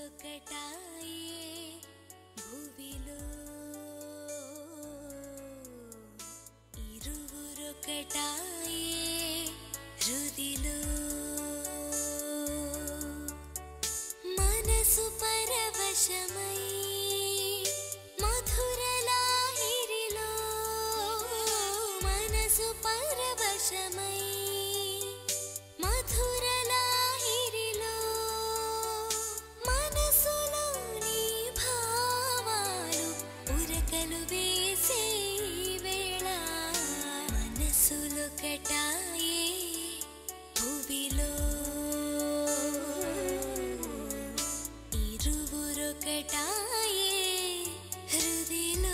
మనసులొకటాయే భువిలో ఇరువురొకటాయే హృదిలో మనసు పరవశమై మధుర లాహిరిలో మనసు పరవశమై మధుర లాహిరిలో మనసులోని భావాలు ఉరకలు వేసే వేళ మనసులొకటాయే భువిలో ఇరువురొకటాయే హృదిలో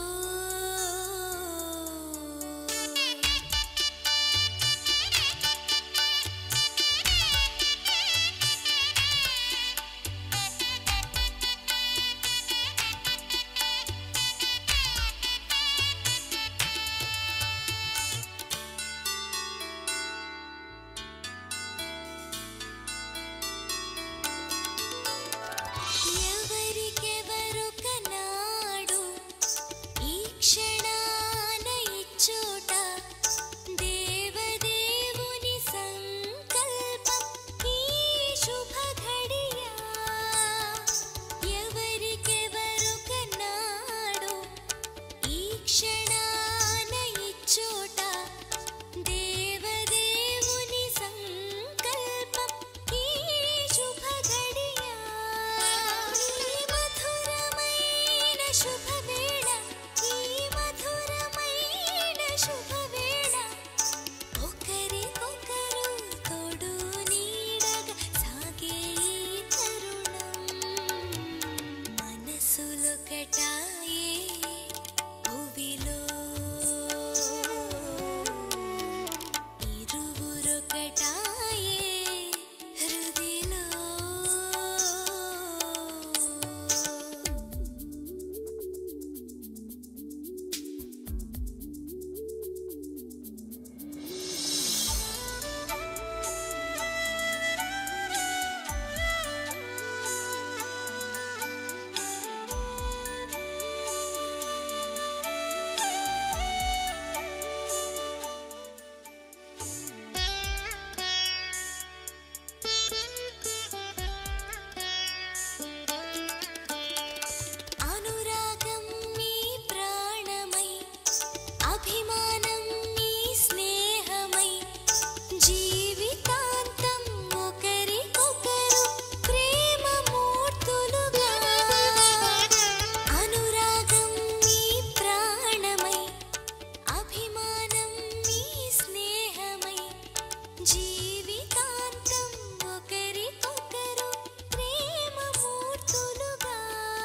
ఎవరికెవరొకనాడు ఈ క్షణాన ఇచ్చోట దేవదేవుని సంకల్పం ఈ శుభ ఘడియ ఎవరికెవరొకనాడు ఈ క్షణాన ఇచ్చోట దేవదేవుని సంకల్పం ఈ శుభ ఘడియ ఈ మధురమైన శుభవేళ ఈ మధురమైన శుభవేళ ఒకరికొకరు తోడు నీడగా సాగే ఈ తరుణం మనసులొకటాయే భువిలో ఇరువురొకటాయే హృదిలో అనురాగం మీ ప్రాణమై అభిమానం మీ స్నేహమై జీవితాంతం ఒకరికొకరు ప్రేమ మూర్తులుగా అనురాగం మీ ప్రాణమై అభిమానం మీ స్నేహమై జీవితాంతం ఒకరికొకరు ప్రేమ మూర్తులుగా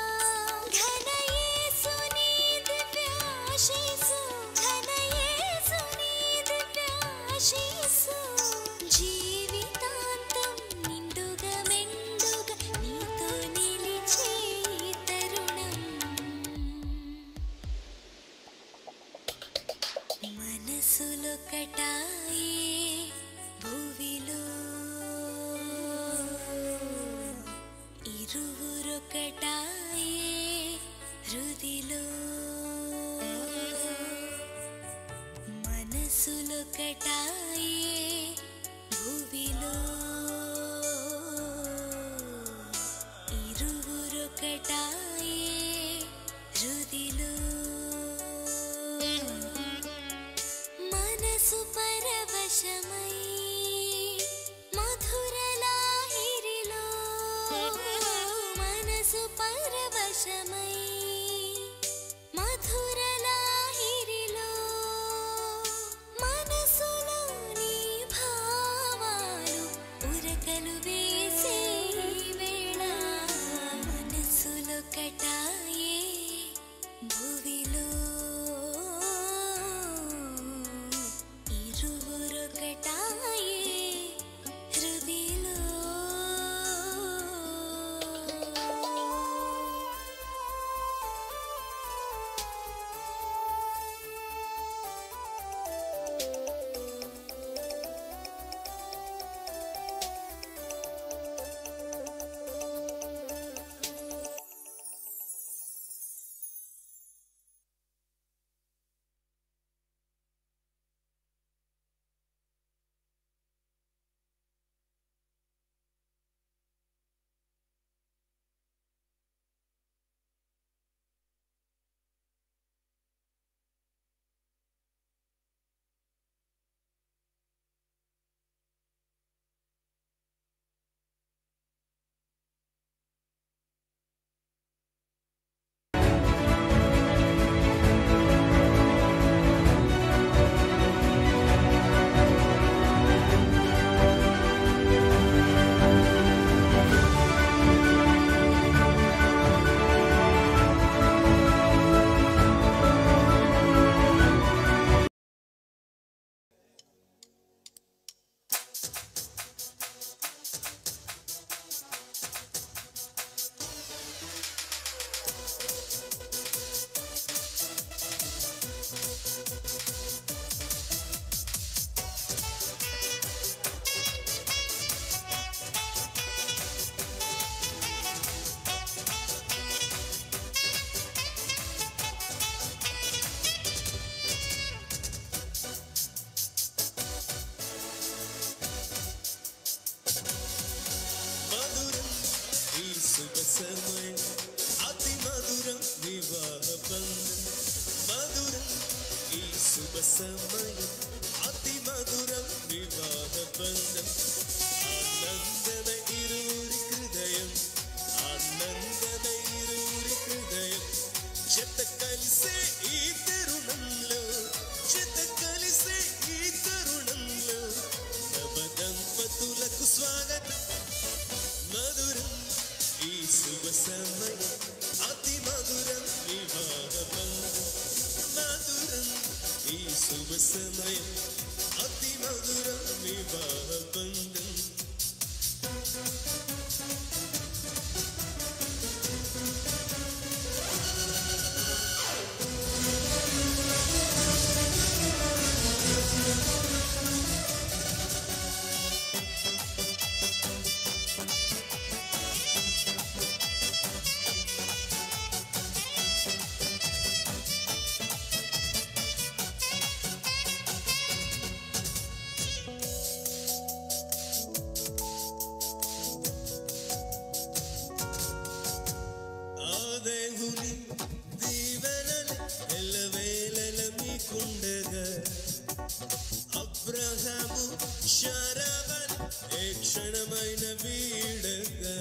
ఘనయేసుని దివ్యాశీసు ఘనయేసుని దివ్యాశీసు జీవితాంతం నిండుగా మెండుగా నీతో నిలిచే ఈ తరుణం మనసులొకటాయే భువిలో ఇరువురొకటాయే హృదిలో మనసులొకటాయే భువిలో ఇరువురొకటాయే హృదిలో మనసు పరవశమై మధుర లాహిరిలో మనసు పరవశమై మధుర లాహిరిలో మనసులోని భావాలు ఉరకలు వేసే వేళ మనసులొకటాయే భువిలో ఇరువురొకటాయే హృదిలో. శుభ సమయం అతి మధురం వివాహ బంధం మధురం ఈ శుభ సమయం అతి మధురం వివాహ బంధం ఆనందన ఇరువురి హృదయం ఆనందన ఇరువురి హృదయం చెత్త కలిసే ఈ తరుణంలో చెత్త కలిసే ఈ తరుణంలో నవ దంపతులకు స్వాగతం మధురం ఈ శుభ సమయం అతి మధురం వివాహ బంధం మధురం ఈ శుభ సమయం అతి మధురం వివాహ బంధం ఆ దేవుని దీవెనలు ఎల్లవేళల మీకుండగా అబ్రహాము శారావన్ ఏ క్షణమైన వీడగా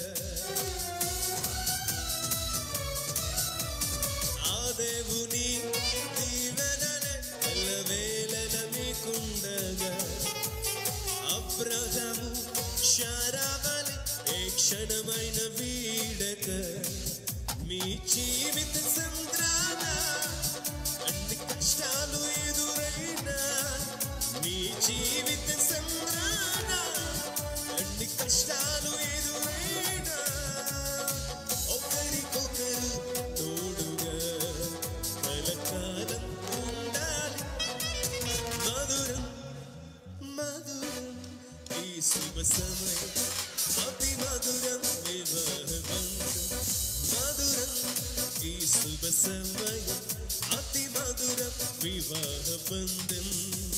ఆ దేవుని దీవెనలు ఎల్లవేళల మీకుండగా అబ్రహాము శారావన్ ఏ క్షణమైన వీడక మీ జీవిత సంద్రాన అన్ని కష్టాలు ఎదురైనా మీ జీవిత సంద్రాన అన్ని కష్టాలు ఎదురైనా ఒకరికొకరు తోడుగా కలకాలం ఉండాలి మధురం మధురం ఈ శుభ సమయం అతి మధురం వివాహ బంధం మధురం ఈ శుభ సమయం అతి మధురం వివాహ బంధం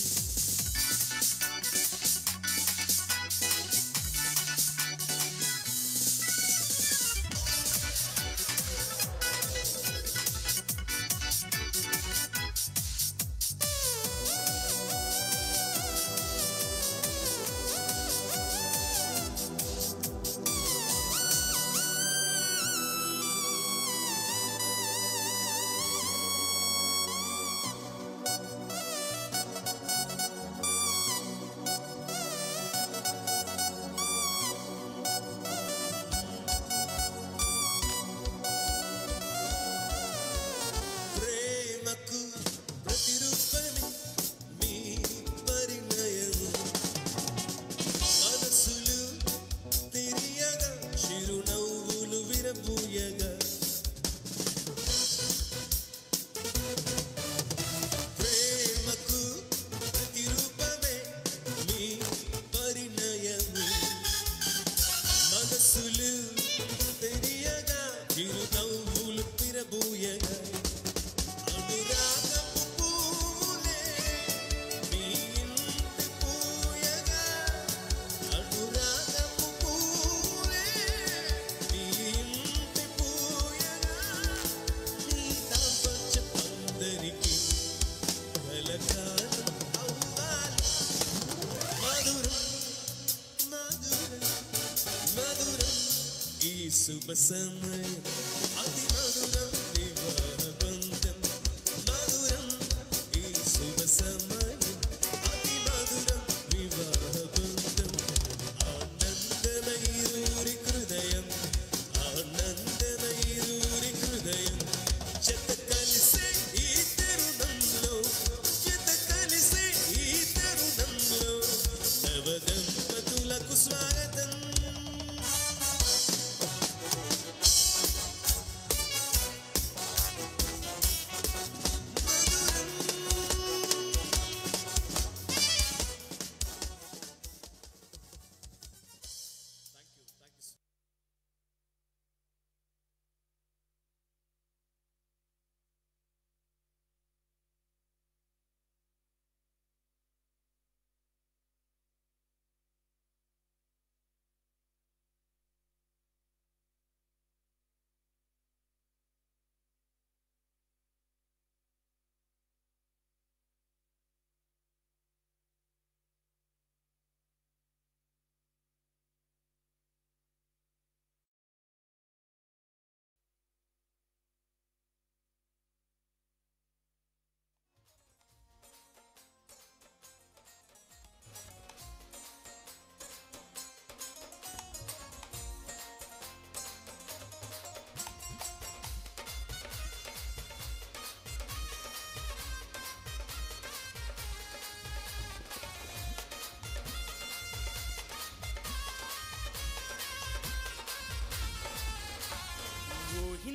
ప్రేమకు ప్రతిరూపమే మీ పరిణయము మనసులు తిరియగా చిరునవ్వులు విరబూయగా ప్రేమకు ప్రతిరూపమే మీ పరిణయము మనసులు తెలియగా చిరునవ్వులు విరబూయగా అనురాగపు పూలే మీ ఇంటి పూయగా అనురాగపు పూలే మీ ఇంటి పూయగా మీ దాంపత్యం అందరికీ కలకాలం అవ్వాలి మధురం మధురం మధురం ఈ శుభ సమయం అతి మధురం వివాహ బంధం మధురం ఈ శుభ సమయం అతి మధురం వివాహ బంధం ఆనందమయూరి హృదయం ఆనందమయూరి హృదయం చెత్త కలిసే ఈ తరుణంలో చెత్త కలిసే ఈ తరుణంలో నవ దంపతులకు స్వాగతం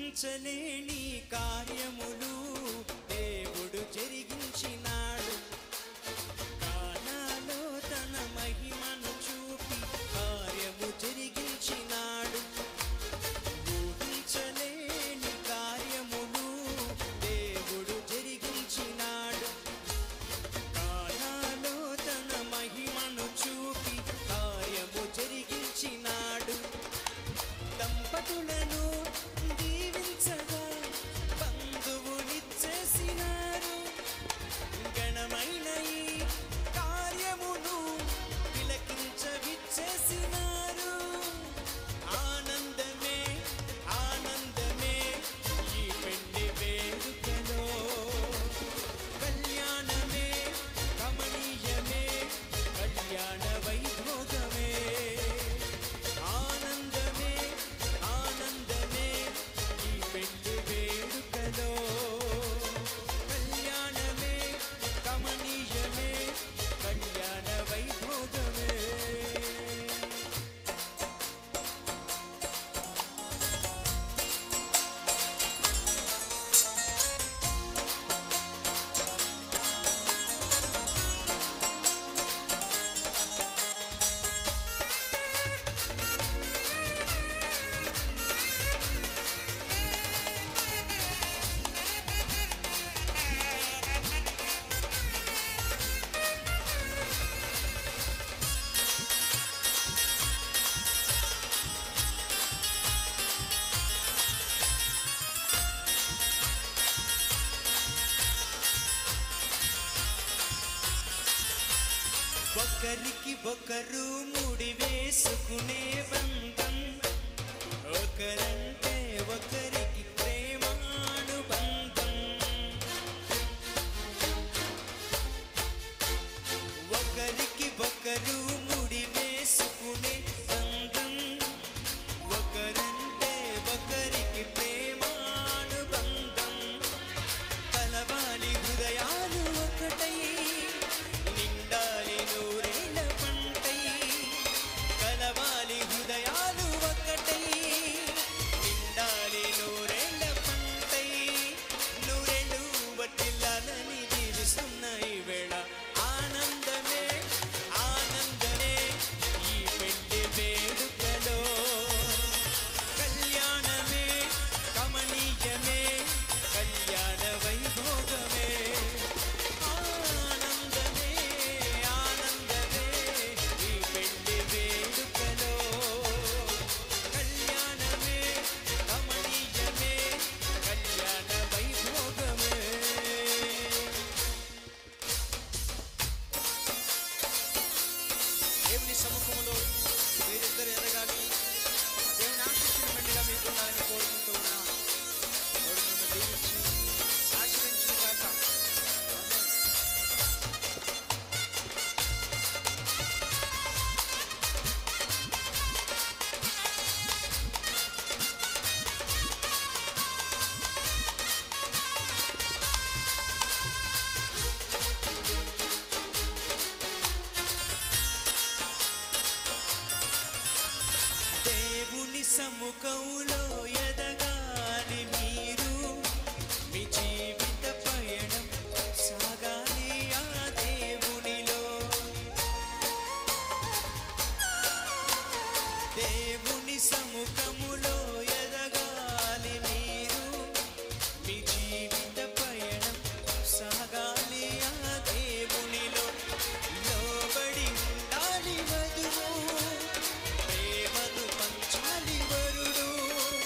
ఊహించలేని కార్యములు దేవుడు జరిగించినాడు కానాలో తన మహిమను చూపి కార్యము జరిగించినాడు ఊహించలేని కార్యములు దేవుడు జరిగించినాడు కానాలో తన మహిమను చూపి కార్యము జరిగించినాడు దంపతులను దీవించగా బంధువులిచ్చేసినారు ఘనమైన ఈ కార్యమును తిలకించవిచ్చేసినారు ఆనందమే ఆనందమే ఈ పెళ్లి వేడుకలో కళ్యాణమే కమనీయమే కళ్యాణ వైభోగమే ఆనందమే ఆనందమే ఈ పెళ్లి వేడుకలో కళ్యాణమే కమనీయమే కళ్యాణ వైభోగమే ఒకరికి ఒకరు ముడి వేసుకునే బంధం ఒకరంటే ఒకరికి ప్రేమానుబంధం ఒకరికి ఒకరు ముడి వేసుకునే బంధం ఒకరంటే ఒకరికి ప్రేమానుబంధం కలవాలి హృదయాలు ఒకటై నిండాలి నూరేళ్ళ పంటై కలవాలి హృదయాలు ఒకటై నిండాలి నూరేళ్ళ పంటై నూరేళ్ళు వట్టిల్లాలని జీవిస్తున్న ఈ వేళ ఆనందమే ఆనందమే ఈ పెళ్లి వేడుకలో కళ్యాణమే కమనీయమే కళ్యాణ వైభోగమే ఆనందమే ఆనందమే ఈ పెళ్లి వేడుకలో కళ్యాణమే కమనీయమే కళ్యాణ వైభోగమే దేవుని సముఖంలో మీరిద్దరు ఎదగాలి దేవుని ఆశించిన మెండుగా మీకు ఉండాలని కోరుకుంటూ ఉన్నా దేవుడు మిమ్మల్ని దీవించి ఆశీర్వదించును గాక. ఆమేన్. దేవుని సముఖంలో ఎదగాలి మీరు మీ జీవిత పయనం సాగాలి ఆ దేవునిలో దేవుని సముఖములో ఎదగాలి మీరు మీ జీవిత పయనం సాగాలి ఆ దేవునిలో లోబడి ఉండాలి వధువు ప్రేమను పంచాలి వరుడు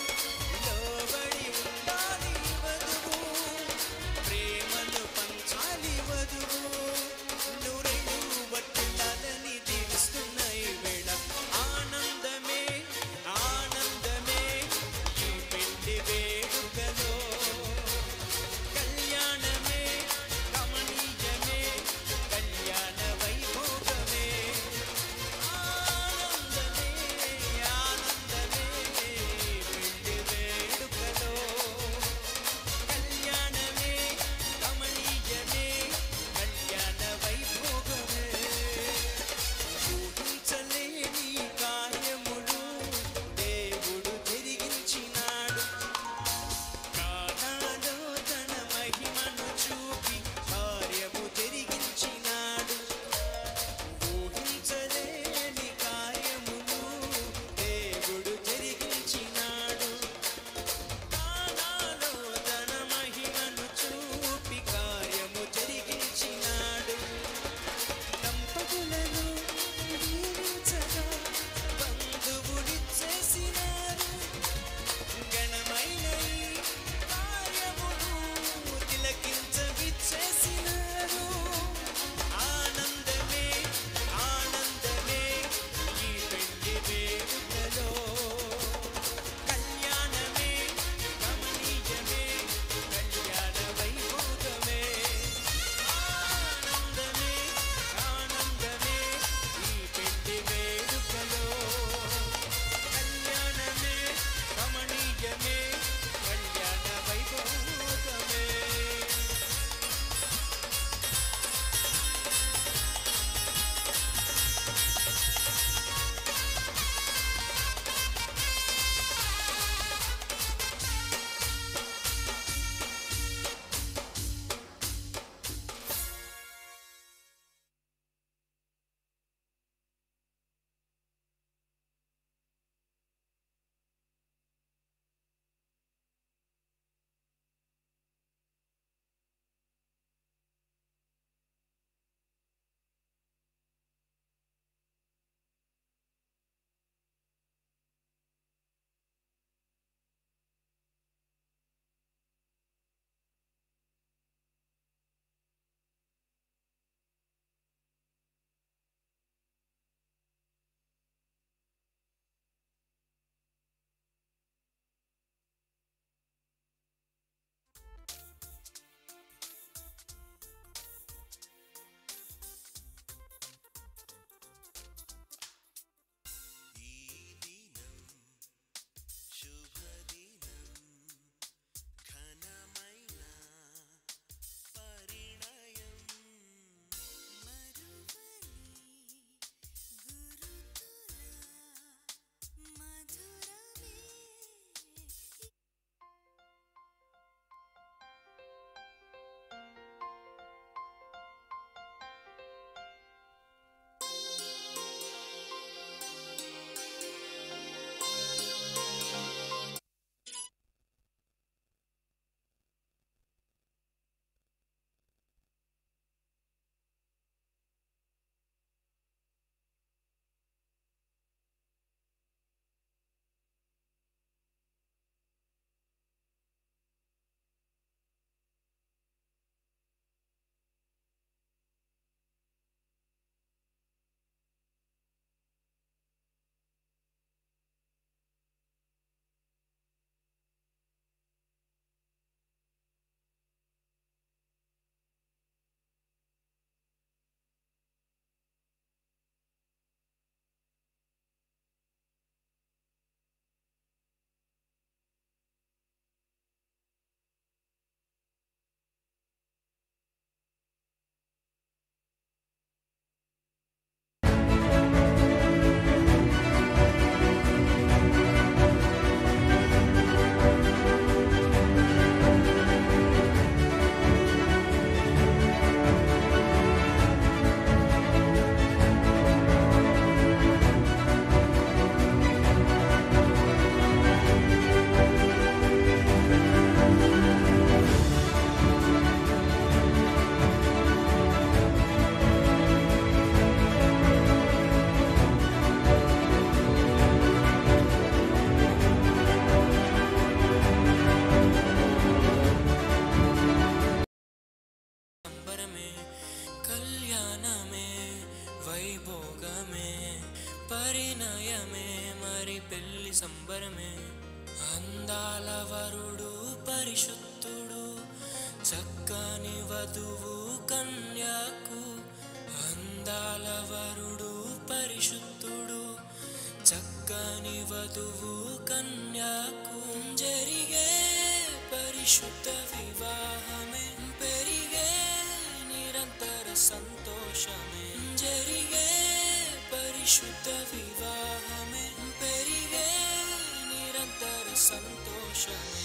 అందాల వరుడు పరిశుద్ధుడు చక్కని వధువు కన్యాకు అందాల వరుడు పరిశుద్ధుడు చక్కని వధువు కన్యాకు జరిగే పరిశుద్ధ వివాహమే పెరిగే నిరంతర సంతోషమే జరిగే పరిశుద్ధ వివాహమే పెరిగే నిరంతర సంతోషమే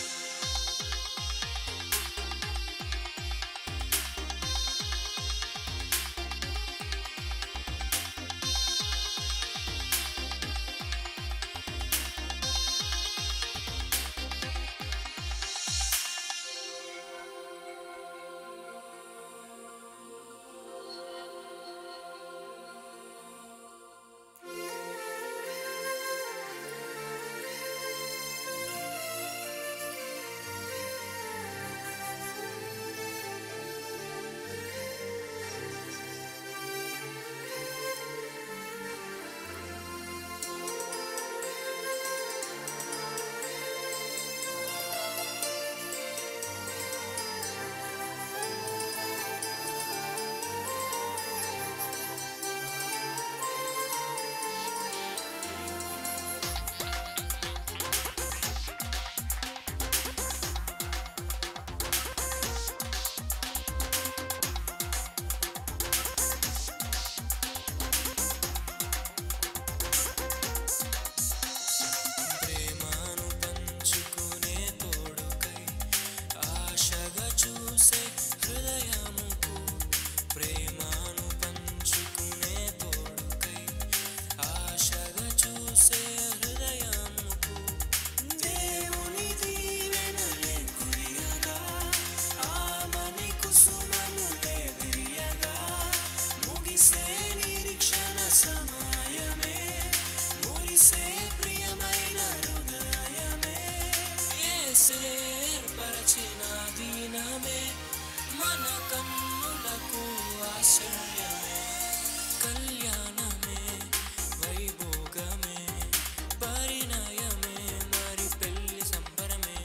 ప్రేమను పంచుకునే తోడుకై ఆశగా చూసే హృదయముకు ప్రేమను పంచుకునే తోడుకై ఆశగా చూసే హృదయముకు దేవుని దీవెనలే కురియగా ఆమని కుసుమములే విరియగా ముగిసే నిరీక్షణ సమయమే మురిసే ప్రియమైన హృదయమే ఏర్పరచిన దీనమే మన కన్నులకు ఆశ్రయమే కళ్యాణమే వైభోగమే పరిణయమే మరి పెళ్లి సంబరమే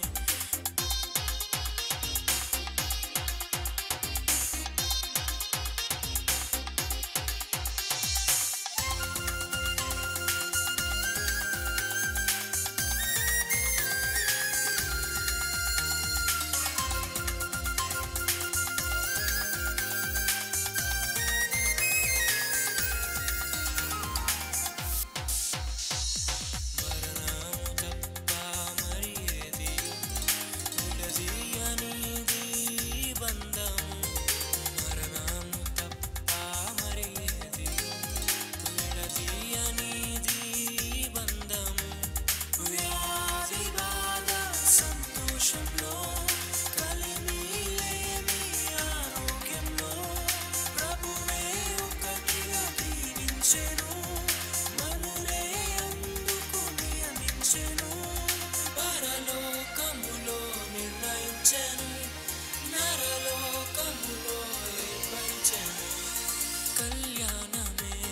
సంతోషంలో కలిమి లేని ఆరోగ్యంలో ప్రభువే ఒకటిగా దీవించెను మనులే అందుకు నియమించెను పరలోకములో నిర్ణయించెను నరలోకములో ఏర్పరిచెను కళ్యాణమే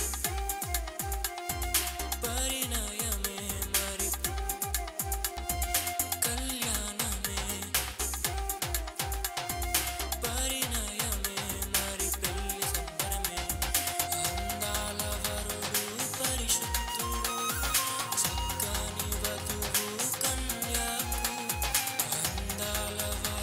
పరిణయమే మరి కళ్యాణమే పరిణయమే మరి పెళ్లి సంబరమే అందాల వరుడు పరిశుద్ధుడు చక్కని వధువు కన్యాకు అందాల వరుడు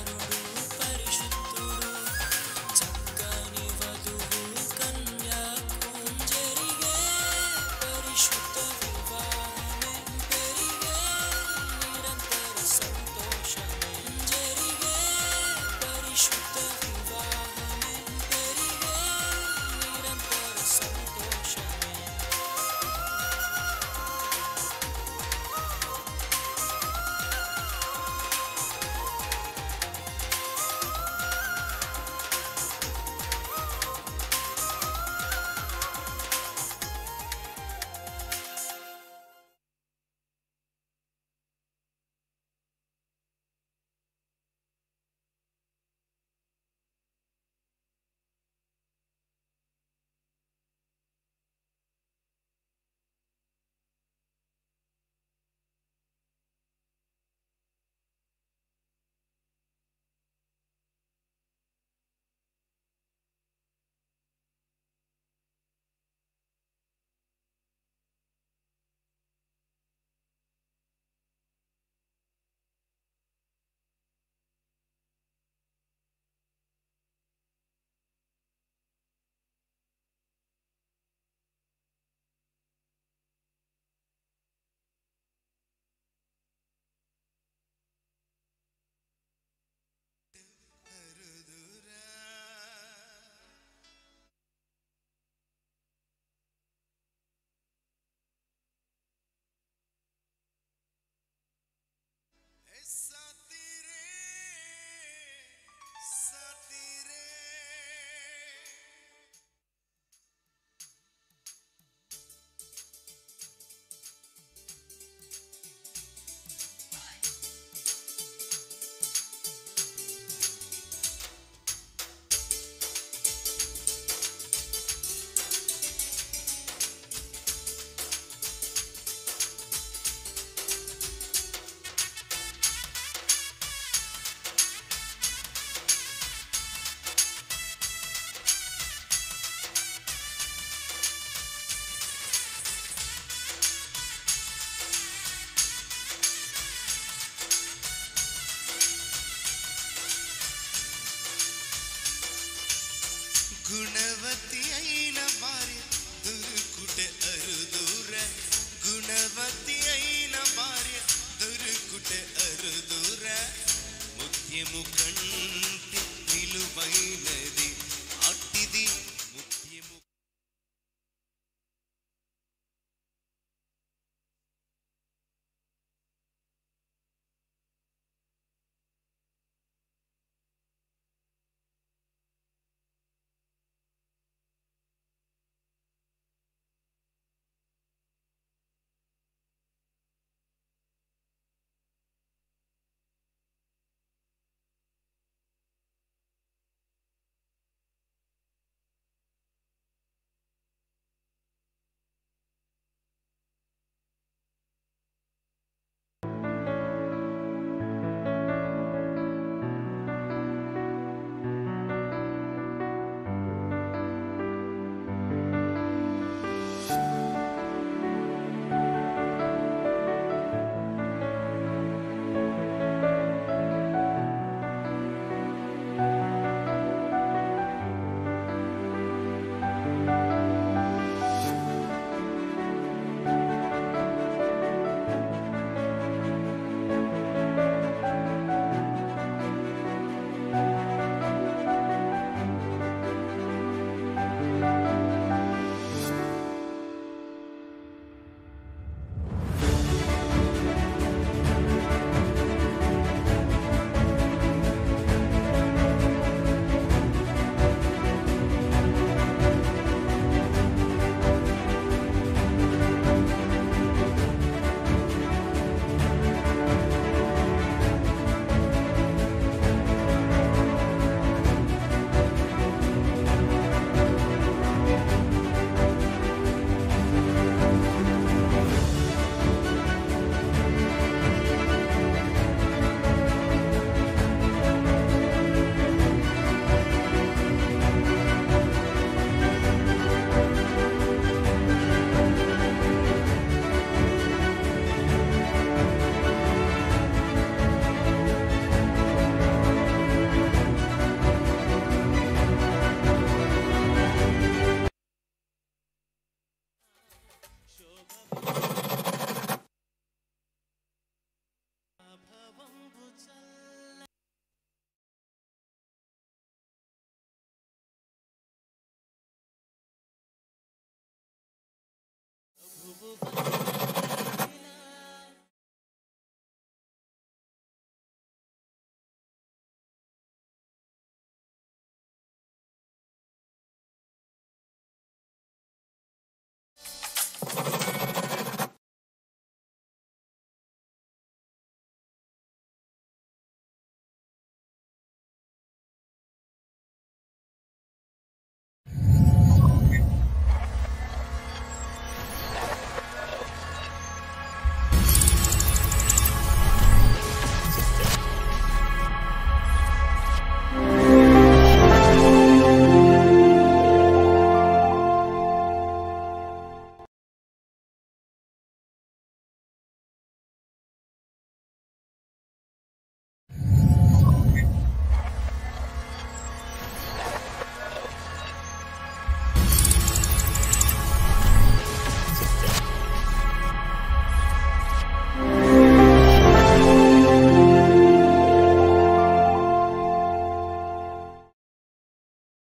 గుణవతి అయిన భార్య దొరుకుటే అరుదుర గుణవతి అయిన భార్య దొరుకుటే అరుదుర ముత్యము కన్న